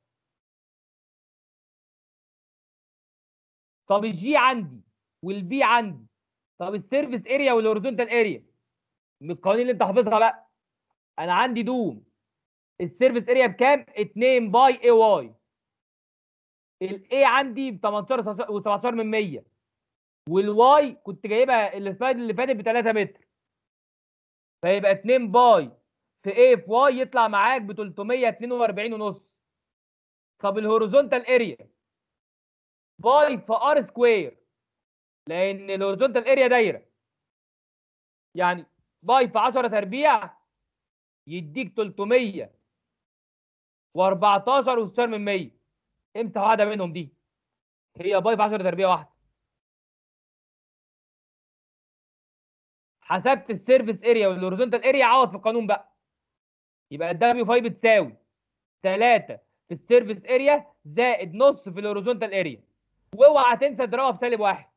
طب الجي عندي والبي عندي طب السيرفيس اريا والهوريزونتال اريا من القوانين اللي انت حافظها بقى انا عندي دوم السيرفيس اريا بكام 2 باي اي واي الاي عندي ب 18 و17 من 100 والواي كنت جايبها السلايد اللي فاتت ب 3 متر فيبقى 2 باي في ايه في واي يطلع معاك ب 342 ونص طب الهوريزونتال اريا باي في ار سكوير لان الهوريزونتال اريا دايره يعني باي في 10 تربيع يديك 300 و14 و16 من 100 امتى واحده منهم دي هي باي في 10 تربيع واحده حسبت السيرفيس اريا والهوريزونتال اريا عوض في القانون بقى يبقى الدبليو 5 بتساوي 3 في السيرفيس اريا زائد نص في الهوريزونتال اريا واوعى تنسى تضربها في سالب واحد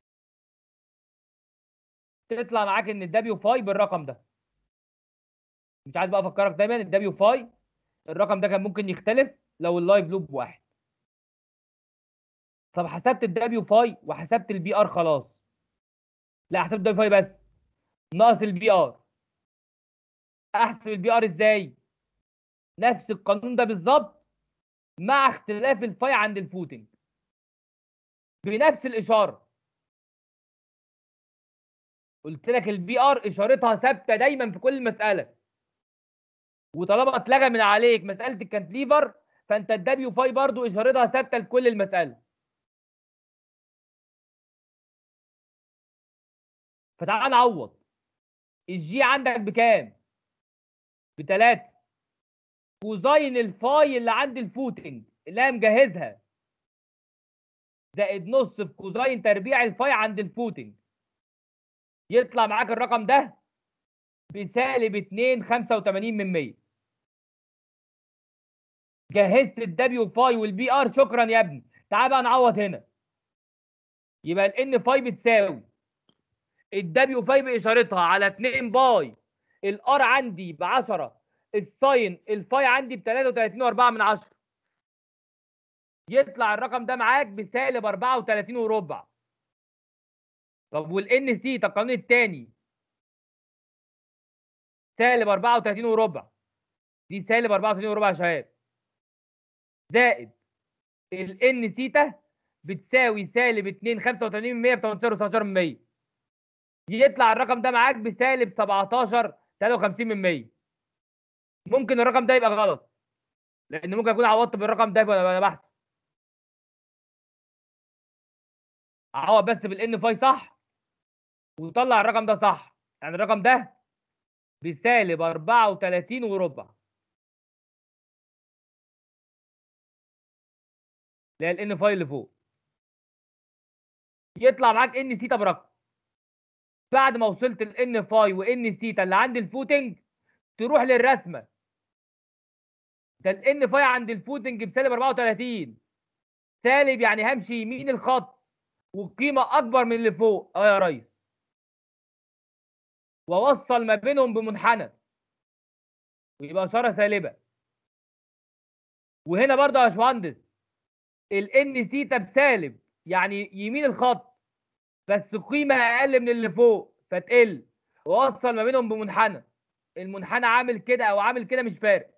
تطلع معاك ان الدبليو 5 بالرقم ده مش عايز بقى افكرك دايما الدبليو 5 الرقم ده كان ممكن يختلف لو اللايف لوب واحد طب حسبت الدبليو 5 وحسبت البي ار خلاص لا حسبت الدبليو 5 بس ناقص البي ار احسب البي ار ازاي نفس القانون ده بالظبط مع اختلاف الفاي عند الفوتنج بنفس الاشاره قلت لك البي ار اشارتها ثابته دايما في كل مساله وطالما اتلغى من عليك مساله الكانتليفر فانت الدبليو فاي برضو اشارتها ثابته لكل المساله فتعال نعوض الجي عندك بكام؟ بتلاتة كوزاين الفاي اللي عند الفوتنج اللي انا مجهزها زائد نص في كوزاين تربيع الفاي عند الفوتنج يطلع معاك الرقم ده بسالب 2 85 من 100 جهزت الدبليو فاي والبي ار شكرا يا ابني تعال بقى نعوض هنا يبقى الان فاي بتساوي الدبليو فاي باشارتها على 2 باي الار عندي ب 10 الساين الفاي عندي ب 33 و4 من 10 يطلع الرقم ده معاك بسالب 34 وربع طب والان سي ده القانون الثاني سالب 34 وربع دي سالب 34 وربع يا شباب زائد الان سيتا بتساوي سالب 2 85 من 100 ب 18 و19 من 100 يطلع الرقم ده معاك بسالب 17 53 من 100 ممكن الرقم ده يبقى غلط لان ممكن اكون عوضت بالرقم ده وانا بحسب عوض بس بالان فاي صح وطلع الرقم ده صح يعني الرقم ده بسالب 34 وربع اللي هي الان فاي اللي فوق يطلع معاك ان سيتا برقم بعد ما وصلت الان فاي وان سيتا اللي عند الفوتنج تروح للرسمه ده الان فاي عند الفوتنج بسالب 34 سالب يعني همشي يمين الخط والقيمه اكبر من اللي فوق اه يا ريس واوصل ما بينهم بمنحنى ويبقى اشاره سالبه وهنا برضه يا باشمهندس الان سيتا بسالب يعني يمين الخط بس قيمه اقل من اللي فوق فتقل واوصل ما بينهم بمنحنى المنحنى عامل كده او عامل كده مش فارق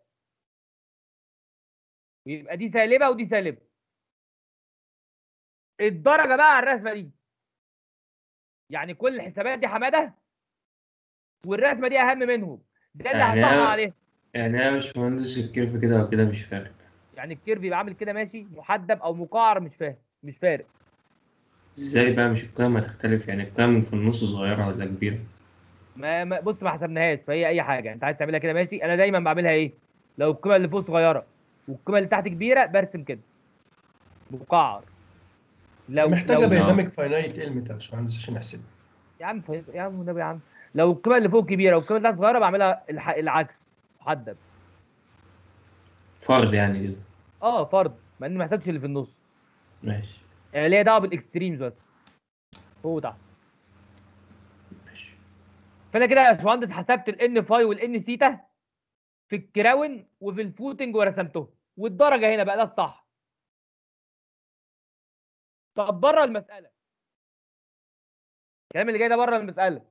ويبقى دي سالبه ودي سالبه الدرجه بقى على الرسمه دي يعني كل الحسابات دي حماده والرسمه دي اهم منهم ده اللي يعني هطلع أنا- عليه يعني انا مش مهندس الكيرف كده او كده مش فارق يعني الكيرف يبقى عامل كده ماشي محدب او مقعر مش فاهم مش فارق ازاي بقى مش القيم هتختلف يعني القيم في النص صغيرة ولا كبيرة ما, ما بص ما حسبناهاش فهي اي حاجه انت عايز تعملها كده ماشي انا دايما بعملها ايه لو القيمه اللي فوق صغيره والقيمه اللي تحت كبيره برسم كده مقعر لو محتاجه لو دايناميك فاينايت المنت يا باشمهندس عشان نحسبها يا عم فاهم- يا عم النبي يا عم لو القيمه اللي فوق كبيره والقيمه اللي تحت صغيره بعملها الح... العكس محدد فرض يعني كده اه فرض مع اني ما حسبتش اللي في النص ماشي يعني ليها دعوه بالاكستريمز بس فوق وتحت ماشي فانا كده يا باشمهندس حسبت الان فاي والان سيتا في الكراون وفي الفوتنج ورسمتهم والدرجه هنا بقى ده الصح طب بره المساله الكلام اللي جاي ده بره المساله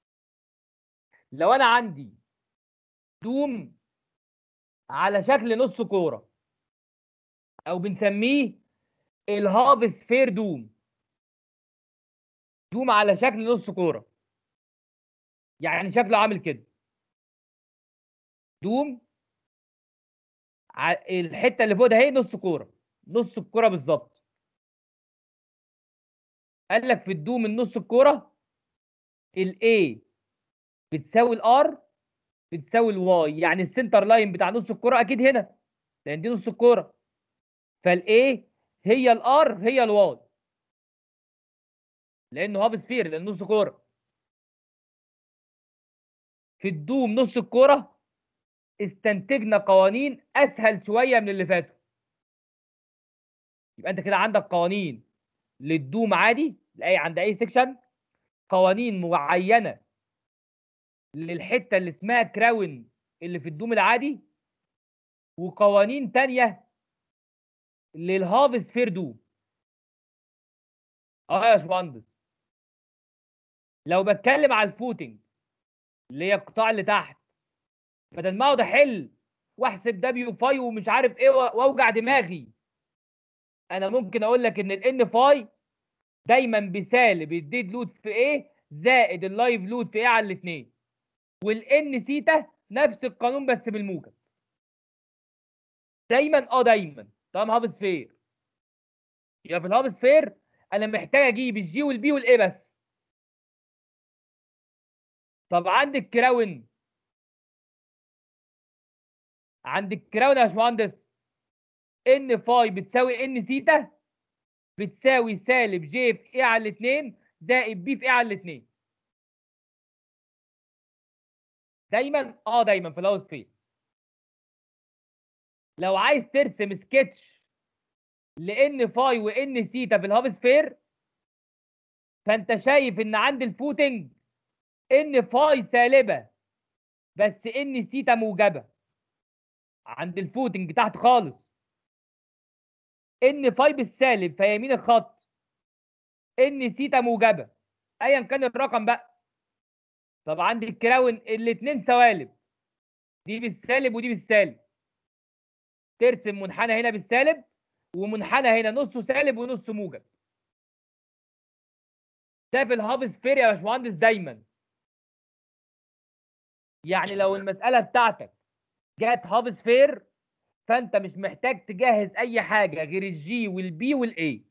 لو انا عندي دوم على شكل نص كوره او بنسميه الهاب سفير دوم دوم على شكل نص كوره يعني شكله عامل كده دوم ع- الحته اللي فوق ده هي نص كوره نص الكوره بالظبط قال لك في الدوم النص الكوره الاي بتساوي الار بتساوي الواي يعني السنتر لاين بتاع نص الكوره اكيد هنا لان دي نص الكوره فالاي هي الار هي الواي لانه هاب سفير لان نص كوره في الدوم نص الكوره استنتجنا قوانين اسهل شويه من اللي فاتوا يبقى انت كده عندك قوانين للدوم عادي لاي عند اي سيكشن قوانين معينه للحته اللي اسمها كراون اللي في الدوم العادي وقوانين تانية للهاف سفير دوم اه يا باشمهندس لو بتكلم على الفوتنج اللي هي القطاع اللي تحت بدل ما اقعد احل واحسب دبليو فاي ومش عارف ايه و- واوجع دماغي انا ممكن اقول لك ان الان فاي دايما بسالب الديد لود في ايه زائد اللايف لود في ايه على الاثنين والان سيتا نفس القانون بس بالموجب دايما اه دايما طالما هاب سفير يبقى في الهاب سفير انا محتاج اجيب الجي والبي والاي بس طب عند الكراون عند الكراون يا باشمهندس ان فاي بتساوي ان سيتا بتساوي سالب جي في ايه على الاثنين زائد بي في ايه على الاثنين دايما اه دايما في الاوت فين لو عايز ترسم سكتش لان فاي وان سيتا في الهاب سفير فانت شايف ان عند الفوتنج ان فاي سالبه بس ان سيتا موجبه عند الفوتنج تحت خالص ان فاي بالسالب في يمين الخط ان سيتا موجبه ايا كان الرقم بقى طب عند الكراون الاثنين سوالب دي بالسالب ودي بالسالب ترسم منحنى هنا بالسالب ومنحنى هنا نصه سالب ونصه موجب ده في الهاب سفير يا باشمهندس دايما يعني لو المساله بتاعتك جت هاب سفير فانت مش محتاج تجهز اي حاجه غير الجي والبي والاي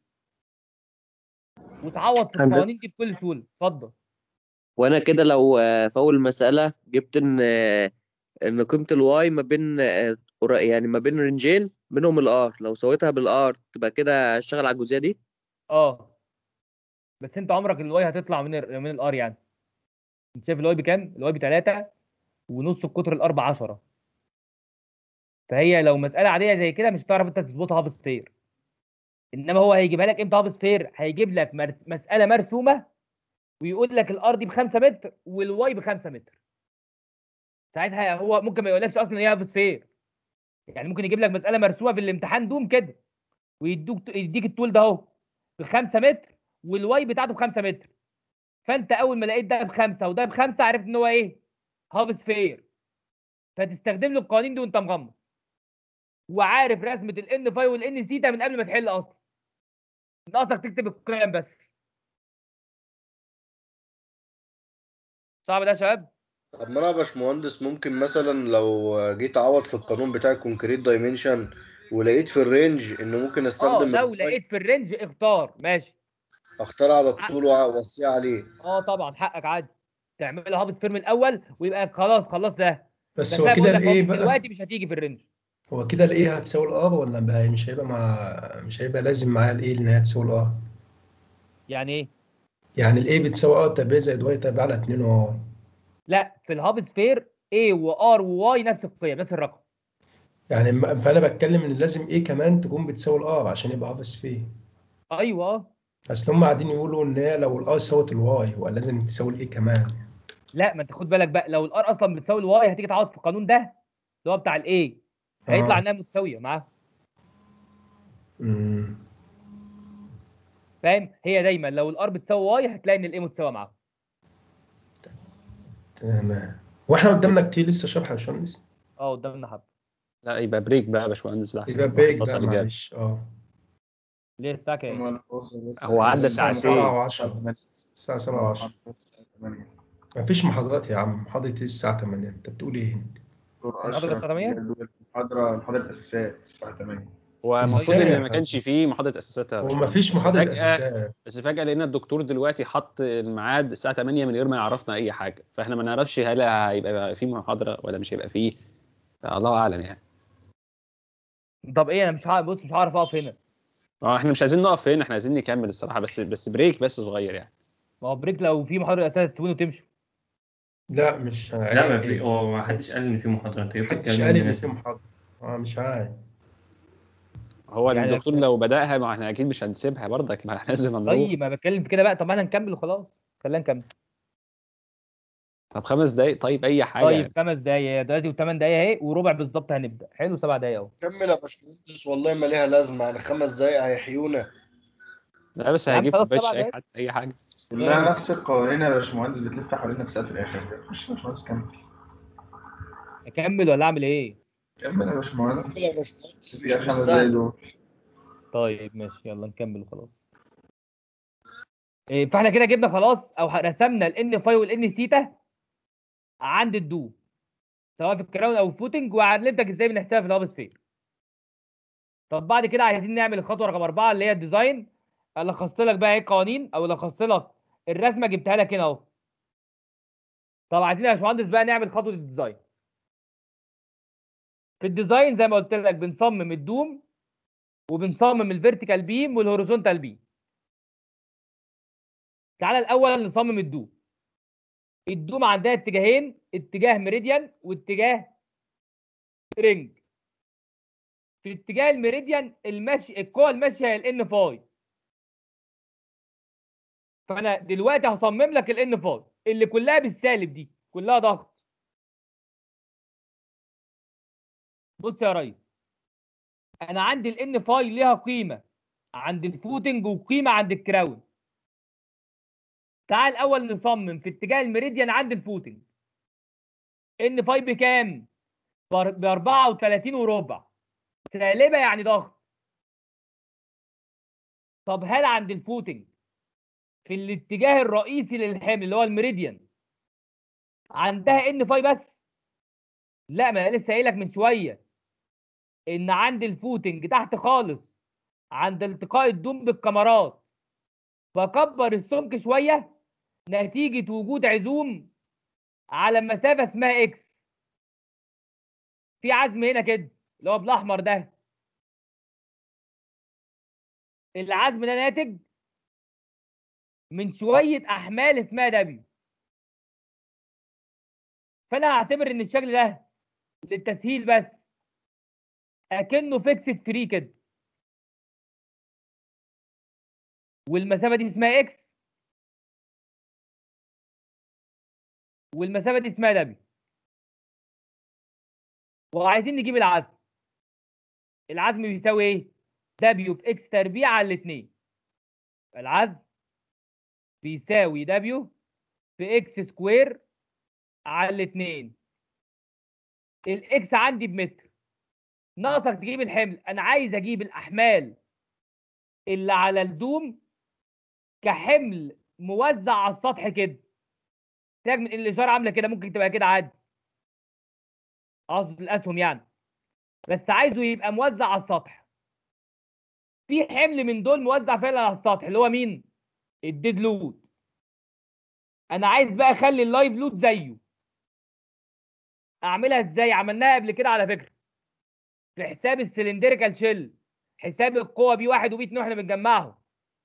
وتعوض في هندسة. القوانين دي بكل سهوله اتفضل وانا كده لو آه، في اول مسألة جبت ان آه، ان قيمة الواي ما بين آه، قرا- يعني ما بين رينجين منهم الار لو سويتها بالار تبقى كده اشتغل على الجزئية دي اه بس انت عمرك الواي هتطلع من ال من الار يعني انت شايف الواي بكام؟ الواي ب 3 ونص القطر الار ب 10 فهي لو مساله عاديه زي كده مش هتعرف انت تظبطها هاب سفير انما هو هيجيبها لك امتى هاب سفير؟ هيجيب لك مرس مساله مرسومه ويقول لك الار دي ب 5 متر والواي ب 5 متر ساعتها هو ممكن ما يقولكش اصلا هي هاب سفير يعني ممكن يجيب لك مساله مرسومه في الامتحان دوم كده ويدوك يديك الطول ده اهو ب 5 متر والواي بتاعته ب 5 متر فانت اول ما لقيت ده بخمسه وده بخمسه عرفت ان هو ايه؟ هاب سفير فتستخدم له القوانين دي وانت مغمض وعارف رسمه الان فاي والان سيتا من قبل ما تحل اصلا ناقصك تكتب القيم بس صعب ده يا شباب؟ طب ما انا يا باشمهندس ممكن مثلا لو جيت اعوض في القانون بتاع الكونكريت دايمنشن ولقيت في الرينج ان ممكن اه استخدم لو الواي، لقيت في الرينج اختار ماشي اختار على الطول واوسع عليه اه طبعا حقك عادي تعملها هاب سفير من الاول ويبقى خلاص خلاص ده بس بس هو انا كده بقول لك الايه أهو بقى دلوقتي مش هتيجي في الرينج هو كده الايه هتساوي الار ولا بقى مش هيبقى مع مش هيبقى لازم معاها الايه ان هي تساوي الار يعني ايه؟ يعني الايه بتساوي ار تربيع زائد واي تربيع على 2 وار لا في الهاب سفير A وار وواي نفس القيم نفس الرقم يعني م- فانا بتكلم ان لازم ايه كمان تكون بتساوي الار عشان يبقى هافس فيه ايوه اه اصل هم قاعدين يقولوا ان هي لو الار ساوت الواي هو لازم تساوي الايه كمان لا ما انت خد بالك بقى لو الار اصلا بتساوي الواي هتيجي تعوض في القانون ده اللي هو بتاع الاي هيطلع آه. انها متساويه معاه امم فاهم هي دايما لو الار بتساوي واي هتلاقي ان الاي متساويه معاه تمام واحنا قدامنا كتير لسه شرح يا باشمهندس اه قدامنا حبه لا يبقى بريك بقى يا باشمهندس ده احسن يبقى بريك نخلص بقى اللي جاي. معلش اه ليه الساعه كام؟ هو عدى الساعة ساعتين 7 و10 الساعة 7 و10 مفيش محاضرات يا عم محاضرة إيه الساعة 8 انت بتقول ايه انت؟ المحاضرة الساعة 8 المحاضرة محاضرة الأساسات الساعة 8 هو المفروض إزاي ان يا ما كانش فيه محاضره اساسات يا هو باشمهندس. مفيش بس محاضرة فجأة- أساسات بس فجاه لقينا الدكتور دلوقتي حط الميعاد الساعه 8 من غير ما يعرفنا اي حاجه فاحنا ما نعرفش هل هيبقى في محاضره ولا مش هيبقى فيه الله اعلم يعني طب ايه انا مش عارف بص مش هعرف اقف هنا اه احنا مش عايزين نقف هنا احنا عايزين نكمل الصراحه بس بس بريك بس صغير يعني ما هو بريك لو في محاضره اساسا تسيبوني وتمشوا لا مش لا ما في هو ما حدش قال ان في محاضره انت جبت محدش الكلام قال من إن الناس في محاضرة اه مش عارف هو يعني الدكتور لو بداها ما احنا اكيد مش هنسيبها برضك ما لازم هنروح طيب ما بتكلم في كده بقى طب ما احنا نكمل وخلاص خلينا نكمل طب خمس دقايق طيب اي حاجه طيب يعني. خمس دقايق دلوقتي وثمان دقايق اهي وربع بالظبط هنبدا حلو سبع دقايق اهو كمل يا باشمهندس والله ما ليها لازمة يعني خمس دقايق هيحيونا لا بس يا عم هيجيب خلاص كوبايه سبع اي دقايق. حاجه اي حاجه كلها نفس القوانين يا باشمهندس بتلف حوالين نفسها في الآخر مش يا باشمهندس كمل اكمل ولا اعمل ايه كمل يا باشمهندس كمل يا باشمهندس مش في خمس دقايق مستاهل دول طيب ماشي يلا نكمل وخلاص إيه فاحنا كده جبنا خلاص او رسمنا الان فاي والان سيتا عند الدو سواء في الكراون او الفوتنج وعلمتك ازاي بنحسبها في الهاب سفير طب بعد كده عايزين نعمل الخطوه رقم اربعه اللي هي الديزاين لخصت لك بقى ايه القوانين او لخصت لك الرسمه جبتها لك هنا اهو طب عايزين يا باشمهندس بقى نعمل خطوه الديزاين في الديزاين زي ما قلت لك بنصمم الدوم وبنصمم الفيرتيكال بيم والهوريزونتال بيم تعالى الاول نصمم الدوم الدوم عندها اتجاهين اتجاه ميريديان واتجاه رينج في اتجاه الميريديان المشي القوه الماشيه هي الان فاي فانا دلوقتي هصمم لك الان فاي اللي كلها بالسالب دي كلها ضغط بص يا ريس انا عندي الان فاي ليها قيمه عند الفوتنج وقيمه عند الكراون تعال الاول نصمم في اتجاه الميريديان عند الفوتنج ان فاي بكام ب 34 وربع سالبه يعني ضغط طب هل عند الفوتنج في الاتجاه الرئيسي للحمل اللي هو الميريديان عندها ان فاي بس لا ما أنا لسه قايل لك من شويه ان عند الفوتنج تحت خالص عند التقاء الدوم بالكمرات بكبر السمك شويه نتيجه وجود عزوم على مسافه اسمها اكس في عزم هنا كده اللي هو بالاحمر ده العزم ده ناتج من شويه احمال اسمها دبليو فانا هعتبر ان الشكل ده للتسهيل بس اكنه فيكسد فري كده والمسافه دي اسمها اكس والمسافه دي اسمها دبليو وعايزين نجيب العزم العزم بيساوي ايه دبليو في اكس تربيع على الاثنين العزم بيساوي دبليو في اكس سكوير على الاثنين الاكس عندي بمتر ناقصك تجيب الحمل انا عايز اجيب الاحمال اللي على الدوم كحمل موزع على السطح كده سيبك من ان الاشاره عامله كده ممكن تبقى كده عادي قصد الاسهم يعني بس عايزه يبقى موزع على السطح في حمل من دول موزع فعلا على السطح اللي هو مين الديد لود انا عايز بقى اخلي اللايف لود زيه اعملها ازاي عملناها قبل كده على فكره في حساب السلندريكال شيل حساب القوه بي واحد وبي اتنين واحنا بنجمعهم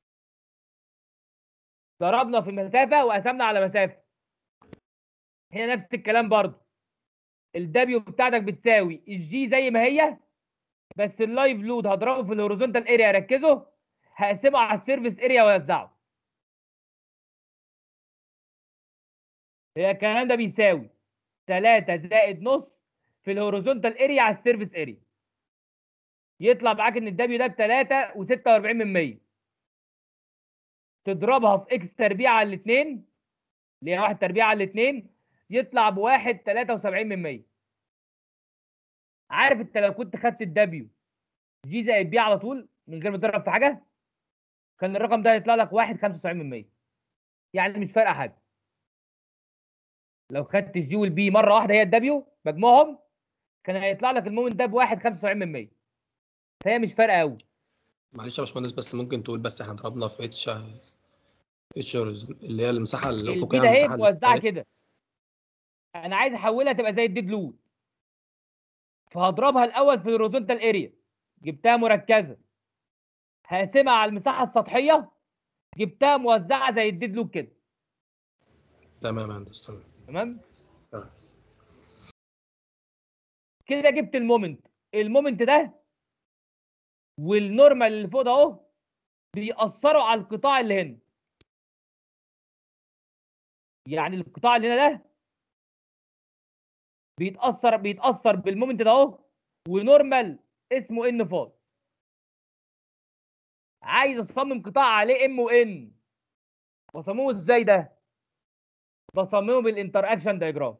ضربنا في مسافه وقسمنا على مسافه هنا نفس الكلام برضو الدبليو بتاعتك بتساوي الجي زي ما هي بس اللايف لود هضربه في الهوريزونتال اريا ركزوا هقسمه على السيرفيس اريا واوزعه هي الكلام ده بيساوي 3 زائد نص في الهوريزونتال اريا على السيرفيس اريا يطلع معاك ان الدبليو ده ب 3 و46 من 100 تضربها في اكس تربيع على الاثنين اللي هي 1 تربيع على الاثنين يطلع بواحد 73 من 100 عارف انت لو كنت خدت الدبليو جي زائد بي على طول من غير ما تضرب في حاجه كان الرقم ده هيطلع لك 1 75 من 100 يعني مش فارقه حاجه لو خدت الجي والبي مره واحده هي الدبليو مجموعهم كان هيطلع لك المومنت ده بواحد 75 من 100 فهي مش فارقه قوي معلش يا باشمهندس بس ممكن تقول بس احنا ضربنا في اتش اتش اللي هي المساحه الافقيه البي ده هي المساحه موزعه الاستهلاك. كده انا عايز احولها تبقى زي الديد لود فهضربها الاول في الهوريزونتال اريا جبتها مركزه هقسمها على المساحه السطحيه جبتها موزعه زي الديد لود كده تمام يا هندسه تمام تمام تمام. كده جبت المومنت المومنت ده والنورمال اللي فوق ده اهو بيأثروا على القطاع اللي هنا يعني القطاع اللي هنا ده بيتأثر بيتأثر بالمومنت ده اهو ونورمال اسمه ان فاي عايز اصمم قطاع عليه ام وان بصممه ازاي ده بصممه بالانتر اكشن دايجرام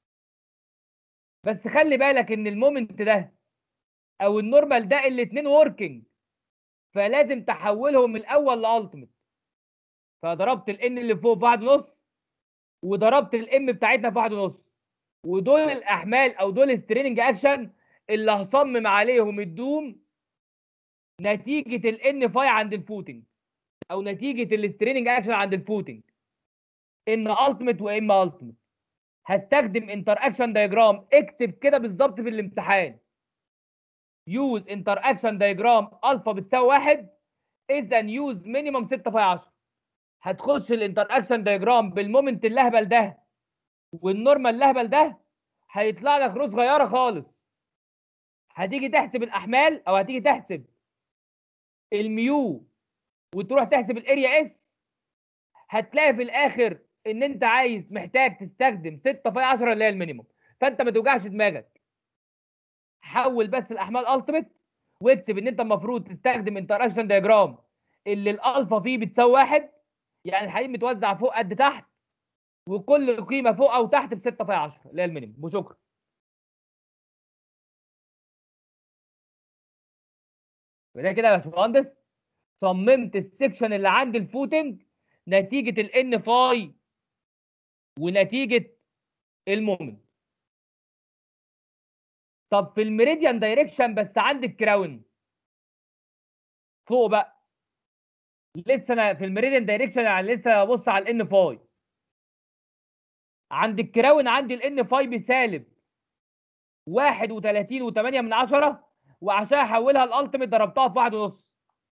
بس خلي بالك ان المومنت ده او النورمال ده الاثنين وركينج فلازم تحولهم الاول لالتيميت فضربت الان اللي فوق في واحد ونص وضربت الام بتاعتنا في واحد ونص ودول الاحمال او دول الستريننج اكشن اللي هصمم عليهم الدوم نتيجه الان فاي عند الفوتنج او نتيجه الستريننج اكشن عند الفوتنج ان التيميت واما التيميت هستخدم انتر اكشن دايجرام اكتب كده بالظبط في الامتحان يوز انتر اكشن دايجرام الفا بتساوي واحد اذا يوز مينيمم 6 في 10 هتخش الانتر اكشن دايجرام بالمومنت اللهبل ده والنورمال اللهبل ده هيطلع لك رو صغيره خالص هتيجي تحسب الاحمال او هتيجي تحسب الميو وتروح تحسب الاريا اس هتلاقي في الاخر ان انت عايز محتاج تستخدم 6 في 10 اللي هي المينيموم فانت ما توجعش دماغك حول بس الاحمال التيميت واكتب ان انت المفروض تستخدم انتر اكشن دايجرام اللي الالفا فيه بتساوي واحد يعني الحديد متوزع فوق قد تحت وكل قيمه فوق او تحت ب 6 في 10 اللي هي المينيموم وشكرا وده كده يا باشمهندس صممت السكشن اللي عند الفوتنج نتيجه الان فاي ونتيجه المومنت طب في الميريديان دايركشن بس عند الكراون فوق بقى لسه انا في الميريديان دايركشن يعني لسه ببص على الان فاي عند الكراون عندي الان فاي بسالب 31 و8 من عشرة وعشان احولها الالتيميت ضربتها في واحد ونص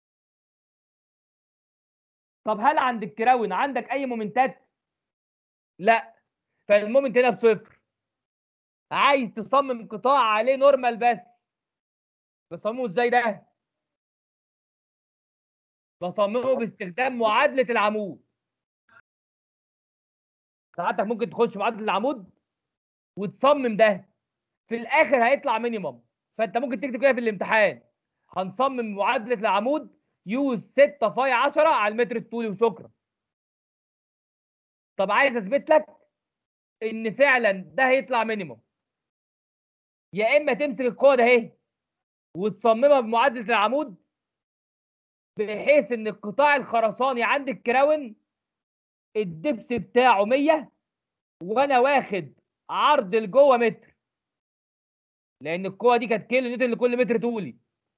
طب هل عند الكراون عندك اي مومنتات؟ لا فالمومنت هنا بصفر عايز تصمم قطاع عليه نورمال بس بتصممه ازاي ده؟ بصممه باستخدام معادله العمود ساعتك ممكن تخش معادله العمود وتصمم ده في الاخر هيطلع مينيمم فانت ممكن تكتب كده في الامتحان هنصمم معادله العمود يوز 6 فاي 10 على المتر الطولي وشكرا طب عايز اثبت لك ان فعلا ده هيطلع مينيمم يا اما تمسك القوه ده اهي وتصممها بمعادله العمود بحيث ان القطاع الخرساني عند الكراون الدبس بتاعه 100 وانا واخد عرض لجوه متر لان القوه دي كانت كيلو نيوتن لكل متر طولي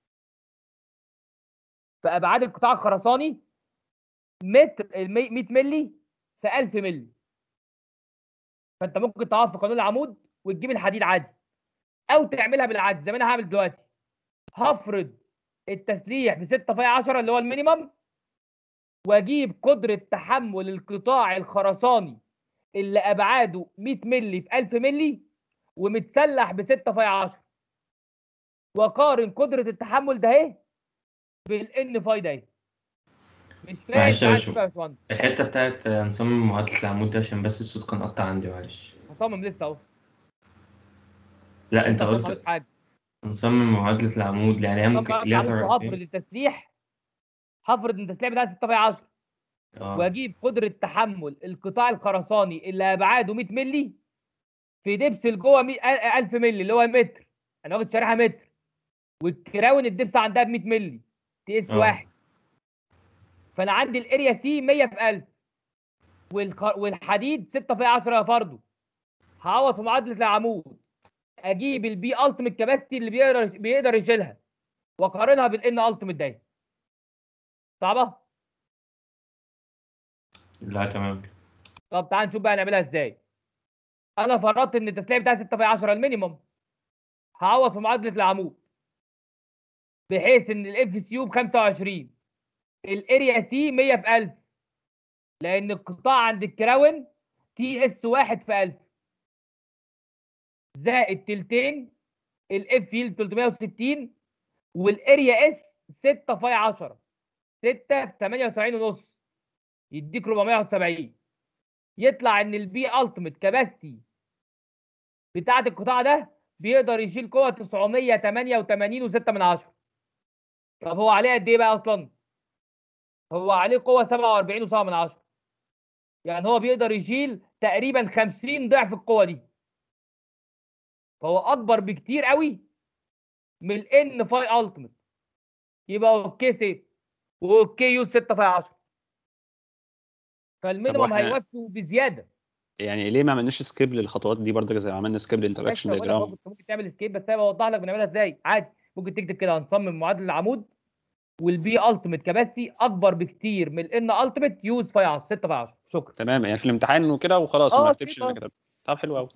فابعاد القطاع الخرساني متر 100 مللي في 1000 مللي فانت ممكن تقف في قانون العمود وتجيب الحديد عادي او تعملها بالعكس زي ما انا هعمل دلوقتي هفرض التسليح ب 6 في 10 اللي هو المينيمم واجيب قدره تحمل القطاع الخرساني اللي ابعاده 100 مللي في 1000 مللي ومتسلح ب 6 في 10 وقارن قدره التحمل ده اهي بالان فاي ده اهي مش فاهم معلش يا تعال باشا. شوف يا باشمهندس الحتة بتاعت نصمم معادلة العمود ده عشان بس الصوت كان قطع عندي معلش هصمم لسه اهو لا انت لسه ما قلت صممتش حاجه نصمم معادلة العمود يعني هي ممكن طب ليها عمود هفرض طريقتين التسليح هفرض ان التسليح بتاع 6 في 10 اه واجيب قدره تحمل القطاع الخرساني اللي ابعاده 100 مللي في دبس لجوه 1000 مللي اللي هو متر انا واخد شريحه متر والكراون الدبس عندها ب 100 مللي تي اس اه. واحد فانا عندي الاريا سي 100 في 1000 والخ- والحديد 6 في 10 فرضه هعوض في معادله العمود اجيب البي التيميت كاباسيتي اللي بيقدر بيقدر يشيلها واقارنها بالان التيميت ده صعبه لا تمام طب تعال نشوف بقى نعملها ازاي انا فرضت ان التسليح بتاعي 6 في 10 المينيمم هعوض في معادله العمود بحيث ان الاف سي يو ب 25 الاريا سي 100 في 1000 لان القطاع عند الكراون تي اس 1 في 1000 زائد تلتين الاف يلد 360 والاريا اس 6 في 10 6 في 78 ونص يديك 470 يطلع ان البي التيميت كاباسيتي بتاعه القطاع ده بيقدر يشيل قوه 988 و6 من 10 طب هو عليه قد ايه بقى اصلا هو عليه قوه 47 و7 من 10 يعني هو بيقدر يشيل تقريبا 50 ضعف القوه دي فهو اكبر بكتير قوي من الان فاي التيميت يبقى اوكي سيف واوكي يو 6 في 10 فالمينيمم وإحنا- هيوفي بزياده يعني ليه ما عملناش سكيب للخطوات دي برضه زي ما عملنا سكيب للانتراكشن ماشي، بقول لك هو ديجرام كنت ممكن تعمل سكيب بس انا بوضح لك بنعملها ازاي عادي ممكن تكتب كده هنصمم معادله العمود والبي التيميت كاباسيتي اكبر بكتير من الان التيميت يوز في 10 6 في 10 شكرا تمام يعني في الامتحان وكده وخلاص اه، ما اكتبش سكيب، اه. اللي كتبته طب حلو قوي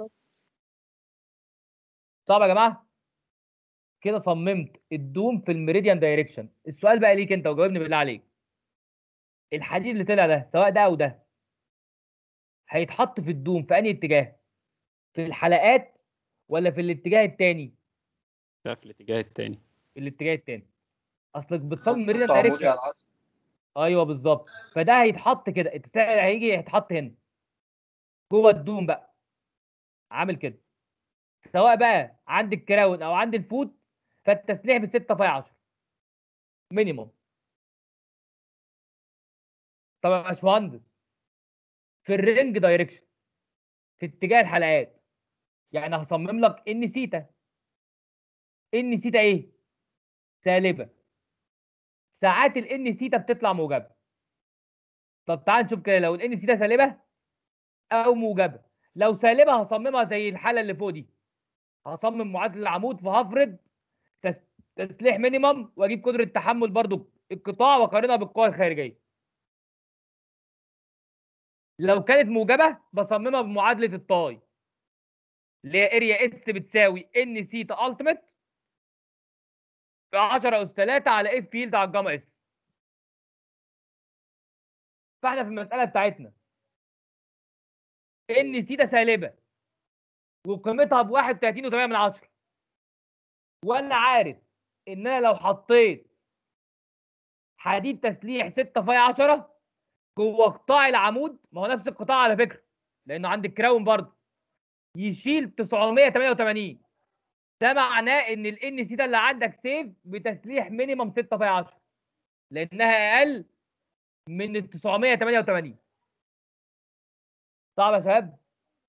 طب يا جماعه كده صممت الدوم في الميريديان دايركشن السؤال بقى ليك انت وجاوبني بالله عليك الحديد اللي طلع ده سواء ده او ده هيتحط في الدوم في انهي اتجاه في الحلقات ولا في الاتجاه التاني ده في الاتجاه التاني في الاتجاه التاني اصلك بتصمم ميريديان عمودي دايركشن على العكس ايوه بالظبط فده هيتحط كده التسليح هيجي يتحط هنا جوه الدوم بقى عامل كده سواء بقى عند الكراون او عند الفوت فالتسليح ب 6 في 10 مينيموم طب يا باشمهندس في الرينج دايركشن في اتجاه الحلقات يعني هصمم لك ان سيتا ان سيتا ايه؟ سالبه ساعات الان سيتا بتطلع موجبه طب تعال نشوف كده لو الان سيتا سالبه او موجبه لو سالبه هصممها زي الحاله اللي فوق دي هصمم معادله العمود فهفرض تس... تسليح مينيمم واجيب قدره تحمل برضو القطاع واقارنها بالقوى الخارجيه لو كانت موجبه بصممها بمعادله الطاي اللي هي اريا اس بتساوي ان سيتا التيميت في 10 اس 3 على اف فيلد على الجاما اس فاحنا في المساله بتاعتنا ان سيتا سالبه وقيمتها ب 31.8 من عشرة وانا عارف ان انا لو حطيت حديد تسليح 6 في 10 جوه قطاع العمود ما هو نفس القطاع على فكره لانه عند الكراون برضه يشيل 988 ده معناه ان الان سي ده اللي عندك سيف بتسليح مينيمم 6 في 10 لانها اقل من ال 988 صعب يا شباب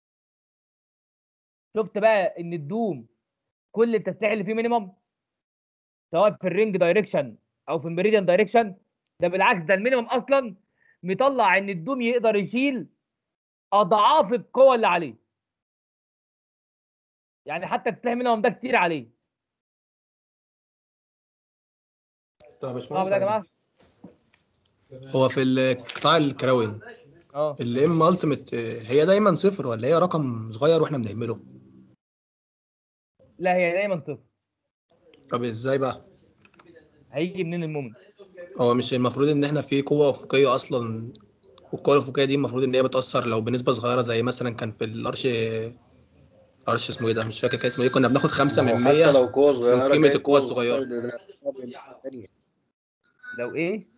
شفت بقى ان الدوم كل التسليح اللي فيه مينيمم سواء في الرينج دايركشن او في الميريديان دايركشن ده بالعكس ده المينيمم اصلا مطلع ان الدوم يقدر يشيل اضعاف القوه اللي عليه يعني حتى التسليح مينيمم ده كتير عليه طب يا صعب باشمهندس ده يا جماعه هو في القطاع الكراون اه الام التيميت هي دايما صفر ولا هي رقم صغير واحنا بنهمله لا هي دايما صفر طب ازاي بقى هيجي منين المومنت هو مش المفروض ان احنا في قوه افقيه اصلا والقوه الافقيه دي المفروض ان هي بتاثر لو بنسبه صغيره زي مثلا كان في الارش ارش اسمه ايه ده مش فاكر كان اسمه ايه كنا بناخد 5 ما هو من حتى 100 لو قوة صغيرة من قيمه كانت القوه قوة الصغيره صغيرة تانية. لو ايه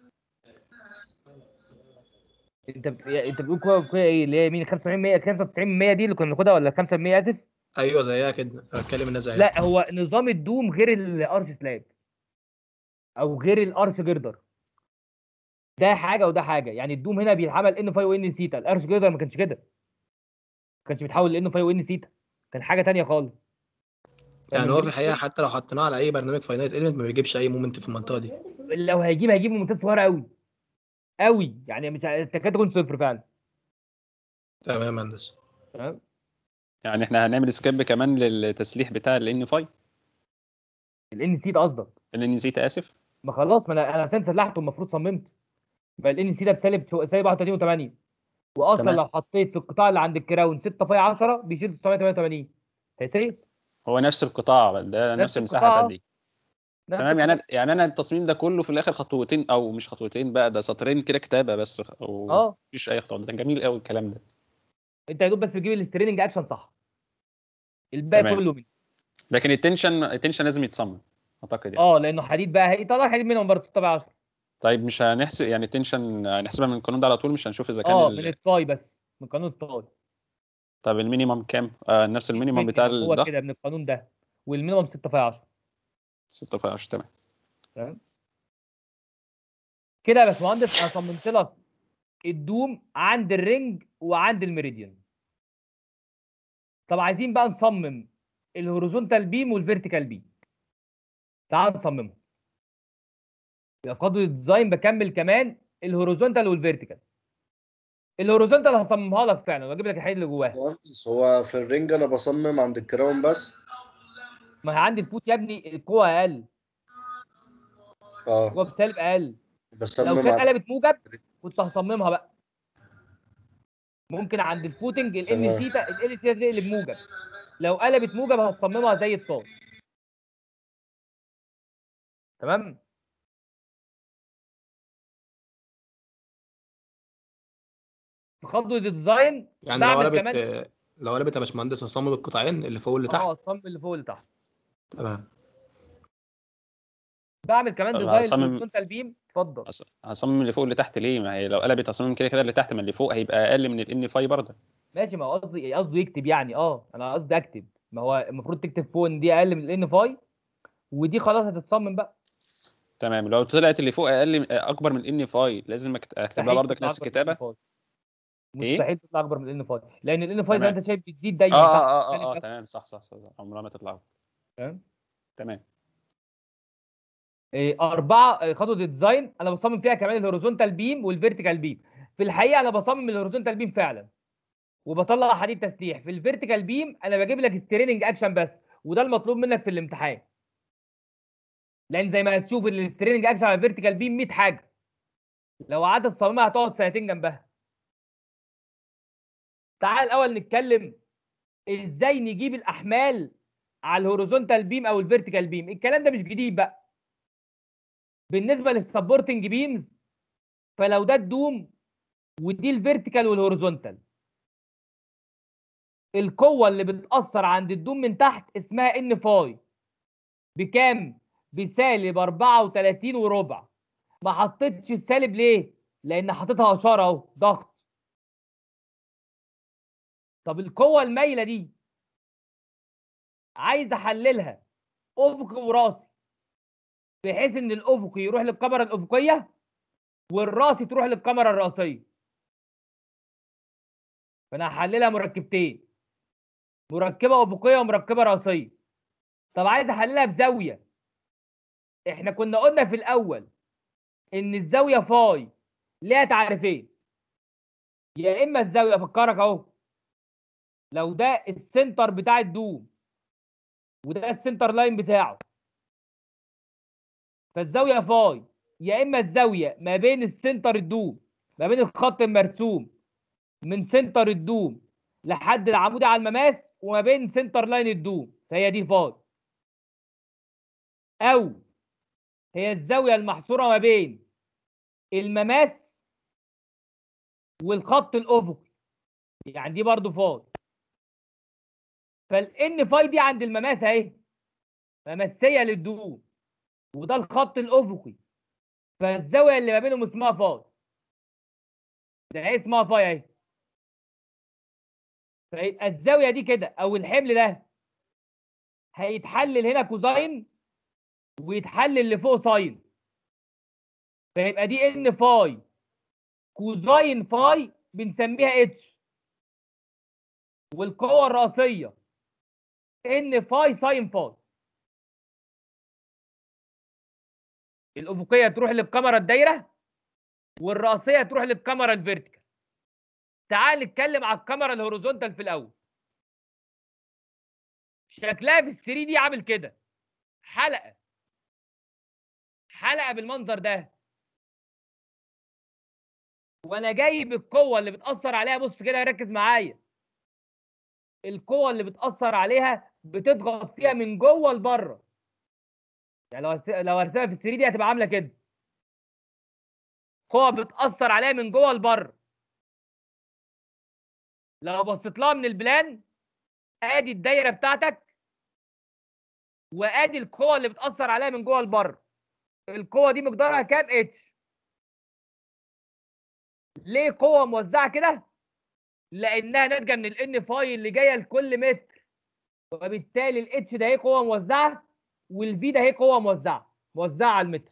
انت ب... يا- انت بتقول قوه قوه ايه اللي هي مين 95 95 دي اللي كنا بناخدها ولا 5 اسف ايوه زيها كده بتكلم انها زيها لا هو نظام الدوم غير الارش سلاب او غير الارش جردر ده حاجه وده حاجه يعني الدوم هنا بيتعمل ان فاي وان سيتا الارش جردر ما كانش كده ما كانش بيتحول لان فاي وان سيتا كان حاجه تانية خالص كان يعني هو في المريد الحقيقه حتى لو حطيناه على اي برنامج فاينايت اليمنت ما بيجيبش اي مومنت في المنطقه دي لو هيجيب هيجيب ممتاز صغيره قوي قوي يعني مش ه- تكاد تكون صفر فعلا تمام يا هندسه تمام يعني احنا هنعمل سكيب كمان للتسليح بتاع الان 5 الان سيت قصدك الان نسيت اسف ما خلاص ما انا انا عشان سلحته المفروض صممت يبقى الان سي ده بسالب شو- سالب 31 و8 واصلا تمام. لو حطيت في القطاع اللي عند الكراون 6 في 10 بيشيل 988 هيسيب هو نفس القطاع ده نفس نفس المساحه القطاع. بتاعت دي تمام يعني أنا- يعني انا التصميم ده كله في الاخر خطوتين او مش خطوتين بقى ده سطرين كده كتابه بس او اه مفيش اي خطوات ده جميل قوي الكلام ده انت يا دوب بس تجيب الستريننج اكشن صح الباقي تمام. كله من لكن التنشن التنشن لازم يتصمم اعتقد يعني اه لانه حديد بقى هيطلع حديد منهم برضه 6 في 10 طيب مش هنحسب يعني التنشن هنحسبها من القانون ده على طول مش هنشوف اذا كان اه ال... من الطاي بس من قانون الطاي طب المينيمم كام؟ آه نفس المينيمم بتاع هو الضغط كده من القانون ده والمينيمم 6 في 10 6 في 10 تمام تمام كده يا باشمهندس انا صممت لك الدوم عند الرينج وعند الميريديان طب عايزين بقى نصمم الهوريزونتال بيم والفيرتيكال بيم تعال نصممهم يبقى في خطوه الديزاين بكمل كمان الهوريزونتال والفيرتيكال الهوريزونتال هصممها لك فعلا واجيب لك الحديد اللي جواها مهندس هو في الرينج انا بصمم عند الكراون بس ما هي عندي الفوت يا ابني القوه اقل اه القوه بسالب اقل لو بصمم كانت عند قلبت موجب كنت هصممها بقى ممكن عند الفوتنج الان تمام. سيتا الان سيتا تقلب موجب لو قلبت موجب هتصممها زي الطاق تمام في خطوه الديزاين يعني لو بعمل قلبت كمان لو قلبت يا باشمهندس هصمم القطاعين اللي فوق واللي تحت اه الصمم اللي فوق اللي تحت تمام بعمل كمان طب ديزاين هصمم- هوريزونتال بيم اتفضل هص- هصمم اللي فوق اللي تحت ليه؟ ما هي لو قلبت هصمم كده كده اللي تحت ما اللي فوق هيبقى اقل من الان 5 برضه ماشي ما هو قصدي قصده يكتب يعني اه انا قصدي اكتب ما هو المفروض تكتب فوق ان دي اقل من الان فاي ودي خلاص هتتصمم بقى تمام لو طلعت اللي فوق اقل اكبر من الان 5 لازم أكت- اكتب لها مستحيل برضك تطلع نفس أكبر من الكتابه ال N5. إيه؟ مستحيل تطلع اكبر من الان فاي لان الان فاي زي ما تمام. انت شايف بتزيد دايما اه تحت اه اه بتتكلم اه, آه بس. تمام صح صح صح عمرها ما تطلع فاهم تمام إيه، أربعة إيه، خطوة الديزاين أنا بصمم فيها كمان الهوريزونتال بيم والفيرتيكال بيم في الحقيقة أنا بصمم الهوريزونتال بيم فعلا وبطلع حديد تسليح في الفيرتيكال بيم أنا بجيب لك ستريننج أكشن بس وده المطلوب منك في الامتحان لأن زي ما هتشوف الستريننج أكشن على الفيرتيكال بيم 100 حاجة لو قعدت تصممها هتقعد سنتين جنبها تعال الأول نتكلم إزاي نجيب الأحمال على الهوريزونتال بيم أو الفيرتيكال بيم الكلام ده مش جديد بقى بالنسبه للسبورتنج بيمز فلو ده الدوم ودي الفيرتيكال والهوريزونتال القوه اللي بتاثر عند الدوم من تحت اسمها ان فاي بكام بسالب 34 وربع ما حطيتش السالب ليه لان حطيتها اشاره اهو ضغط طب القوه المايله دي عايز احللها افقي وراسي بحيث ان الافقي يروح للكاميرا الافقيه والراسي تروح للكاميرا الراسيه فانا هحللها مركبتين مركبه افقيه ومركبه راسيه طب عايز احللها بزاويه احنا كنا قلنا في الاول ان الزاويه فاي ليها تعريفين يا اما الزاويه افكرك اهو لو ده السنتر بتاع الدوم وده السنتر لاين بتاعه فالزاويه فاي يا اما الزاويه ما بين السنتر الدوم ما بين الخط المرسوم من سنتر الدوم لحد العمود على المماس وما بين سنتر لاين الدوم فهي دي فاي او هي الزاويه المحصوره ما بين المماس والخط الافقي يعني دي برضو فاي فالان فاي دي عند المماس اهي ممسيه للدوم وده الخط الافقي فالزاويه اللي ما بينهم اسمها فاي ده هي اسمها فاي اهي فيبقى الزاويه دي كده او الحمل ده هيتحلل هنا كوزاين ويتحلل اللي فوق ساين فيبقى دي ان فاي كوزاين فاي بنسميها اتش والقوه الراسيه ان فاي ساين فاي الافقيه تروح للكاميرا الدايره والراسيه تروح للكاميرا الفيرتيكال تعال نتكلم على الكاميرا الهوريزونتال في الاول شكلها في ال 3 دي عامل كده حلقه حلقه بالمنظر ده وانا جايب القوه اللي بتاثر عليها بص كده ركز معايا القوه اللي بتاثر عليها بتضغط فيها من جوه لبره يعني لو هرس- لو هرسمها في ال 3 دي هتبقى عامله كده قوه بتاثر عليها من جوه لبره لو بصيت لها من البلان ادي الدايره بتاعتك وادي القوه اللي بتاثر عليها من جوه لبره القوه دي مقدارها كام اتش ليه قوه موزعه كده لانها ناتجه من الان فاي اللي جايه لكل متر وبالتالي الاتش ده هي قوه موزعه والفي ده هي قوه موزعه موزعه على المتر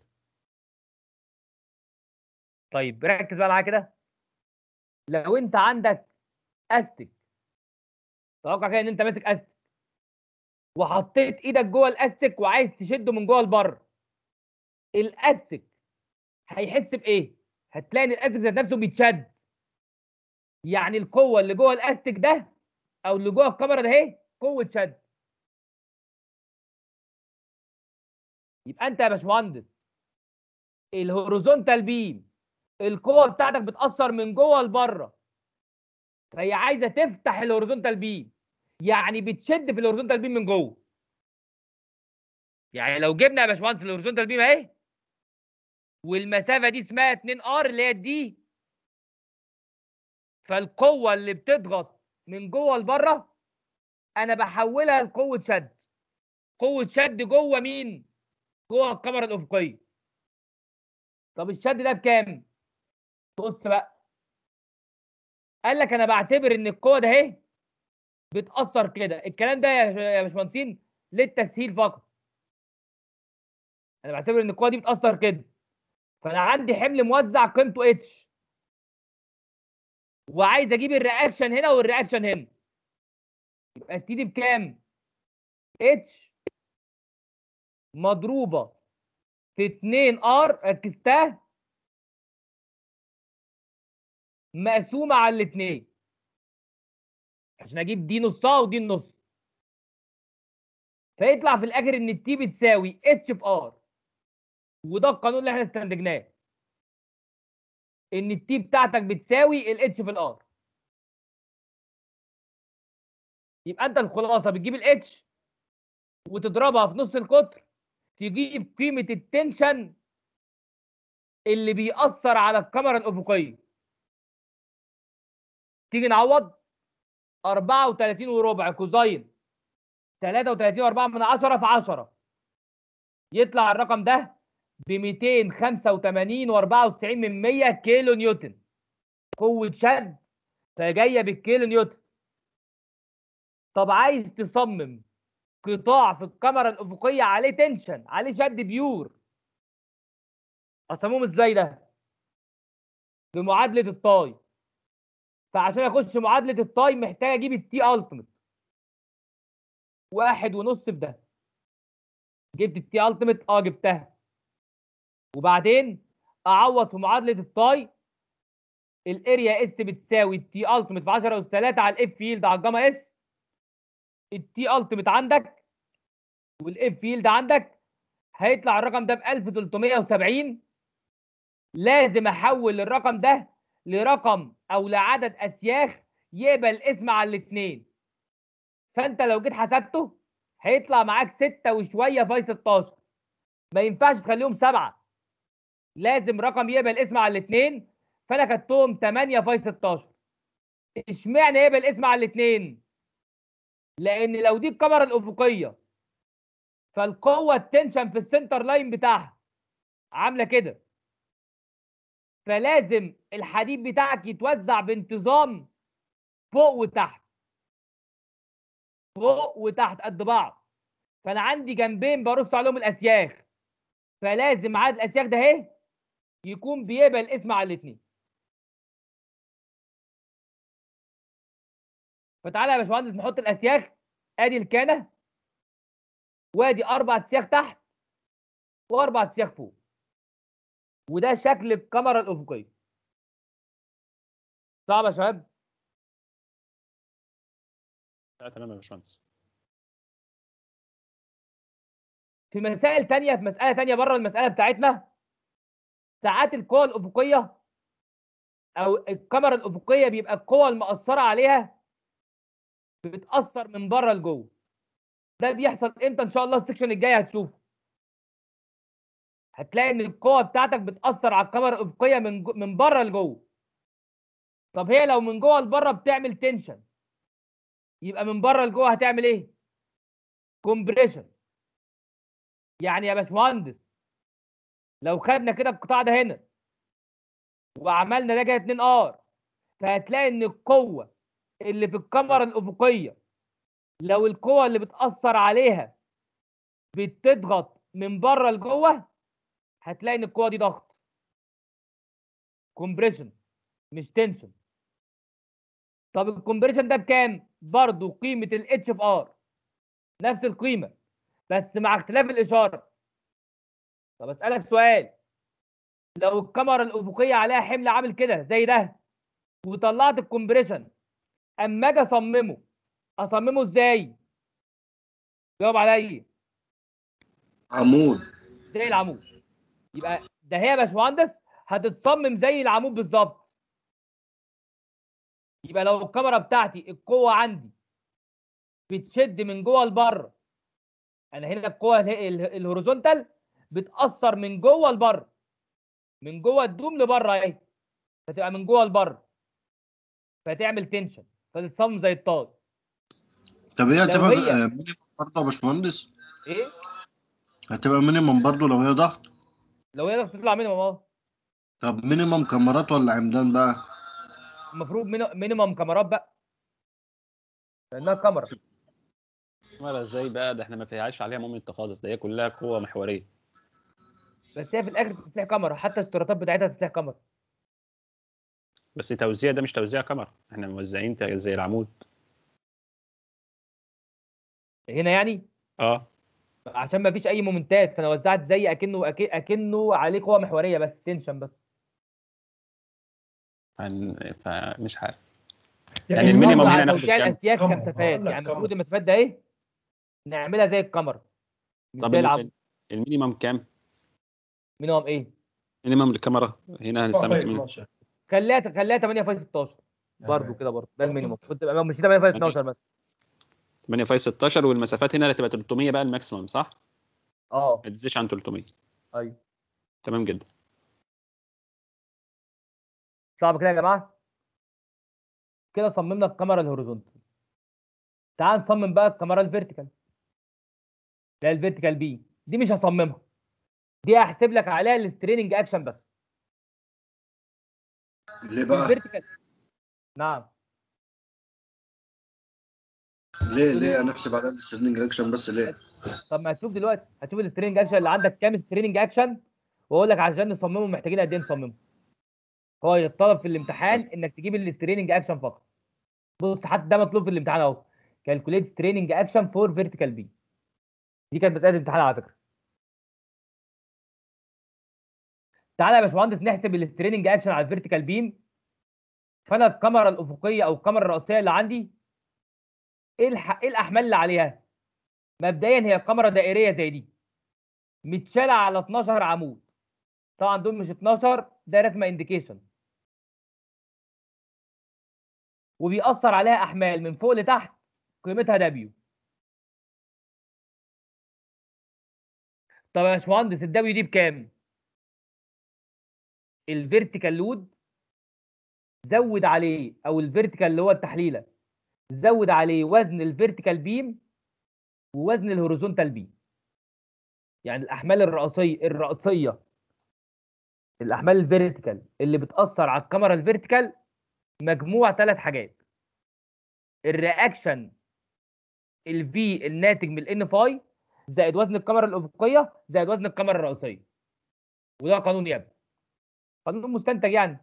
طيب ركز بقى معايا كده لو انت عندك استك توقع كده ان انت ماسك استك وحطيت ايدك جوه الاستك وعايز تشده من جوه لبره الاستك هيحس بايه هتلاقي ان الاستك ذات نفسه بيتشد يعني القوه اللي جوه الاستك ده او اللي جوه الكاميرا ده اهي قوه شد يبقى انت يا باشمهندس الهوريزونتال بيم القوه بتاعتك بتاثر من جوه لبره فهي عايزه تفتح الهوريزونتال بيم يعني بتشد في الهوريزونتال بيم من جوه يعني لو جبنا يا باشمهندس الهوريزونتال بيم اهي والمسافه دي اسمها 2 ار اللي هي دي فالقوه اللي بتضغط من جوه لبره انا بحولها لقوه شد قوه شد جوه مين جوه الكاميرا الافقيه طب الشد ده بكام بص بقى قال لك انا بعتبر ان القوه ده اهي بتاثر كده الكلام ده يا يا باشمهندسين للتسهيل فقط انا بعتبر ان القوه دي بتاثر كده فانا عندي حمل موزع قيمته اتش وعايز اجيب الرياكشن هنا والرياكشن هنا يبقى التي دي بكام اتش مضروبه في 2 ار ركزتها مقسومه على الاثنين عشان اجيب دي نصها ودي النص فيطلع في الاخر ان التي بتساوي اتش في ار وده القانون اللي احنا استنتجناه ان التي بتاعتك بتساوي الاتش في الار يبقى انت الخلاصه بتجيب الاتش وتضربها في نص القطر تجيب قيمه التنشن اللي بيأثر على الكاميرا الافقيه تيجي نعوض 34 وربع كوزين 33 و4 من 10 في 10 يطلع الرقم ده ب 285 و94 من 100 كيلو نيوتن قوة شد فجاية بالكيلو نيوتن طب عايز تصمم قطاع في الكاميرا الأفقية عليه تنشن عليه شد بيور أصممه ازاي ده؟ بمعادلة الطاي فعشان اخش معادلة الطاي محتاج اجيب التي التيمت واحد ونص في ده جبت التي التيمت اه جبتها وبعدين اعوض في معادله التاي الاريا اس بتساوي التي التيمت في 10 اس 3 على الاف فيلد على الجاما اس التي التيمت عندك والاف فيلد عندك هيطلع الرقم ده ب 1370 لازم احول الرقم ده لرقم او لعدد اسياخ يقبل اسم على الاثنين فانت لو جيت حسبته هيطلع معاك 6 وشويه في 16 ما ينفعش تخليهم سبعه لازم رقم يقبل اسم على الاثنين فانا خدتهم 8 في 16 اشمعنى يقبل اسم على الاثنين لان لو دي الكاميرا الافقيه فالقوه التنشن في السنتر لاين بتاعها عامله كده فلازم الحديد بتاعك يتوزع بانتظام فوق وتحت فوق وتحت قد بعض فانا عندي جنبين برص عليهم الاسياخ فلازم عدد الاسياخ ده اهي يكون بيقبل اسم على الاثنين فتعالى يا باشمهندس نحط الاسياخ ادي الكانه وادي اربع اسياخ تحت واربع اسياخ فوق وده شكل الكاميرا الافقيه صعب يا شباب لا تمام يا باشمهندس في مسائل تانية في مسألة تانية بره المسألة بتاعتنا ساعات القوى الأفقية أو الكاميرا الأفقية بيبقى القوى المأثرة عليها بتأثر من بره لجوه ده بيحصل امتى إن شاء الله السكشن الجاي هتشوفه هتلاقي إن القوة بتاعتك بتأثر على الكاميرا الأفقية من جو... من بره لجوه طب هي لو من جوه لبره بتعمل تنشن يبقى من بره لجوه هتعمل ايه؟ كومبريشن يعني يا باشمهندس لو خدنا كده القطاع ده هنا وعملنا ده كده 2 ار فهتلاقي ان القوه اللي في الكاميرا الافقيه لو القوه اللي بتاثر عليها بتضغط من بره لجوه هتلاقي ان القوه دي ضغط كومبريشن مش تنشن طب الكومبريشن ده بكام برضو قيمه الاتش في ار نفس القيمه بس مع اختلاف الاشاره طب اسالك سؤال لو الكاميرا الافقيه عليها حمل عامل كده زي ده وطلعت الكومبريشن اما اجي اصممه اصممه ازاي جاوب عليا عمود زي العمود يبقى ده هي يا باشمهندس هتتصمم زي العمود بالظبط يبقى لو الكاميرا بتاعتي القوه عندي بتشد من جوه لبره انا هنا القوه اله- ال- الهوريزونتال بتاثر من جوه لبره من جوه الدوم لبره اهي فتبقى من جوه لبره فتعمل تنشن فتتصمم زي الطاي طب هي لو هتبقى هي- آه، مينيمم برضه يا باشمهندس ايه هتبقى مينيمم برضه لو هي ضغط لو هي تطلع مينيمم اه طب مينيمم كاميرات ولا عمدان بقى المفروض ميني- مينيمم كاميرات بقى لانها كاميرا كاميرا ازاي بقى ده احنا ما فيهاش عليها مومنت خالص ده هي كلها قوه محوريه بس هي في الاخر تسليح كاميرا حتى الاشتراطات بتاعتها تسليح كاميرا بس توزيع ده مش توزيع كاميرا احنا موزعين ت- زي العمود هنا يعني اه عشان ما فيش اي مومنتات فانا وزعت زي اكنه أك- اكنه عليه قوه محوريه بس تنشن بس عن- فمش عارف يعني يعني المينيمم نوزع هنا ناخد توزيع كام؟ الاسياخ قمر، كمسافات هقول لك يعني المفروض قمر. المسافات ده ايه نعملها زي الكاميرا مش طب زي ال- العمود المينيمم كام؟ مينيمم ايه مينيمم للكاميرا هنا هنستعمل فاي مين 12 خليها خليها 8 فاي 16 برضه تمام. كده برضه ده المينيمم كنت مش 8 فاي 12 بس 8 فاي 16 والمسافات هنا هتبقى 300 بقى الماكسيمم صح؟ اه ما تزيدش عن 300 ايوه تمام جدا صعب كده يا جماعه كده صممنا الكاميرا الهوريزونتال تعال نصمم بقى الكاميرا الفيرتيكال لا الفيرتيكال بي دي مش هصممها دي هحسب لك عليها الستريننج اكشن بس ليه بقى؟ الفيرتيكال نعم ليه ليه هنحسب على السترينج اكشن بس ليه؟ طب ما هتشوف دلوقتي هتشوف الستريننج اكشن اللي عندك كام ستريننج اكشن واقول لك عشان نصممه محتاجين قد ايه نصممه هو يتطلب في الامتحان انك تجيب الستريننج اكشن فقط بص حتى ده مطلوب في الامتحان اهو كالكوليت ستريننج اكشن فور فيرتيكال بي دي كانت مساله الامتحان على فكره تعالى يا باشمهندس نحسب الستريننج اكشن على الفيرتيكال بيم فانا الكاميرا الافقيه او الكاميرا الرئيسيه اللي عندي ايه الح... ايه الاحمال اللي عليها مبدئيا هي كاميرا دائريه زي دي متشالة على 12 عمود طبعا دول مش 12 ده رسمه انديكيشن وبيأثر عليها احمال من فوق لتحت قيمتها دبليو طب يا باشمهندس الدبليو دي بكام؟ الفيرتيكال لود زود عليه او الفيرتيكال اللي هو التحليله زود عليه وزن الفيرتيكال بيم ووزن الهوريزونتال بيم يعني الاحمال الرئيسيه الرئيسيه الاحمال الفيرتيكال اللي بتاثر على الكاميرا الفيرتيكال مجموع ثلاث حاجات الرياكشن الفي الناتج من الان فاي زائد وزن الكاميرا الافقيه زائد وزن الكاميرا الرئيسيه وده قانون يابا قانون مستنتج يعني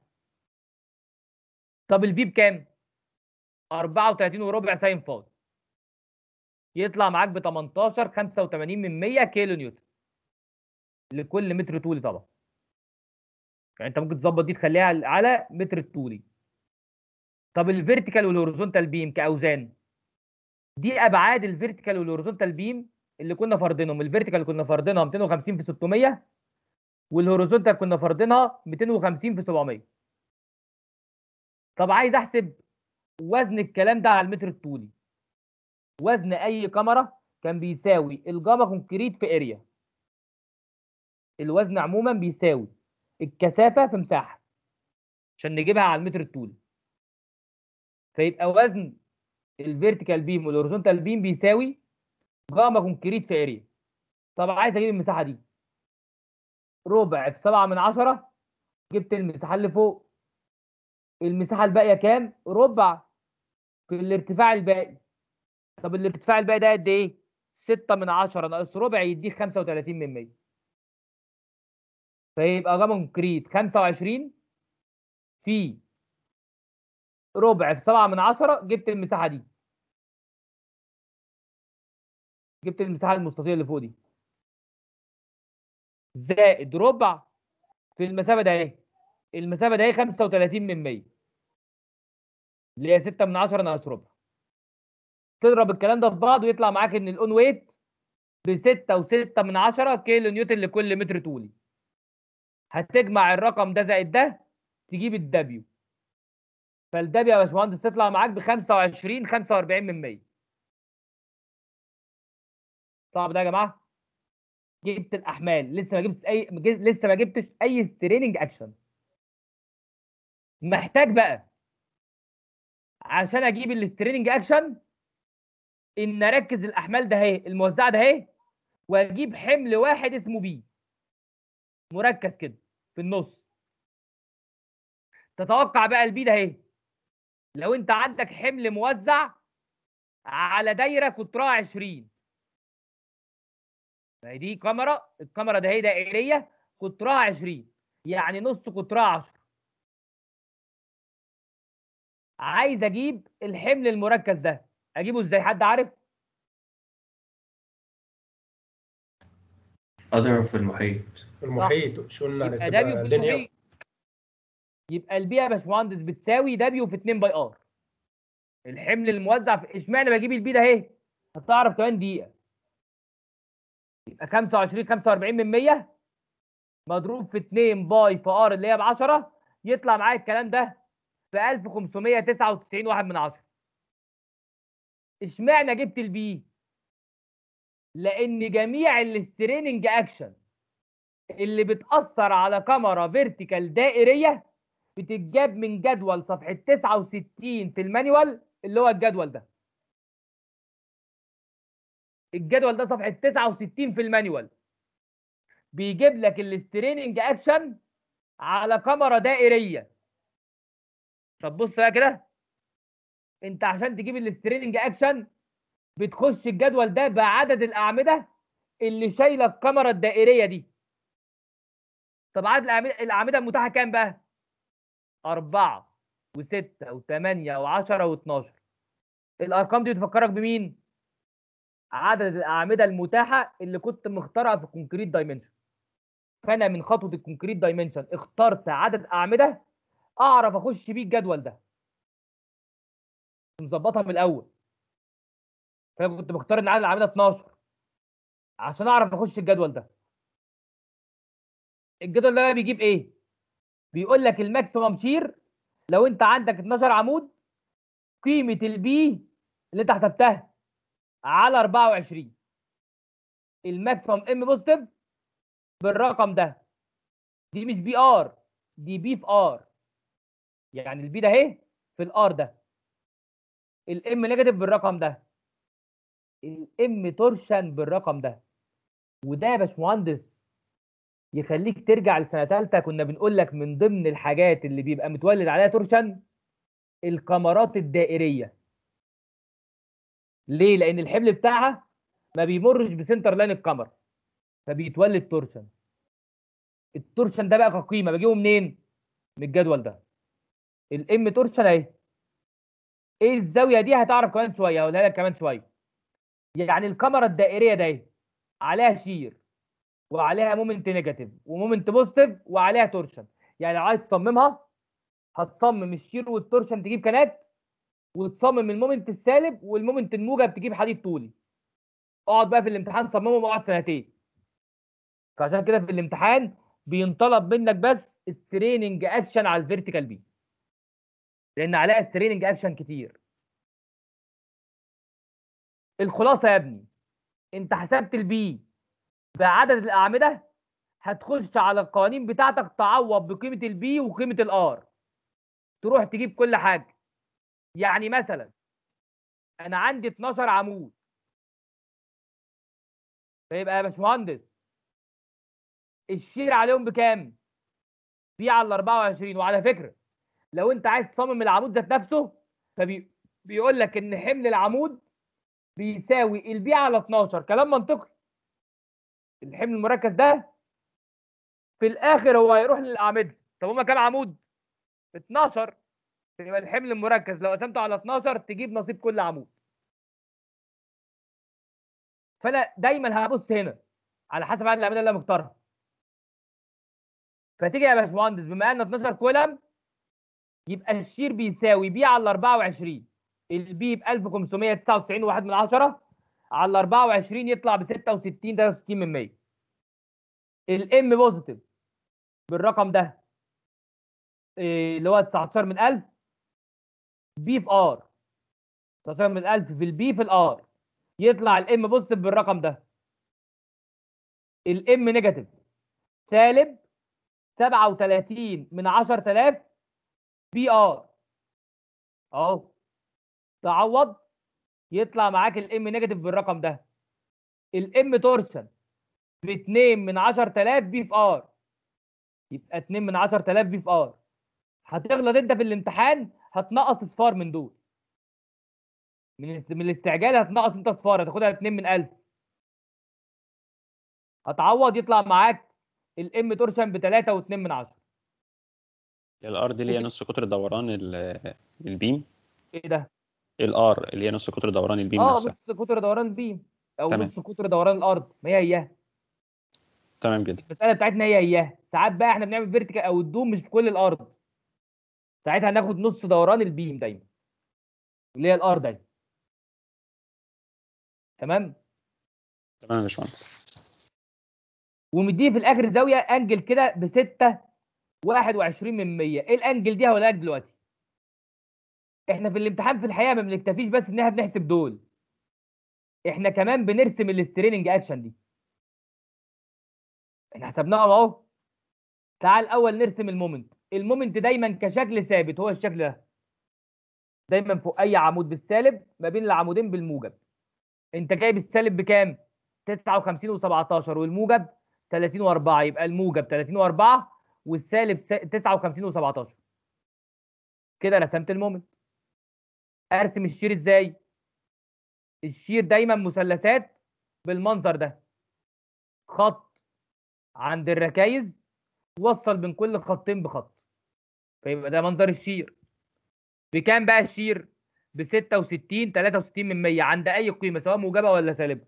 طب الفي بكام 34 وربع ساين فاي يطلع معاك ب 18 85 من 100 كيلو نيوتن لكل متر طولي طبعا يعني انت ممكن تظبط دي تخليها على متر الطولي طب الفيرتيكال والهوريزونتال بيم كاوزان دي ابعاد الفيرتيكال والهوريزونتال بيم اللي كنا فارضينهم الفيرتيكال اللي كنا فارضينها 250 في 600 والهوريزونتال كنا فارضينها 250 في 700 طب عايز احسب وزن الكلام ده على المتر الطولي وزن اي كاميرا كان بيساوي الجاما كونكريت في اريا الوزن عموما بيساوي الكثافه في مساحه عشان نجيبها على المتر الطولي فيبقى وزن الفيرتيكال بيم والهوريزونتال بيم بيساوي جاما كونكريت في اريا طب عايز اجيب المساحه دي ربع في 7 من 10 جبت المساحه اللي فوق المساحه الباقيه كام ربع في الارتفاع الباقي طب الارتفاع الباقي ده قد ايه 6 من 10 ناقص ربع يديك 35 من 100 فيبقى جاما كونكريت 25 في ربع في 7 من 10 جبت المساحه دي جبت المساحه المستطيله اللي فوق دي زائد ربع في المسافه ده اهي المسافه ده اهي 35 من 100 اللي هي 6 من 10 ناقص ربع تضرب الكلام ده في بعض ويطلع معاك ان الاون ويت ب 6 و6 من 10 كيلو نيوتن لكل متر طولي هتجمع الرقم ده زائد ده تجيب الدبليو فالدبليو يا باشمهندس تطلع معاك ب 25 45 من 100 صعب ده يا جماعه جبت الاحمال لسه ما جبتش اي لسه ما جبتش اي ستريننج اكشن محتاج بقى عشان اجيب الستريننج اكشن ان اركز الاحمال ده اهي الموزعه ده اهي واجيب حمل واحد اسمه بي مركز كده في النص تتوقع بقى البي ده اهي لو انت عندك حمل موزع على دايره قطرها 20 ما دي كاميرا الكاميرا ده هي دائريه قطرها 20 يعني نص قطرها 10 عايز اجيب الحمل المركز ده اجيبه ازاي حد عارف اضرب في المحيط المحيط مش قلنا يبقى هتبقى دبليو في لينير المحيط يبقى البي يا باشمهندس بتساوي دبليو في 2 باي ار الحمل الموزع في اشمعنى بجيب البي ده اهي هتعرف كمان دقيقه يبقى 25 45 من 100 مضروب في 2 باي في ار اللي هي ب 10 يطلع معايا الكلام ده في 1599 واحد من 10 اشمعنى جبت البي لان جميع الستريننج اكشن اللي بتاثر على كاميرا فيرتيكال دائريه بتتجاب من جدول صفحه 69 في المانيوال اللي هو الجدول ده الجدول ده صفحه 69 في المانيوال بيجيب لك الستريننج اكشن على كاميرا دائريه طب بص بقى كده انت عشان تجيب الستريننج اكشن بتخش الجدول ده بعدد الاعمده اللي شايله الكاميرا الدائريه دي طب عدد الأعمدة, الأعمدة المتاحة كام بقى؟ أربعة وستة وثمانية وعشرة واتناشر الأرقام دي بتفكرك بمين؟ عدد الأعمدة المتاحة اللي كنت مختارها في الكونكريت دايمنشن فأنا من خطوة الكونكريت دايمنشن اخترت عدد أعمدة أعرف أخش بيه الجدول ده مظبطها من الأول فأنا كنت مختار إن عدد الأعمدة 12 عشان أعرف أخش الجدول ده الجدول ده بقى بيجيب ايه؟ بيقول لك الماكسيمم شير لو انت عندك 12 عمود قيمه البي اللي انت حسبتها على 24 الماكسيمم ام بوزيتيف بالرقم ده دي مش بي ار دي بي في ار يعني البي ده اهي في الار ده الام نيجاتيف بالرقم ده الام تورشن بالرقم ده وده يا باشمهندس يخليك ترجع لسنه ثالثه كنا بنقول لك من ضمن الحاجات اللي بيبقى متولد عليها تورشن الكاميرات الدائريه ليه لان الحمل بتاعها ما بيمرش بسنتر لاين الكاميرا فبيتولد تورشن التورشن ده بقى كقيمه بجيبه منين من الجدول ده الام تورشن اهي ايه الزاويه دي هتعرف كمان شويه هقولها لك كمان شويه يعني الكاميرا الدائريه ده اهي عليها شير وعليها مومنت نيجاتيف ومومنت بوزيتيف وعليها تورشن يعني لو عايز تصممها هتصمم الشير والتورشن تجيب كنات وتصمم المومنت السالب والمومنت الموجب تجيب حديد طولي اقعد بقى في الامتحان صممهم اقعد سنتين فعشان كده في الامتحان بينطلب منك بس ستريننج اكشن على الفيرتيكال بي لان عليها ستريننج اكشن كتير الخلاصه يا ابني انت حسبت البي بعدد الاعمده هتخش على القوانين بتاعتك تعوض بقيمه البي وقيمه الار تروح تجيب كل حاجه يعني مثلا انا عندي 12 عمود فيبقى يا باشمهندس الشير عليهم بكام بي على 24 وعلى فكره لو انت عايز تصمم العمود ذات نفسه فبيقول لك ان حمل العمود بيساوي البي على 12 كلام منطقي الحمل المركز ده في الاخر هو هيروح للاعمده طب هما كام عمود 12 يبقى الحمل المركز لو قسمته على 12 تجيب نصيب كل عمود فانا دايما هبص هنا على حسب عدد الاعمده اللي انا مختارها فتيجي يا باشمهندس بما ان 12 كولم يبقى الشير بيساوي بي على 24 البي ب 1599 واحد من 10 على 24 يطلع ب 66 ده 60 من 100 الام بوزيتيف بالرقم ده إيه اللي هو 19 من 1000 بي في ار 19 من 1000 في البي في الار يطلع الام بوزيتيف بالرقم ده الام نيجاتيف سالب 37 من 10000 بي ار اهو تعوض يطلع معاك الام نيجاتيف بالرقم ده الام تورشن ب 2 من 10000 بي في ار يبقى 2 من 10000 بي في ار هتغلط انت في الامتحان هتنقص اصفار من دول من من الاستعجال هتنقص انت اصفار هتاخدها 2 من 1000 هتعوض يطلع معاك الام تورشن ب 3 و2 من 10 الارض اللي هي نص قطر دوران ال- البيم ايه ده؟ الار اللي هي نص قطر دوران البيم اه نفسها نص قطر دوران البيم او تمام. نص قطر دوران الارض ما هي هي تمام جدا المساله بتاعتنا هي هي ساعات بقى احنا بنعمل فيرتيكال او الدوم مش في كل الارض ساعتها هناخد نص دوران البيم دايما اللي هي الار دايما تمام تمام يا باشمهندس ومديه في الاخر زاويه انجل كده ب 6 21 من 100 ايه الانجل دي هقولها لك دلوقتي احنا في الامتحان في الحقيقه ما بنكتفيش بس ان احنا بنحسب دول احنا كمان بنرسم الستريننج اكشن دي احنا حسبناهم اهو تعال الاول نرسم المومنت المومنت دايما كشكل ثابت هو الشكل ده دايما فوق اي عمود بالسالب ما بين العمودين بالموجب انت جايب السالب بكام 59 و17 والموجب 30 و4 يبقى الموجب 30 و4 والسالب س- 59 و17 كده رسمت المومنت ارسم الشير ازاي الشير دايما مثلثات بالمنظر ده خط عند الركايز وصل بين كل خطين بخط فيبقى ده منظر الشير بكام بقى الشير ب 66 63 من 100 عند اي قيمه سواء موجبه ولا سالبه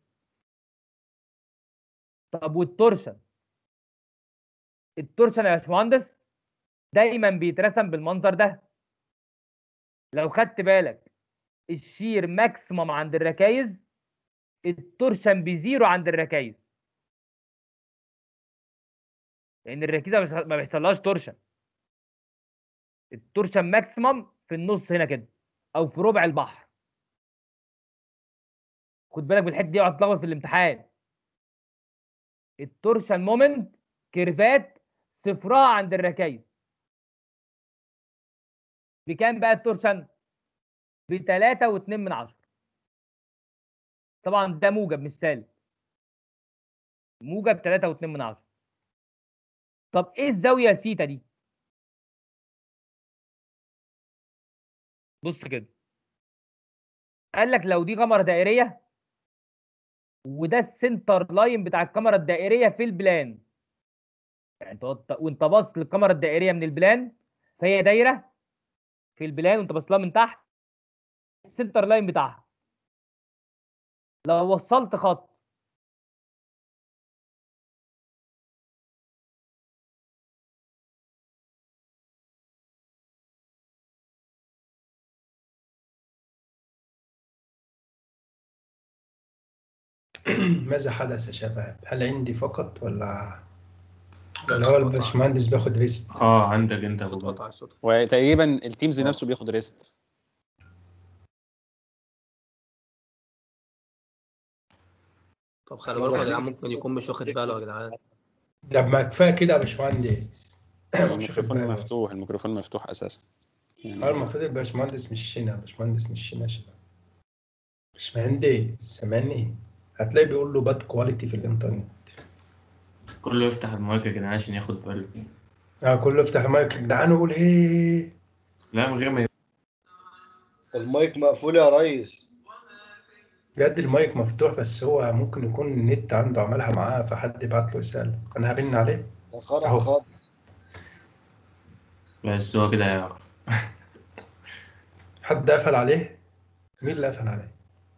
طب والتورشن التورشن يا باشمهندس دايما بيترسم بالمنظر ده لو خدت بالك الشير ماكسيمم عند الركايز التورشن بزيرو عند الركايز لان الركيزه مش- ما بيحصلهاش تورشن التورشن ماكسيمم في النص هنا كده او في ربع البحر خد بالك من الحته دي اوعى تتلخبط في الامتحان التورشن مومنت كيرفات صفرها عند الركايز بكام بقى التورشن ب 3 و2 من 10 طبعا ده موجب مش سالب موجب 3 و2 من 10 طب ايه الزاويه سيتا دي بص كده قال لك لو دي كاميرا دائريه وده السنتر لاين بتاع الكاميرا الدائريه في البلان يعني انت وانت- وانت باص للكاميرا الدائريه من البلان فهي دايره في البلان وانت باص لها من تحت السنتر لاين بتاعها لو وصلت خط ماذا حدث يا شباب؟ هل عندي فقط ولا ولا هو الباشمهندس بياخد ريست؟ اه عندك انت يا ابو جد. قطع الصوت وتقريبا التيمز نفسه بياخد ريست طب خلي بالكم يا جدعان ممكن يكون مش واخد باله يا جدعان ده ما كفايه كده يا باشمهندس مش واخد الميكروفون باله مفتوح الميكروفون مفتوح اساسا يعني اه المفروض الباشمهندس مش هنا الباشمهندس مش هنا يا شباب باشمهندس سامعني هتلاقي بيقول له باد كواليتي في الانترنت كله يفتح المايك يا جدعان عشان ياخد باله اه كله يفتح المايك يا جدعان ويقول هي لا من غير ما المايك مقفول يا ريس بجد المايك مفتوح بس هو ممكن يكون النت عنده عملها معاه فحد بعت له رسالة كان هرن عليه ده خرع أهو. خالص بس هو كده هيعرف حد قفل عليه مين اللي قفل عليه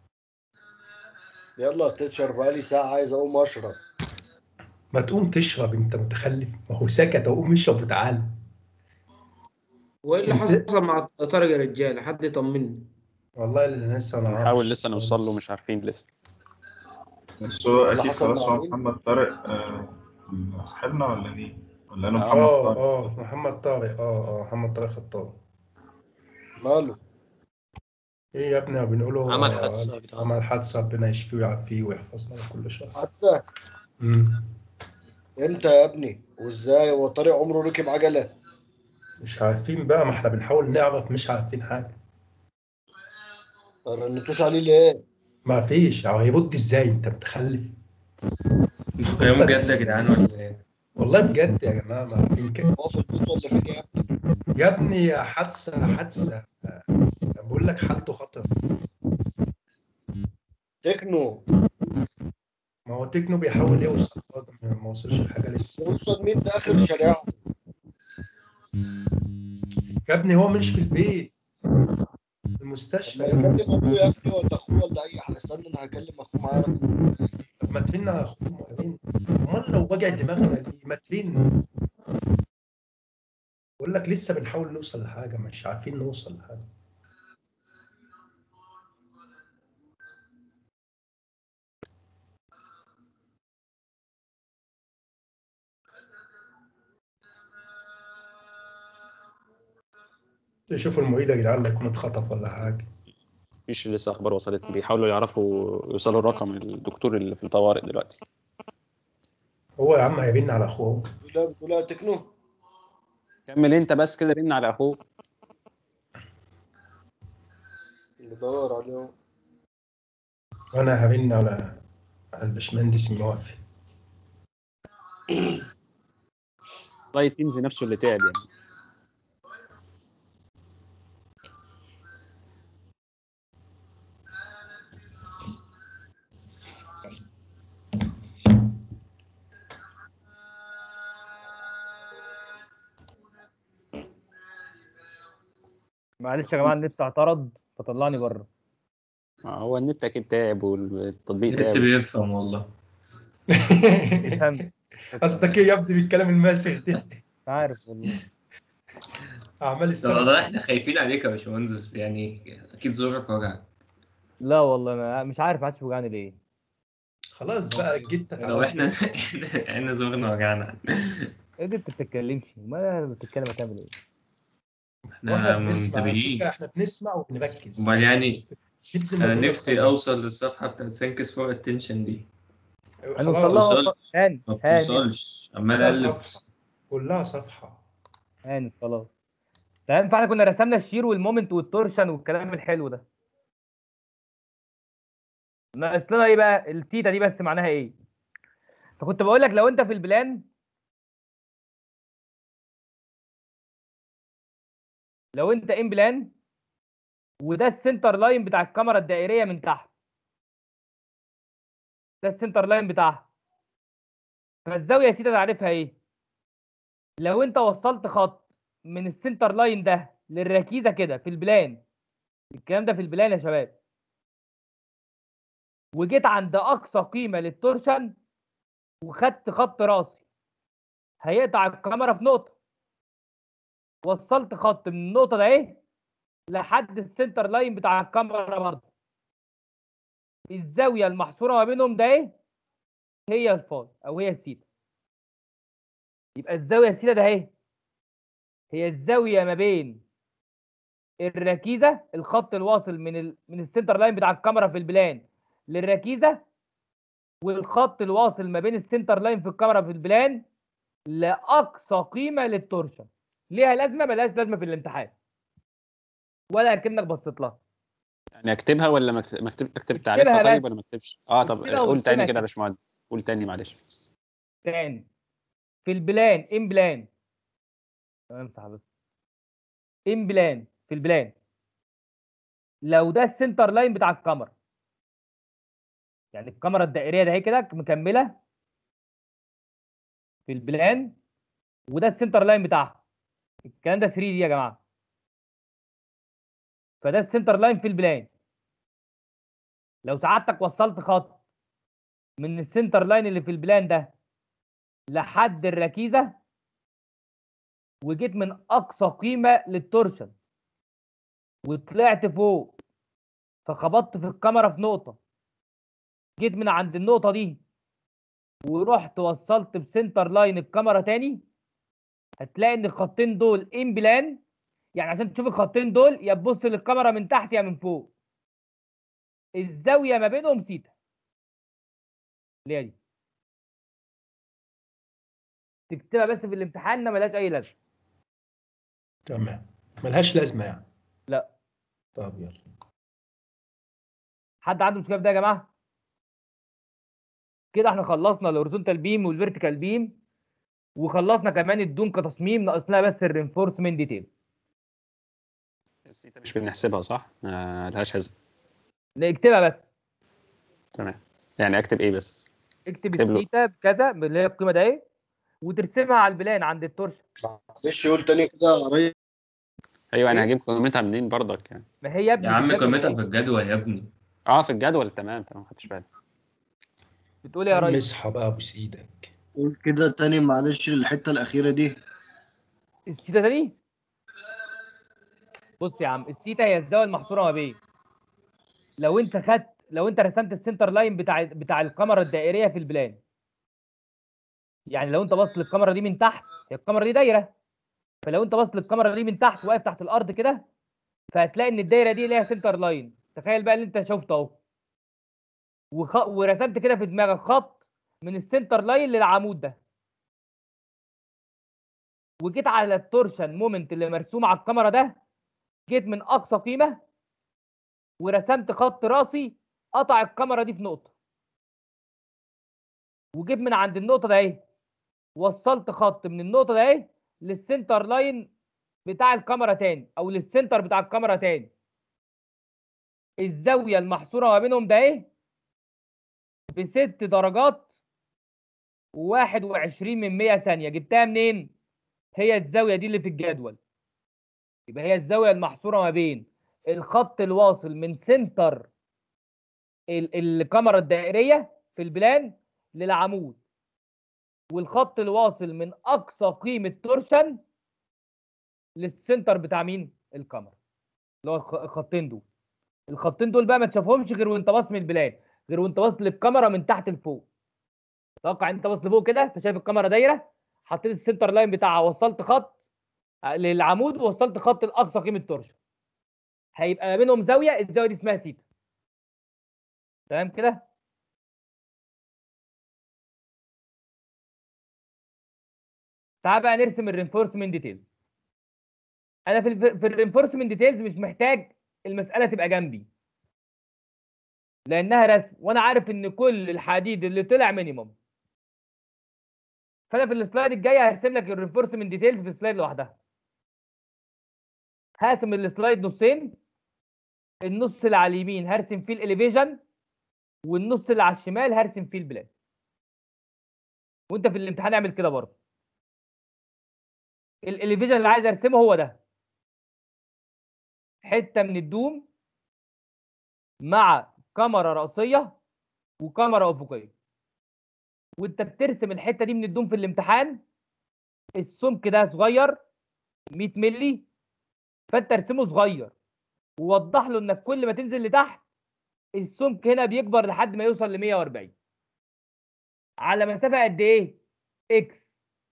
يلا يا تيتشر بقالي ساعة عايز أقوم أشرب ما تقوم تشرب انت متخلف ما هو سكت اقوم اشرب وتعالى وايه اللي انت- حصل مع طارق يا رجاله حد يطمني والله اللي لسه انا نحاول لسه نوصل له مش عارفين لسه بس هو اللي اكيد حصل خلاص مع هو مين؟ محمد طارق آه، صاحبنا ولا مين؟ ولا انا آه. محمد اه طارق؟ اه محمد طارق اه اه محمد طارق خطاب ماله ايه يا ابني بنقوله عمل حادثة يا جدعان. عمل حادثة ربنا يشفيه ويعافيه ويحفظنا من كل شر حادثة مم. امتى يا ابني وازاي هو طارق عمره ركب عجلة مش عارفين بقى ما احنا بنحاول نعرف مش عارفين حاجة ما رنتوش عليه ليه ما فيش هو هيرد ازاي انت متخلف انتوا كلامه بجد يا جدعان ولا ايه؟ والله بجد يا جماعة ما يمكن هو في البيت ولا فين يا ابني يا ابني حادثة حادثة بقول لك حالته خطر تكنو ما هو تكنو بيحاول يوصل برضه ما وصلش لحاجة لسه يوصل مين ده اخر شارعه يا ابني هو مش في البيت في ما المستشفى يكلم ابوه يا ابني ولا اخوه ولا اي حاجه استنى انا هكلم اخوه معايا رقم. ما ترن على اخوهم يا بنت امال لو وجع دماغنا ليه ما ترن بقول لك لسه بنحاول نوصل لحاجه مش عارفين نوصل لحاجه شوفوا المعيد يا جدعان لا يكون اتخطف ولا حاجه مفيش لسه اخبار وصلت بيحاولوا يعرفوا يوصلوا الرقم الدكتور اللي في الطوارئ دلوقتي هو يا عم هيرن على اخوه لا بتقول لا تكنو كمل انت بس كده رن على اخوك بدور عليهم وانا هرن على على الباشمهندس موافق والله تيمز نفسه اللي تعب يعني معلش يا جماعه النت اعترض فطلعني بره آه، هو النت اكيد تعب والتطبيق النت تعب بيفهم والله فهمت قصدك ايه يا ابني بالكلام الماسخ ده مش عارف والله اعمال طب السنه والله احنا خايفين عليك يا باشمهندس يعني اكيد زورك وجعك لا والله ما مش عارف ما عادش بيوجعني ليه خلاص بقى جيت لو احنا احنا احنا زورنا وجعنا ايه دي انت بتتكلمش ما بتتكلم هتعمل ايه احنا واحنا بنسمع على منتبهين فكرة احنا بنسمع وبنركز امال يعني تلزم انا مجهودك نفسي طبعاً. اوصل للصفحه بتاعت ثانكس فور اتنشن دي انا خلاص وصل لها وصلت. هاني ما هاني بتوصلش عمال كلها اقلب صفحه كلها صفحه هاني خلاص تمام فاحنا كنا رسمنا الشير والمومنت والتورشن والكلام الحلو ده ناقص لنا ايه بقى التيتا دي بس معناها ايه فكنت بقول لك لو انت في البلان لو انت ان بلان وده السنتر لاين بتاع الكاميرا الدائريه من تحت ده السنتر لاين بتاعها فالزاويه يا سيدي تعرفها ايه لو انت وصلت خط من السنتر لاين ده للركيزه كده في البلان الكلام ده في البلان يا شباب وجيت عند اقصى قيمه للتورشن وخدت خط راسي هيقطع الكاميرا في نقطه وصلت خط من النقطه ده ايه لحد السنتر لاين بتاع الكاميرا برضه الزاويه المحصوره ما بينهم ده ايه هي الفاي او هي السيتا يبقى الزاويه السيتا ده اهي هي الزاويه ما بين الركيزه الخط الواصل من ال... من السنتر لاين بتاع الكاميرا في البلان للركيزه والخط الواصل ما بين السنتر لاين في الكاميرا في البلان لاقصى قيمه للتورشن ليها لازمه ملهاش لازمه في الامتحان ولا اكنك بصيت لها يعني اكتبها ولا ما اكتب مكتب اكتب تعريفها اكتبها طيب بس. ولا ما اكتبش اه طب اكتبها قول تاني وارسمها كده كده. يا باشمهندس قول تاني معلش تاني في البلان ان بلان امسح بس ان بلان في البلان لو ده السنتر لاين بتاع الكاميرا يعني الكاميرا الدائريه ده هي كده مكمله في البلان وده السنتر لاين بتاعها الكلام ده 3 دي يا جماعه فده السنتر لاين في البلان لو سعادتك وصلت خط من السنتر لاين اللي في البلان ده لحد الركيزه وجيت من اقصى قيمه للتورشن وطلعت فوق فخبطت في الكاميرا في نقطه جيت من عند النقطه دي ورحت وصلت بسنتر لاين الكاميرا تاني هتلاقي ان الخطين دول ان بلان يعني عشان تشوف الخطين دول يا تبص للكاميرا من تحت يا من فوق الزاويه ما بينهم سيتا اللي هي دي تكتبها بس في الامتحان إنها ملهاش اي لازمه تمام ملهاش لازمه يعني لا طب يلا حد عنده مشكله في ده يا جماعه كده احنا خلصنا الهوريزونتال بيم والفيرتيكال بيم وخلصنا كمان الدون كتصميم ناقص لها بس الرينفورسمنت ديتيل السيتا مش بنحسبها صح؟ ما لهاش حسب نكتبها بس تمام يعني اكتب ايه بس؟ اكتب اكتب له. السيتا بكذا اللي هي القيمه ده ايه وترسمها على البلان عند التورش معلش قول تاني كده يا ريس ايوه انا إيه؟ هجيب قيمتها منين برضك يعني ما هي يا ابني يا عم بتتكتب قيمتها إيه؟ في الجدول يا ابني اه في الجدول تمام تمام ما خدتش بالي بتقول إيه يا ريس اصحى بقى ابوس ايدك قول كده تاني معلش الحتة الأخيرة دي الثيتا تاني بص يا عم الثيتا هي الزاويه المحصوره ما بين لو انت خدت لو انت رسمت السنتر لاين بتاع بتاع الكاميرا الدائريه في البلان يعني لو انت باصص للكاميرا دي من تحت هي الكاميرا دي دايره فلو انت باصص للكاميرا دي من تحت واقف تحت الارض كده فهتلاقي ان الدايره دي ليها سنتر لاين تخيل بقى اللي انت شفته اهو وخ... ورسمت كده في دماغك خط من السنتر لاين للعمود ده وجيت على التورشن مومنت اللي مرسوم على الكاميرا ده جيت من اقصى قيمه ورسمت خط راسي قطع الكاميرا دي في نقطه وجيت من عند النقطه ده اهي وصلت خط من النقطه ده اهي للسنتر لاين بتاع الكاميرا تاني او للسنتر بتاع الكاميرا تاني الزاويه المحصوره ما بينهم ده اهي بست درجات و21 من 100 ثانيه جبتها منين هي الزاويه دي اللي في الجدول يبقى هي الزاويه المحصوره ما بين الخط الواصل من سنتر ال- الكاميرا الدائريه في البلان للعمود والخط الواصل من اقصى قيمه تورشن للسنتر بتاع مين الكاميرا اللي هو الخ- الخطين دول الخطين دول بقى ما تشوفهمش غير وانت باص من البلان غير وانت باص للكاميرا من تحت لفوق توقع انت باص لفوق كده فشايف الكاميرا دايره حطيت السنتر لاين بتاعها وصلت خط للعمود ووصلت خط لاقصى قيمه تورشن هيبقى ما بينهم زاويه الزاويه دي اسمها سيتا تمام كده تعال بقى نرسم الرينفورسمنت ديتيلز انا في ال في الرينفورسمنت ديتيلز مش محتاج المساله تبقى جنبي لانها رسم وانا عارف ان كل الحديد اللي طلع مينيمم فانا في السلايد الجاي هرسم لك الرينفورسمنت ديتيلز في سلايد لوحدها هقسم السلايد نصين النص اللي على اليمين هرسم فيه الاليفيشن والنص اللي على الشمال هرسم فيه البلان وانت في الامتحان اعمل كده برضه الاليفيشن اللي عايز ارسمه هو ده حته من الدوم مع كاميرا رأسية وكاميرا أفقية وانت بترسم الحتة دي من الدوم في الامتحان السمك ده صغير 100 مللي فانت ارسمه صغير ووضح له انك كل ما تنزل لتحت السمك هنا بيكبر لحد ما يوصل ل 140 على مسافة قد ايه؟ اكس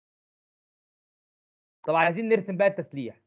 طب عايزين نرسم بقى التسليح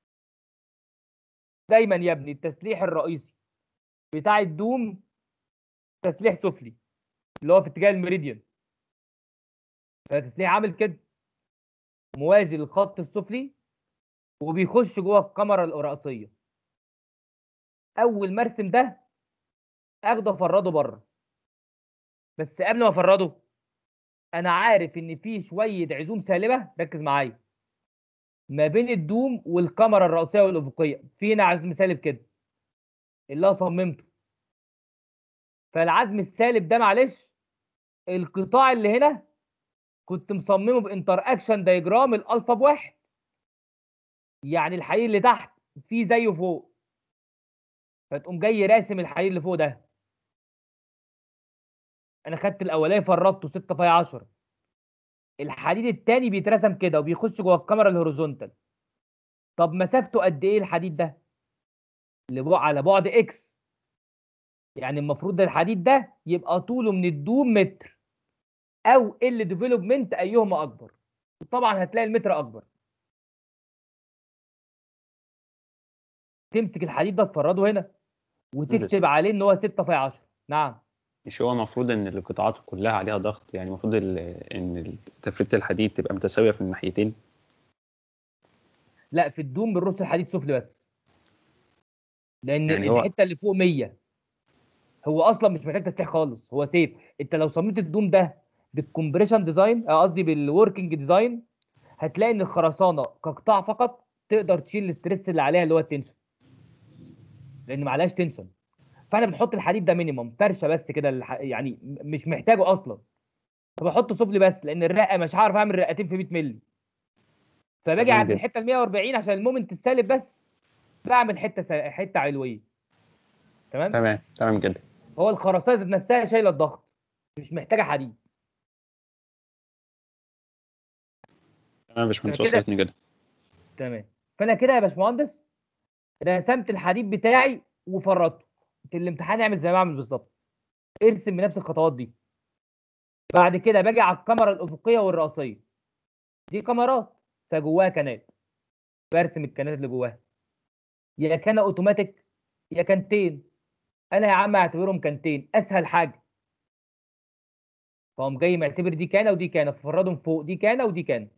دايما يا ابني التسليح الرئيسي بتاع الدوم تسليح سفلي اللي هو في اتجاه الميريديان فتسليح عامل كده موازي للخط السفلي وبيخش جوه الكاميرا الرئيسيه اول ما ارسم ده اخده افرده بره بس قبل ما افرده انا عارف ان في شويه عزوم سالبه ركز معايا ما بين الدوم والكاميرا الرئيسيه والافقيه في هنا عزم سالب كده اللي انا صممته فالعزم السالب ده معلش القطاع اللي هنا كنت مصممه بانتر اكشن دايجرام الالفا بواحد يعني الحديد اللي تحت فيه زيه فوق فتقوم جاي راسم الحديد اللي فوق ده انا خدت الاولاني فردته 6 في 10 الحديد التاني بيترسم كده وبيخش جوه الكاميرا الهوريزونتال طب مسافته قد ايه الحديد ده لبعد على بعد اكس يعني المفروض ده الحديد ده يبقى طوله من الدوم متر او ال ديفلوبمنت ايهما اكبر طبعا هتلاقي المتر اكبر تمسك الحديد ده تفرده هنا وتكتب عليه ان هو 6 في 10 نعم مش هو المفروض ان القطاعات كلها عليها ضغط يعني المفروض ال- ان تفريده الحديد تبقى متساويه في الناحيتين لا في الدوم بنرص الحديد سفلي بس لان يعني هو- الحته اللي فوق 100 هو اصلا مش محتاج تسليح خالص هو سيف انت لو صممت الدوم ده بالكمبريشن ديزاين آه، قصدي بالوركينج ديزاين هتلاقي ان الخرسانه كقطاع فقط تقدر تشيل الاستريس اللي عليها اللي هو التنشن لان ما عليهاش تنشن فاحنا بنحط الحديد ده مينيمم فرشه بس كده الح... يعني م- مش محتاجه اصلا فبحطه سفلي بس لان الرقه مش هعرف اعمل رقتين في 100 مللي فباجي تمام عند جدا. الحته ال 140 عشان المومنت السالب بس بعمل حته سا... حته علويه تمام تمام تمام جدا هو الخرسانه ذات نفسها شايله الضغط مش محتاجه حديد تمام يا باشمهندس كده- وصلتني كده تمام فانا كده يا باشمهندس رسمت الحديد بتاعي وفرطته في الامتحان اعمل زي ما بعمل بالظبط ارسم بنفس الخطوات دي بعد كده باجي على الكاميرا الافقيه والرئيسيه دي كاميرات فجواها كانال برسم الكانات اللي جواها يا كان اوتوماتيك يا كانتين انا يا عم اعتبرهم كانتين اسهل حاجه فقوم جاي معتبر دي كانه ودي كانه ففردهم فوق دي كانه ودي كانه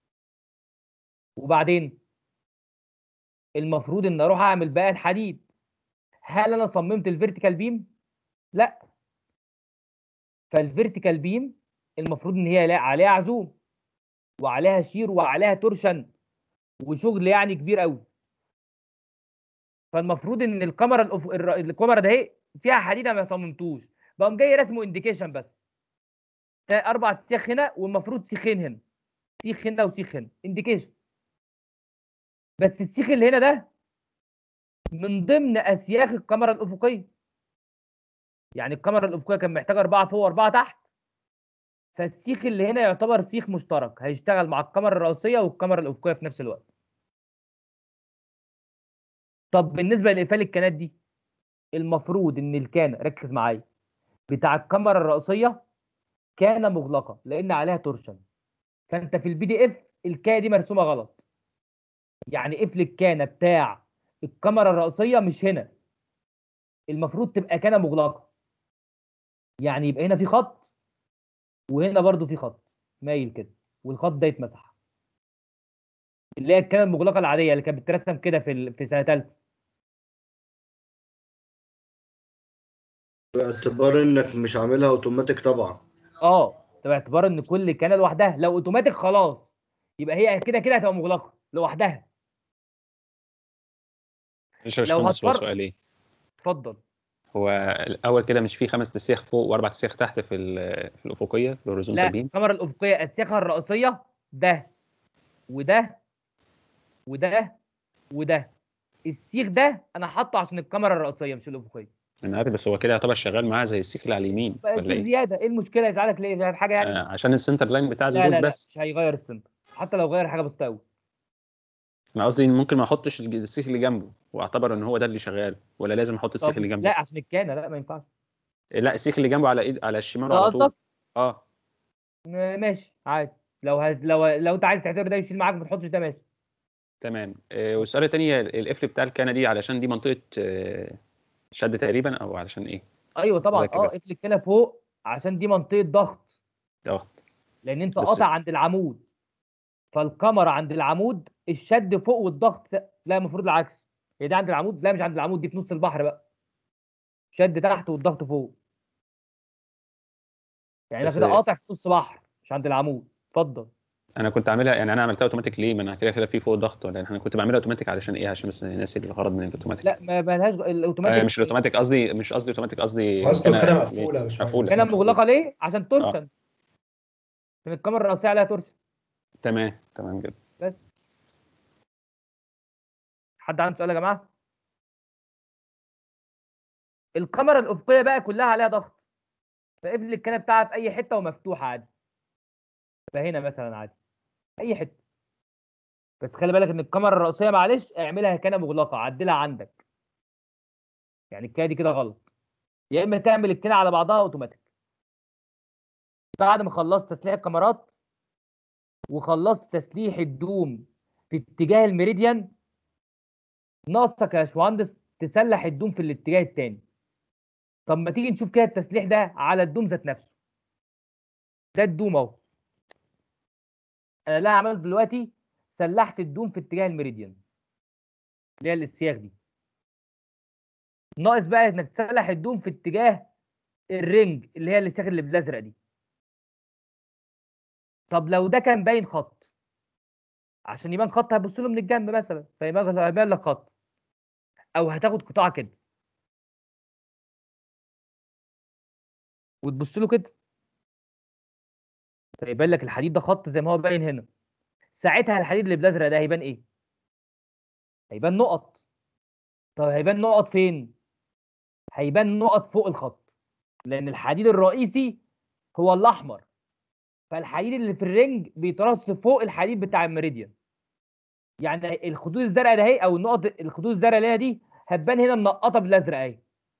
وبعدين المفروض ان اروح اعمل بقى الحديد هل انا صممت الفيرتيكال بيم لا فالفيرتيكال بيم المفروض ان هي لا عليها عزوم وعليها شير وعليها تورشن وشغل يعني كبير قوي فالمفروض ان الكاميرا الأف... الر- الكاميرا ده اهي فيها حديد أنا ما صممتوش بقوم جاي رسمه انديكيشن بس تا- اربع سيخ هنا والمفروض سيخين هنا سيخ هنا وسيخ هنا انديكيشن بس السيخ اللي هنا ده من ضمن اسياخ الكاميرا الافقيه يعني الكاميرا الافقيه كان محتاجه اربعه فوق واربعه تحت فالسيخ اللي هنا يعتبر سيخ مشترك هيشتغل مع الكاميرا الرئيسيه والكاميرا الافقيه في نفس الوقت طب بالنسبه لاقفال الكانات دي المفروض ان الكانه ركز معايا بتاع الكاميرا الرئيسيه كانه مغلقه لان عليها تورشن فانت في البي دي اف الكانه دي مرسومه غلط يعني قفل الكانه بتاع الكاميرا الرئيسيه مش هنا المفروض تبقى كانه مغلقه يعني يبقى هنا في خط وهنا برضو في خط مايل كده والخط ده يتمسح اللي هي الكانه المغلقه العاديه اللي كانت بترسم كده في ال- في سنه ثالثه باعتبار انك مش عاملها اوتوماتيك طبعا اه ده باعتبار ان كل كانه لوحدها لو اوتوماتيك خلاص يبقى هي كده كده هتبقى مغلقه لوحدها معلش يا لو باشمهندس هو هتفرق- سؤال ايه اتفضل هو الاول كده مش في خمس تسيخ فوق واربع تسيخ تحت في ال- في الافقيه في لا الهوريزونتال بيم الكاميرا الافقيه اسياخها الرئيسيه ده وده وده وده السيخ ده انا حاطه عشان الكاميرا الرئيسيه مش الافقيه انا عارف بس هو كده يعتبر شغال معاه زي السيخ اللي على اليمين بقى ولا سيخ ايه؟ زياده ايه المشكله يزعلك ليه ده حاجه يعني آه عشان السنتر لاين بتاع لا لا الجول لا بس مش هيغير السنتر حتى لو غير حاجه بسيطه قوي انا قصدي إن ممكن ما احطش الج- السيخ اللي جنبه واعتبر ان هو ده اللي شغال ولا لازم احط السيخ طب اللي جنبه لا عشان الكانه لا ما ينفعش لا السيخ اللي جنبه على ايد على الشمال ده على طول قصدك؟ اه م- ماشي عادي لو هت... لو لو انت عايز تعتبر ده يشيل معاك ما تحطش ده ماشي تمام آه والسؤال الثاني القفل بتاع الكانه دي علشان دي منطقه آه شد تقريبا او علشان ايه؟ ايوه طبعا ذاكر اه بس. قفل الكانه فوق عشان دي منطقه ضغط ضغط لان انت بس- قاطع عند العمود فالكاميرا عند العمود الشد فوق والضغط لا لا، المفروض العكس هي دي عند العمود لا مش عند العمود دي في نص البحر بقى شد تحت والضغط فوق يعني انا بس- كده قاطع في نص بحر مش عند العمود اتفضل انا كنت عاملها يعني انا عملتها اوتوماتيك ليه؟ ما انا كده كده في فوق ضغط ولا انا كنت بعملها اوتوماتيك علشان ايه؟ عشان بس ناسي الغرض من الاوتوماتيك لا ما ما لهاش الاوتوماتيك آه مش الاوتوماتيك قصدي مش قصدي اوتوماتيك قصدي قصده كان- الكنبة مقفولة يا باشمهندس. مقفوله كانت مغلقه ليه عشان تورشن آه. عشان الكاميرا الرئيسيه عليها تورشن تمام تمام جدا بس حد عنده سؤال يا جماعه الكاميرا الافقيه بقى كلها عليها ضغط فقفل الكنبه بتاعها في اي حته ومفتوحه عادي فهنا مثلا عادي اي حته بس خلي بالك ان الكاميرا الرئيسيه معلش اعملها كنبه مغلقه عدلها عندك يعني الكنبه دي كده غلط يا اما تعمل الكنبه على بعضها اوتوماتيك بعد ما خلصت تسليح الكاميرات وخلصت تسليح الدوم في اتجاه الميريديان ناقصك يا باشمهندس تسلح الدوم في الاتجاه التاني طب ما تيجي نشوف كده التسليح ده على الدوم ذات نفسه ده الدوم اهو انا اللي أنا عملته دلوقتي سلحت الدوم في اتجاه الميريديان اللي هي السياخ دي ناقص بقى انك تسلح الدوم في اتجاه الرنج اللي هي السياخ اللي بالازرق دي طب لو ده كان باين خط عشان يبان خط هتبص له من الجنب مثلا فيبان هيبان لك خط او هتاخد قطاع كده وتبص له كده فيبان لك الحديد ده خط زي ما هو باين هنا ساعتها الحديد اللي بالازرق ده هيبان ايه هيبان نقط طب هيبان نقط فين هيبان نقط فوق الخط لان الحديد الرئيسي هو الاحمر فالحديد اللي في الرنج بيترص فوق الحديد بتاع الميريديان يعني الخطوط الزرقاء ده اهي او النقط الخطوط الزرقاء اللي هي دي هتبان هنا منقطه بالازرق اهي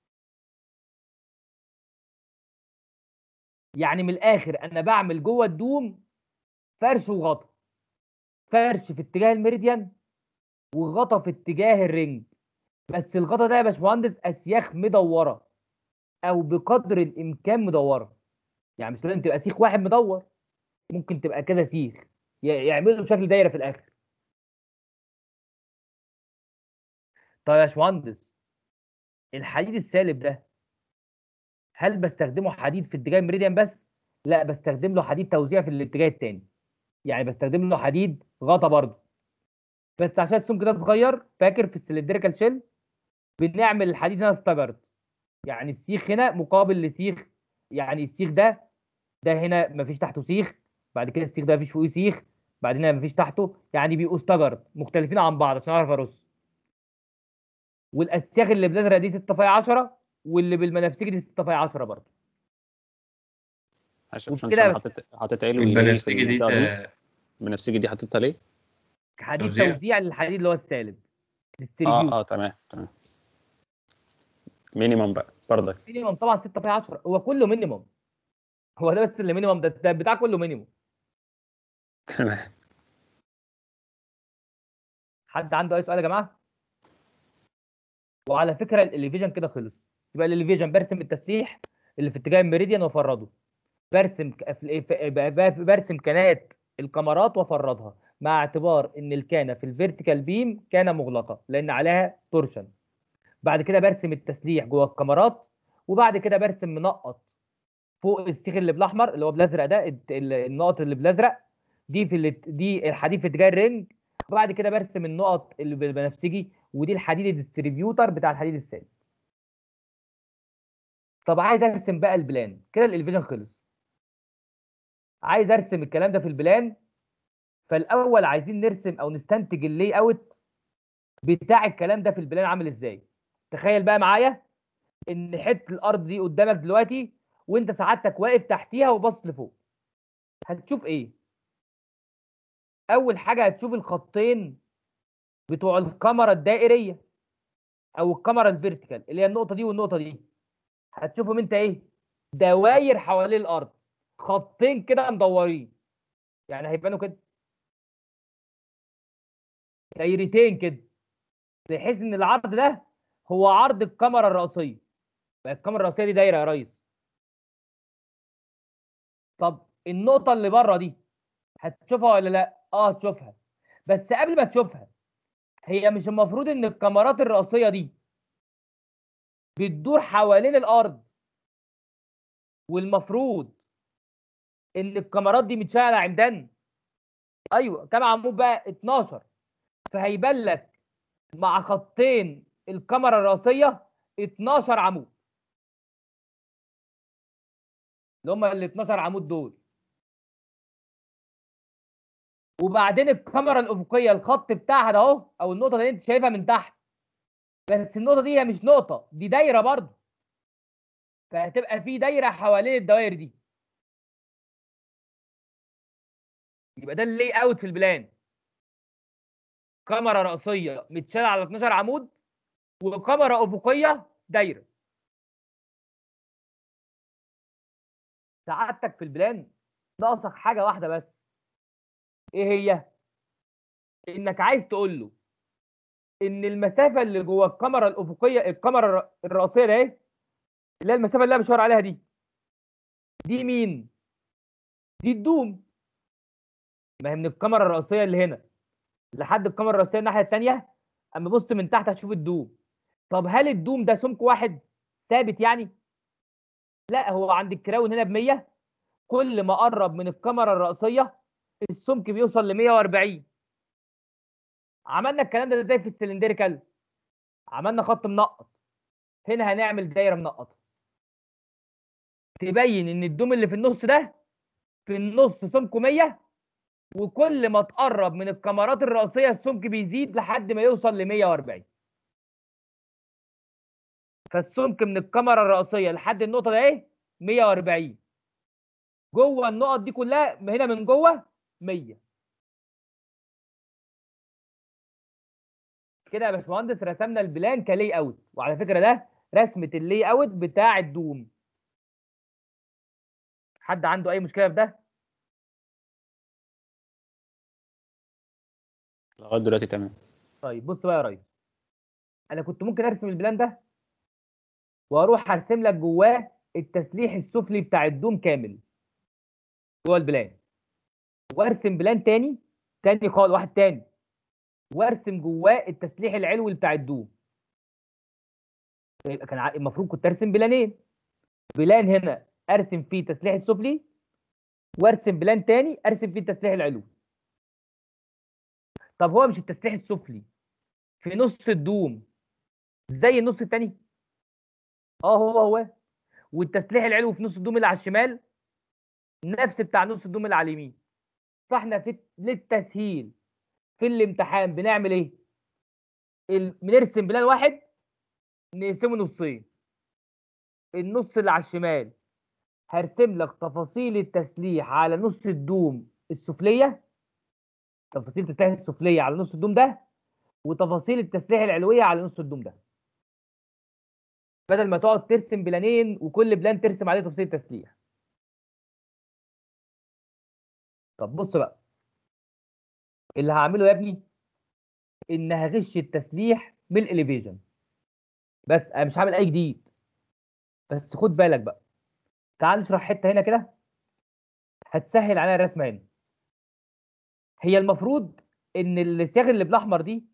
يعني من الاخر انا بعمل جوه الدوم فرش وغطا فرش في اتجاه الميريديان وغطا في اتجاه الرنج بس الغطا ده يا باشمهندس اسياخ مدوره او بقدر الامكان مدوره يعني مش لازم تبقى سيخ واحد مدور ممكن تبقى كده سيخ ي- يعملوا شكل دايره في الاخر طيب يا باشمهندس الحديد السالب ده هل بستخدمه حديد في اتجاه الميريديان بس؟ لا بستخدم له حديد توزيع في الاتجاه التاني يعني بستخدم له حديد غطا برضه بس عشان السمك ده صغير فاكر في السلندريكال شيل بنعمل الحديد هنا ستاجرد يعني السيخ هنا مقابل لسيخ يعني السيخ ده ده هنا مفيش تحته سيخ بعد كده السيخ ده مفيش فوقيه سيخ بعد هنا مفيش تحته يعني بيبقوا ستاجرد مختلفين عن بعض عشان اعرف ارص والاسياخ اللي بالازرق دي 6 في 10 واللي بالبنفسجي دي 6 في 10 برضه عشان عشان وبكده أنا حاطط حاطط عيله ليه في البنفسجي دي البتاع دي؟ ت- البنفسجي دي حاططها ليه؟ حديد توزيع. توزيع للحديد اللي هو السالب اه ديستريبيوت اه تمام تمام مينيمم بقى برضك مينيمم طبعا 6 في 10 هو كله مينيمم هو ده بس اللي مينيمم ده ده بتاع كله مينيمم تمام حد عنده اي سؤال يا جماعه وعلى فكره الاليفيجن كده خلص يبقى الاليفيجن برسم التسليح اللي في اتجاه الميريديان وافرده برسم ك- في- في- ب- ب- برسم كانات الكاميرات وافردها مع اعتبار ان الكانه في الفيرتيكال بيم كانه مغلقه لان عليها تورشن بعد كده برسم التسليح جوه الكاميرات وبعد كده برسم منقط فوق السيخ اللي بالاحمر اللي هو بالازرق ده الت- ال- النقط اللي بالازرق دي في الات- دي الحديد في اتجاه الرنج وبعد كده برسم النقط اللي بالبنفسجي ودي الحديد الديستريبيوتر بتاع الحديد السالب طب عايز ارسم بقى البلان كده الالفيجن خلص عايز ارسم الكلام ده في البلان فالاول عايزين نرسم او نستنتج اللي اوت بتاع الكلام ده في البلان عامل ازاي تخيل بقى معايا ان حته الارض دي قدامك دلوقتي وانت سعادتك واقف تحتيها وباص لفوق هتشوف ايه اول حاجه هتشوف الخطين بتوع الكاميرا الدائريه او الكاميرا الفيرتيكال اللي هي النقطه دي والنقطه دي هتشوفهم انت ايه دواير حوالين الارض خطين كده مدورين يعني هيبانوا كده دايرتين كده بحيث ان العرض ده هو عرض الكاميرا الرئيسيه بقى الكاميرا الرئيسيه دي دايره يا ريس طب النقطه اللي بره دي هتشوفها ولا لا اه هتشوفها بس قبل ما تشوفها هي مش المفروض ان الكاميرات الرئيسيه دي بتدور حوالين الارض والمفروض ان الكاميرات دي متشاله على عمدان ايوه كام عمود بقى 12 فهيبان لك مع خطين الكاميرا الرئيسيه 12 عمود اللي هم ال 12 عمود دول وبعدين الكاميرا الافقيه الخط بتاعها ده اهو او النقطه اللي انت شايفها من تحت بس النقطه دي هي مش نقطه دي دايره برضه فهتبقى في دايره حوالين الدوائر دي يبقى ده اللي اوت في البلان كاميرا رئيسيه متشاله على 12 عمود وكاميرا افقيه دايره سعادتك في البلان ناقصك حاجه واحده بس ايه هي انك عايز تقول له ان المسافه اللي جوه الكاميرا الافقيه الكاميرا الر- الرئيسيه ده ايه اللي هي المسافه اللي انا بشاور عليها دي دي مين دي الدوم ما هي من الكاميرا الرئيسيه اللي هنا لحد الكاميرا الرئيسيه الناحيه الثانيه اما بصت من تحت هتشوف الدوم طب هل الدوم ده سمك واحد ثابت يعني لا هو عند الكراون هنا ب 100 كل ما قرب من الكاميرا الرئيسيه السمك بيوصل ل 140 عملنا الكلام ده ازاي في السلندريكال عملنا خط منقط هنا هنعمل دايره منقطه تبين ان الدوم اللي في النص ده في النص سمكه 100 وكل ما تقرب من الكاميرات الرئيسيه السمك بيزيد لحد ما يوصل ل 140 فالسمك من الكاميرا الرئيسيه لحد النقطه ده ايه 140 جوه النقط دي كلها هنا من جوه 100 كده يا باشمهندس رسمنا البلان كلي اوت وعلى فكره ده رسمه اللي اوت بتاع الدوم حد عنده اي مشكله في ده لغايه دلوقتي تمام طيب بص بقى يا ريس انا كنت ممكن ارسم البلان ده واروح ارسم لك جواه التسليح السفلي بتاع الدوم كامل جوه البلان وارسم بلان تاني تاني خالص واحد تاني وارسم جواه التسليح العلوي بتاع الدوم يبقى كان ع- المفروض كنت ارسم بلانين بلان هنا ارسم فيه التسليح السفلي وارسم بلان تاني ارسم فيه التسليح العلوي طب هو مش التسليح السفلي في نص الدوم زي النص التاني اه هو هو والتسليح العلوي في نص الدوم اللي على الشمال نفس بتاع نص الدوم اللي على اليمين فاحنا في للتسهيل في الامتحان بنعمل ايه ال... بنرسم بلان واحد نقسمه نصين النص اللي على الشمال هرسم لك تفاصيل التسليح على نص الدوم السفليه تفاصيل التسليح السفليه على نص الدوم ده وتفاصيل التسليح العلويه على نص الدوم ده بدل ما تقعد ترسم بلانين وكل بلان ترسم عليه تفاصيل التسليح طب بص بقى اللي هعمله يا ابني ان هغش التسليح من الاليفيجن بس انا مش هعمل اي جديد بس خد بالك بقى تعال نشرح حته هنا كده هتسهل علينا الرسمه هنا هي المفروض ان الصياغ اللي بالاحمر دي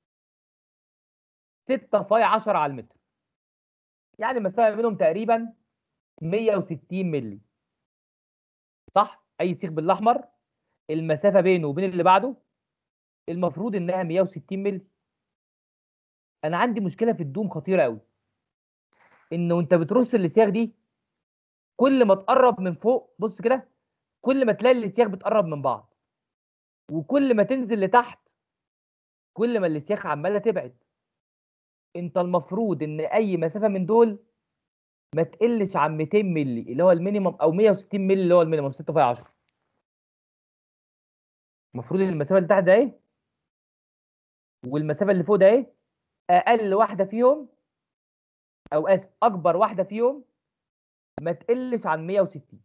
6 فاي 10 على المتر يعني المسافه بينهم تقريبا 160 مللي صح اي سيخ بالاحمر المسافه بينه وبين اللي بعده المفروض انها 160 مللي انا عندي مشكله في الدوم خطيره قوي ان وانت بترص السياخ دي كل ما تقرب من فوق بص كده كل ما تلاقي السياخ بتقرب من بعض وكل ما تنزل لتحت كل ما السياخ عماله تبعد انت المفروض ان اي مسافه من دول ما تقلش عن 200 مللي اللي هو المينيمم او 160 مللي اللي هو المينيمم 6 في 10 المفروض ان المسافه اللي تحت ده ايه والمسافه اللي فوق ده ايه اقل واحده فيهم او اسف اكبر واحده فيهم ما تقلش عن 160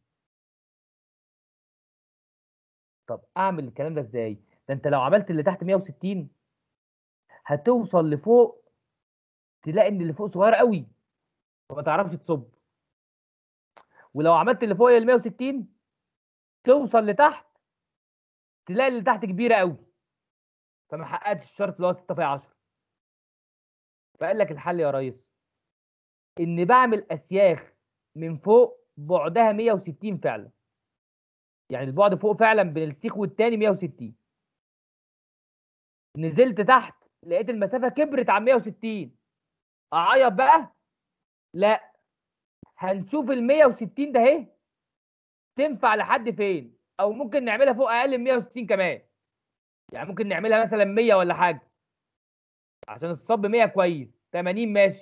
طب اعمل الكلام ده ازاي ده انت لو عملت اللي تحت 160 هتوصل لفوق تلاقي ان اللي فوق صغير قوي فما تعرفش تصب ولو عملت اللي فوق ال 160 توصل لتحت تلاقي اللي تحت كبيره قوي فما حققتش الشرط اللي هو 6 في 10 فقال لك الحل يا ريس ان بعمل اسياخ من فوق بعدها 160 فعلا يعني البعد فوق فعلا بين السيخ والتاني 160 نزلت تحت لقيت المسافه كبرت عن 160 اعيط بقى لا هنشوف ال 160 ده اهي تنفع لحد فين او ممكن نعملها فوق اقل من 160 كمان يعني ممكن نعملها مثلا 100 ولا حاجه عشان الصب 100 كويس 80 ماشي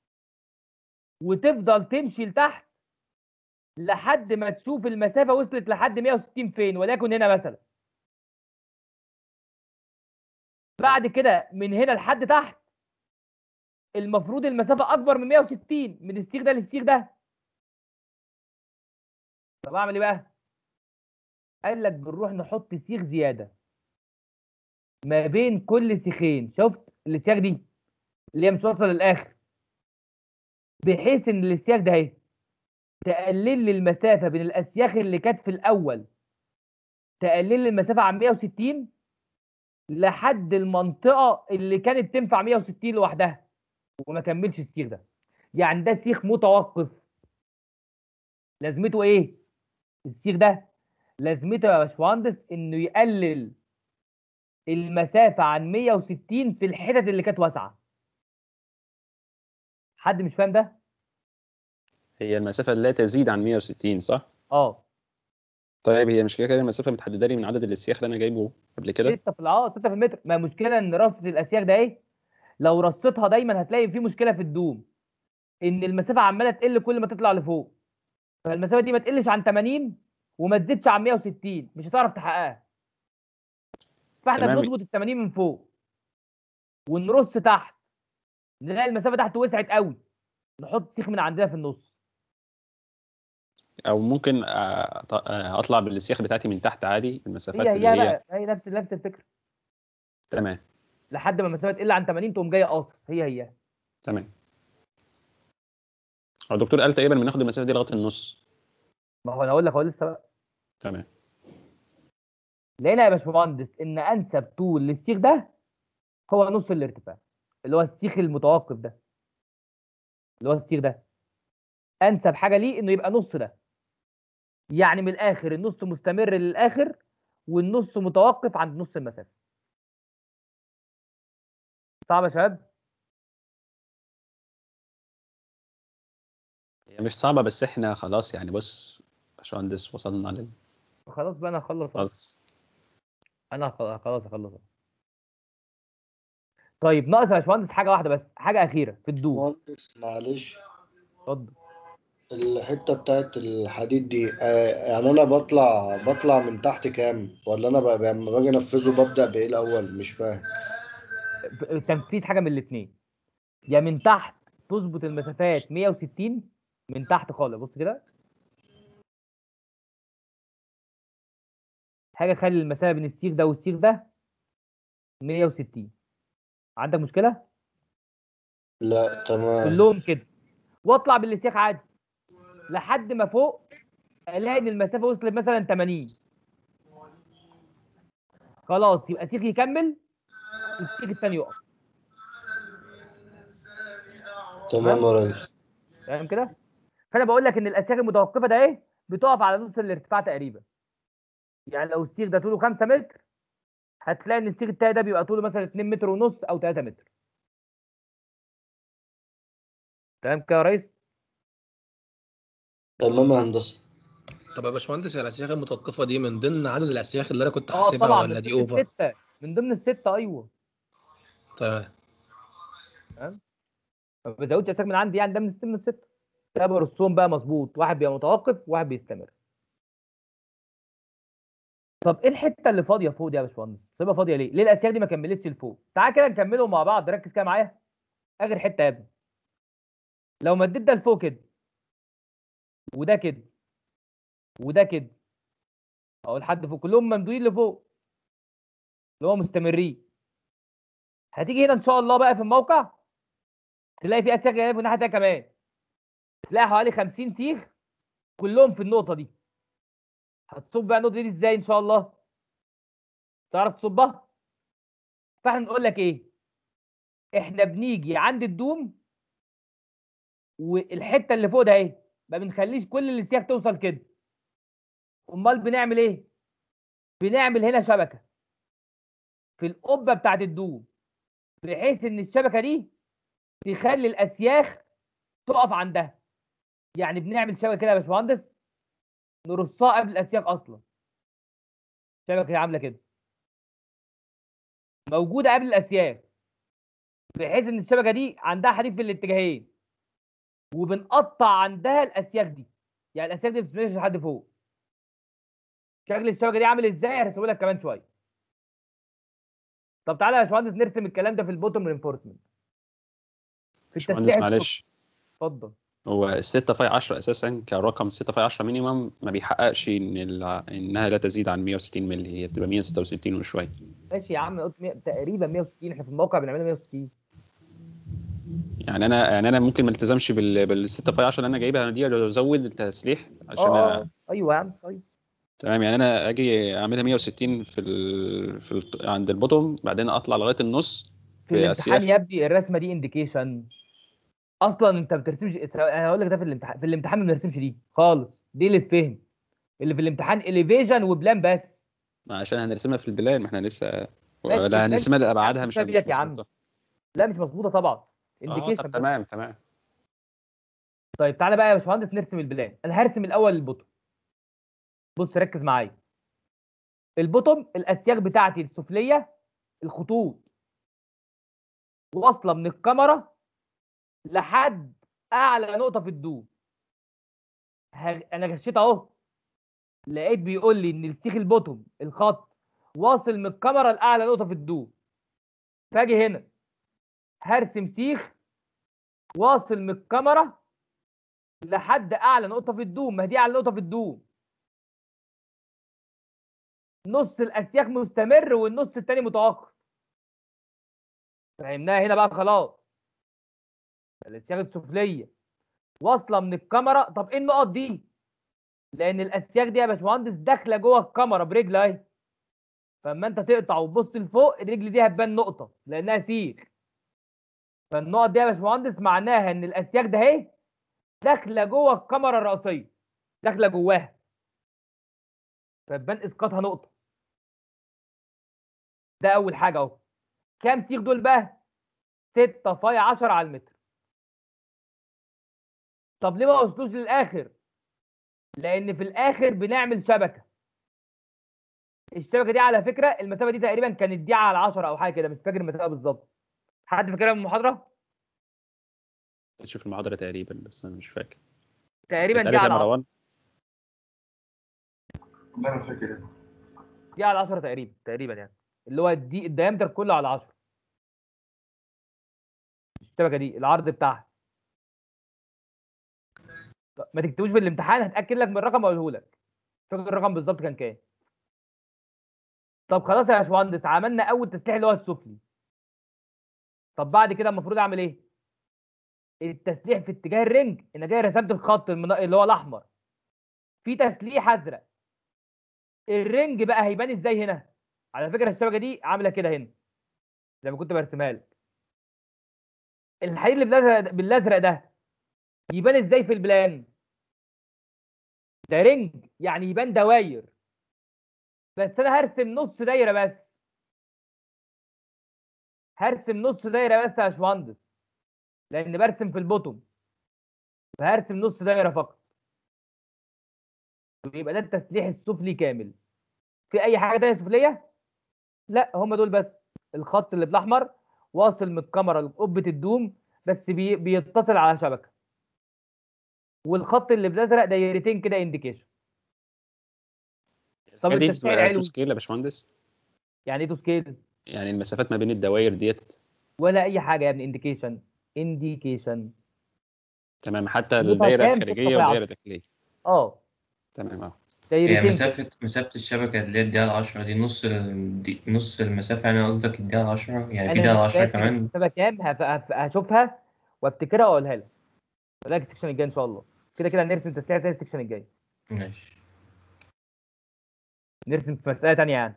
وتفضل تمشي لتحت لحد ما تشوف المسافه وصلت لحد 160 فين وليكن هنا مثلا بعد كده من هنا لحد تحت المفروض المسافه اكبر من 160 من السيخ ده للسيخ ده طب اعمل ايه بقى قال لك بنروح نحط سيخ زياده ما بين كل سيخين شفت السياخ دي اللي هي مش واصله للاخر بحيث ان السياخ ده اهي تقلل لي المسافه بين الاسياخ اللي كانت في الاول تقلل لي المسافه عن 160 لحد المنطقه اللي كانت تنفع 160 لوحدها وما كملش السيخ ده يعني ده سيخ متوقف لازمته ايه السيخ ده لازمته يا باشمهندس انه يقلل المسافه عن 160 في الحتت اللي كانت واسعه حد مش فاهم ده هي المسافه لا تزيد عن 160 صح اه طيب هي مش كده كده المسافه متحدده لي من عدد السياخ اللي انا جايبه قبل كده 6 في اه 6 في المتر ما المشكله ان رصه الاسياخ ده ايه لو رصيتها دايما هتلاقي في مشكله في الدوم ان المسافه عماله تقل كل ما تطلع لفوق فالمسافه دي ما تقلش عن 80 وما تزيدش عن 160 مش هتعرف تحققها فاحنا تمام. بنظبط ال 80 من فوق ونرص تحت نلاقي المسافه تحت وسعت قوي نحط سيخ من عندنا في النص او ممكن آه، أط- آه، اطلع بالسياخ بتاعتي من تحت عادي المسافات هي اللي هي هي بقى هي نفس نفس الفكره تمام لحد ما المسافه تقل عن 80 تقوم جايه قاصص هي هي تمام هو الدكتور قال تقريبا بناخد المسافه دي لغايه النص ما هو انا اقول لك هو لسه بقى تمام لقينا يا باشمهندس ان انسب طول للسيخ ده هو نص الارتفاع اللي هو السيخ المتوقف ده اللي هو السيخ ده انسب حاجه ليه انه يبقى نص ده يعني من الاخر النص مستمر للاخر والنص متوقف عند نص المسافه صعب يا شباب هي مش صعبه بس احنا خلاص يعني بص باشمهندس وصلنا لل خلاص بقى انا هخلص خلاص انا خ- خلاص هخلص طيب ناقص يا باشمهندس حاجه واحده بس حاجه اخيره في الدوم مهندس معلش اتفضل الحتة بتاعت الحديد دي آه، يعني أنا بطلع بطلع من تحت كام ولا أنا بقى لما باجي أنفذه ببدأ بإيه الأول مش فاهم ب- تنفيذ حاجه من الاثنين يا من تحت تظبط المسافات 160 من تحت خالص بص كده حاجه تخلي المسافه بين السيخ ده والسيخ ده 160 عندك مشكله لا تمام كلهم كده واطلع بالسيخ عادي لحد ما فوق الاقي ان المسافه وصلت مثلا 80 خلاص يبقى سيخ يكمل والسيخ الثاني يقف تمام يا ريس تمام كده فانا بقول لك ان الاسياخ المتوقفه ده ايه بتقف على نص الارتفاع تقريبا يعني لو السيخ ده طوله 5 متر هتلاقي ان السيخ التاني ده بيبقى طوله مثلا 2 متر ونص او 3 متر تمام كده يا ريس تمام يا هندسة طب يا باشمهندس الاسياخ المتوقفه دي من ضمن عدد الاسياخ اللي انا كنت اه حاسبها طبعا ولا من دي ضمن اوفر السته من ضمن السته ايوه تمام تمام ما بزودش اسياخ من عندي يعني ده من ضمن السته ده برصهم بقى مظبوط واحد بيبقى متوقف وواحد بيستمر طب ايه الحته اللي فاضيه فوق دي يا باشمهندس سيبها فاضيه ليه ليه الاسياخ دي ما كملتش لفوق تعال كده نكملهم مع بعض ركز كده معايا اخر حته يا ابني لو مديت ده لفوق كده وده كده وده كده او لحد فوق كلهم ممدودين لفوق اللي هو مستمرين هتيجي هنا ان شاء الله بقى في الموقع تلاقي في اسياخ جايه من الناحيه التانيه كمان تلاقي حوالي 50 سيخ كلهم في النقطه دي هتصب بقى النقطه دي ازاي ان شاء الله تعرف تصبها فاحنا نقول لك ايه احنا بنيجي عند الدوم والحته اللي فوق ده اهي ما بنخليش كل السياخ توصل كده امال بنعمل ايه بنعمل هنا شبكه في القبه بتاعت الدوم بحيث ان الشبكه دي تخلي الاسياخ تقف عندها يعني بنعمل شبكه كده يا باشمهندس نرصها قبل الاسياخ اصلا شبكه عامله كده موجوده قبل الاسياخ بحيث ان الشبكه دي عندها حديد في الاتجاهين وبنقطع عندها الاسياخ دي يعني الاسياخ دي ما بتمشيش لحد فوق شكل الشبكه دي عامل ازاي هرسمه لك كمان شويه طب تعالى يا باشمهندس نرسم الكلام ده في البوتوم رينفورسمنت في باشمهندس التسليح معلش اتفضل هو ال 6 في 10 اساسا كرقم 6 في 10 مينيمم ما بيحققش ان ال- انها لا تزيد عن 160 مللي هي بتبقى 166 وشويه ماشي يا عم أنا قلت 100 تقريبا 160 احنا في الموقع بنعملها 160 يعني انا يعني انا ممكن ما التزمش بال بال 6 في 10 اللي انا جايبها دي ازود التسليح عشان اه أ- آه، ايوه يا عم طيب تمام يعني انا اجي اعملها 160 في ال... في ال... عند البوتوم بعدين اطلع لغايه النص في الامتحان بأسياخ يا ابني الرسمه دي انديكيشن اصلا انت ما بترسمش انا هقول لك ده في الامتحان في الامتحان ما بنرسمش دي خالص دي اللي تفهم اللي في الامتحان اليفيجن وبلان بس عشان هنرسمها في البلان ما احنا لسه ماشي، ولا البلان هنرسمها لابعادها مش هترسمها مش بإيدك يا عم. مظبوطة. لا مش مظبوطه طبعا اه انديكيشن طب تمام تمام طيب تعالى بقى يا باشمهندس نرسم البلان انا هرسم الاول البوتوم بص ركز معايا البوتوم الاسياخ بتاعتي السفليه الخطوط واصله من الكاميرا لحد اعلى نقطه في الدوم ه- انا غشيت اهو لقيت بيقول لي ان السيخ البوتوم الخط واصل من الكاميرا لاعلى نقطه في الدوم فاجي هنا هرسم سيخ واصل من الكاميرا لحد اعلى نقطه في الدوم ما هي دي اعلى نقطه في الدوم نص الاسياخ مستمر والنص التاني متوقف فهمناها هنا بقى خلاص الاسياخ السفليه واصله من الكاميرا طب ايه النقط دي لان الاسياخ دي يا باشمهندس داخله جوه الكاميرا برجل اهي فاما انت تقطع وتبص لفوق الرجل دي هتبان نقطه لانها سيخ فالنقط دي يا باشمهندس معناها ان الاسياخ ده اهي داخله جوه الكاميرا الرئيسيه داخله جواها فتبان اسقاطها نقطه ده اول حاجه اهو كام سيخ دول بقى 6 فاي 10 على المتر طب ليه ما وصلوش للاخر لان في الاخر بنعمل شبكه الشبكه دي على فكره المسافه دي تقريبا كانت دي على 10 او حاجه كده مش فاكر المسافه بالظبط حد فاكرها من المحاضره شوف المحاضرة تقريبا بس أنا مش فاكر تقريبا دي اتقالت يا على 10 مروان والله ما فاكر إيه. دي على 10 تقريبا تقريبا يعني اللي هو دي الديامتر كله على 10 الشبكه دي العرض بتاعها ما تكتبوش في الامتحان هتاكد لك من الرقم اقوله لك مش فاكر الرقم بالظبط كان كام طب خلاص يا باشمهندس عملنا اول تسليح اللي هو السفلي طب بعد كده المفروض اعمل ايه التسليح في اتجاه الرنج انا جاي رسمت الخط المنا- اللي هو الاحمر في تسليح ازرق الرنج بقى هيبان ازاي هنا على فكره الشبكه دي عامله كده هنا زي ما كنت برسمها لك الحديد اللي بالازرق بالازرق ده يبان ازاي في البلان ده رنج يعني يبان دواير بس انا هرسم نص دايره بس هرسم نص دايره بس يا باشمهندس لان برسم في البوتوم فهرسم نص دايره فقط يبقى ده التسليح السفلي كامل في اي حاجه تانيه سفليه لا هم دول بس الخط اللي بالاحمر واصل من الكاميرا لقبه الدوم بس بي... بيتصل على شبكه والخط اللي بالازرق دايرتين كده انديكيشن طب دي التسليح بتبقى تو العلوي سكيل يا باشمهندس يعني ايه تو سكيل يعني المسافات ما بين الدوائر ديت ولا اي حاجه يا ابني انديكيشن انديكيشن تمام حتى نقطة الدايرة كام؟ الخارجية ستة والدايرة فاعل. الداخلية اه تمام اه هي دايرتين كده. مسافة مسافة الشبكة اللي هي الدقيقة العشرة دي نص ال... دي نص المسافة يعني قصدك الدقيقة العشرة يعني في انا دقيقة مش العشرة فاكر كمان المسافه كام هف- هف- هشوفها وافتكرها واقولها لك ولاك السكشن الجاي ان شاء الله كده كده هنرسم تسليح تاني السكشن الجاي ماشي نرسم في مساله تانيه يعني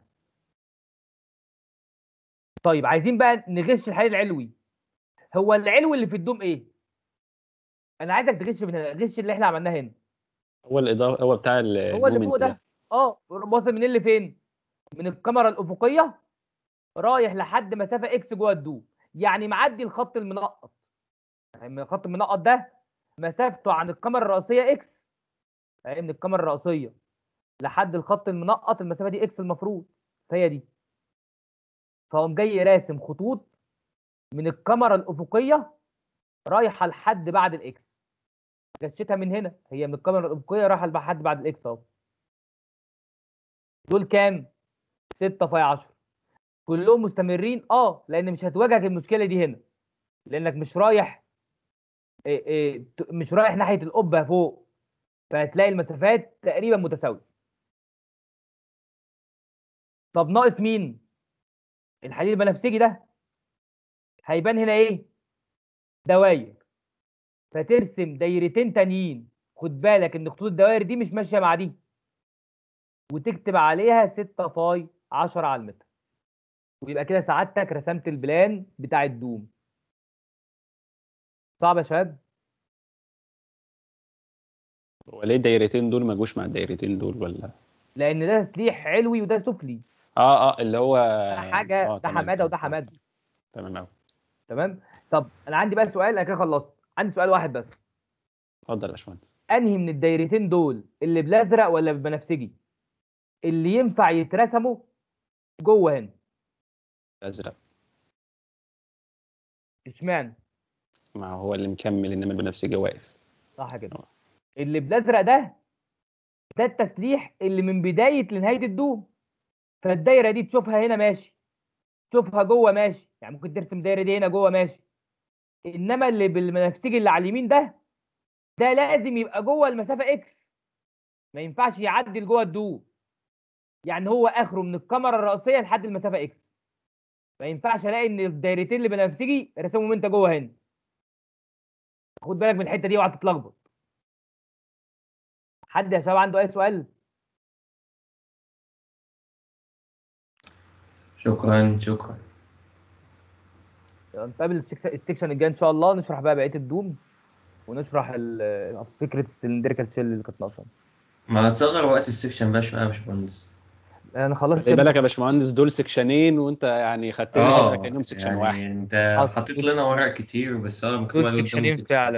طيب عايزين بقى نغش الحديد العلوي هو العلوي اللي في الدوم ايه انا عايزك تغش من هنا غش اللي احنا عملناه هنا هو الإضافة هو بتاع هو اللي فوق المومنت ده ده اه واصل منين لفين من الكاميرا الافقيه رايح لحد مسافه اكس جوه الدوم يعني معدي الخط المنقط يعني الخط المنقط ده مسافته عن الكاميرا الرئيسيه اكس يعني من الكاميرا الرئيسيه لحد الخط المنقط المسافه دي اكس المفروض فهي دي فقوم جاي راسم خطوط من الكاميرا الافقيه رايحه لحد بعد الاكس غشيتها من هنا هي من الكاميرا الافقيه رايحه لحد بعد الاكس اهو دول كام 6 في 10 كلهم مستمرين اه لان مش هتواجهك المشكله دي هنا لانك مش رايح إيه إيه ت- مش رايح ناحيه القبه فوق فهتلاقي المسافات تقريبا متساويه طب ناقص مين الحديد البنفسجي ده هيبان هنا ايه دواير فترسم دايرتين تانيين خد بالك ان خطوط الدوائر دي مش ماشيه مع دي وتكتب عليها 6 فاي 10 على المتر ويبقى كده سعادتك رسمت البلان بتاع الدوم صعب يا شباب هو ليه الدايرتين دول ما جوش مع الدايرتين دول ولا لان ده تسليح علوي وده سفلي اه اه اللي هو ده حاجه اه ده تمام حماده تمام وده حماده تمام قوي تمام طب انا عندي بقى سؤال انا كده خلصت عندي سؤال واحد بس اتفضل يا باشمهندس انهي من الدايرتين دول اللي بالازرق ولا بالبنفسجي اللي ينفع يترسموا جوه هنا ازرق اشمعنى ما هو اللي مكمل انما البنفسجي واقف صح كده اللي بالازرق ده ده التسليح اللي من بدايه لنهايه الدوم فالدايره دي تشوفها هنا ماشي تشوفها جوه ماشي يعني ممكن ترسم الدايره دي هنا جوه ماشي انما اللي بالبنفسجي اللي على اليمين ده ده لازم يبقى جوه المسافه اكس ما ينفعش يعدي لجوه الدوم يعني هو اخره من الكاميرا الرئيسيه لحد المسافه اكس ما ينفعش الاقي ان الدايرتين اللي بالبنفسجي رسمهم انت جوه هنا خد بالك من الحته دي اوعى تتلخبط حد يا شباب عنده اي سؤال شكرا شكرا نتقابل السكس- السكشن الجاي ان شاء الله نشرح بقى بقيه الدوم ونشرح ال- فكره السلندريكال شيل اللي كانت ناقصه ما هتصغر وقت السكشن بقى شويه يا باشمهندس انا خلصت خلي بالك يا باشمهندس دول سكشنين وانت يعني خدت لي اه كانهم سكشن يعني واحد انت حطيت لنا ورق كتير بس هو مكتوب دول عليه قدامه سكشنين سكشن فعلا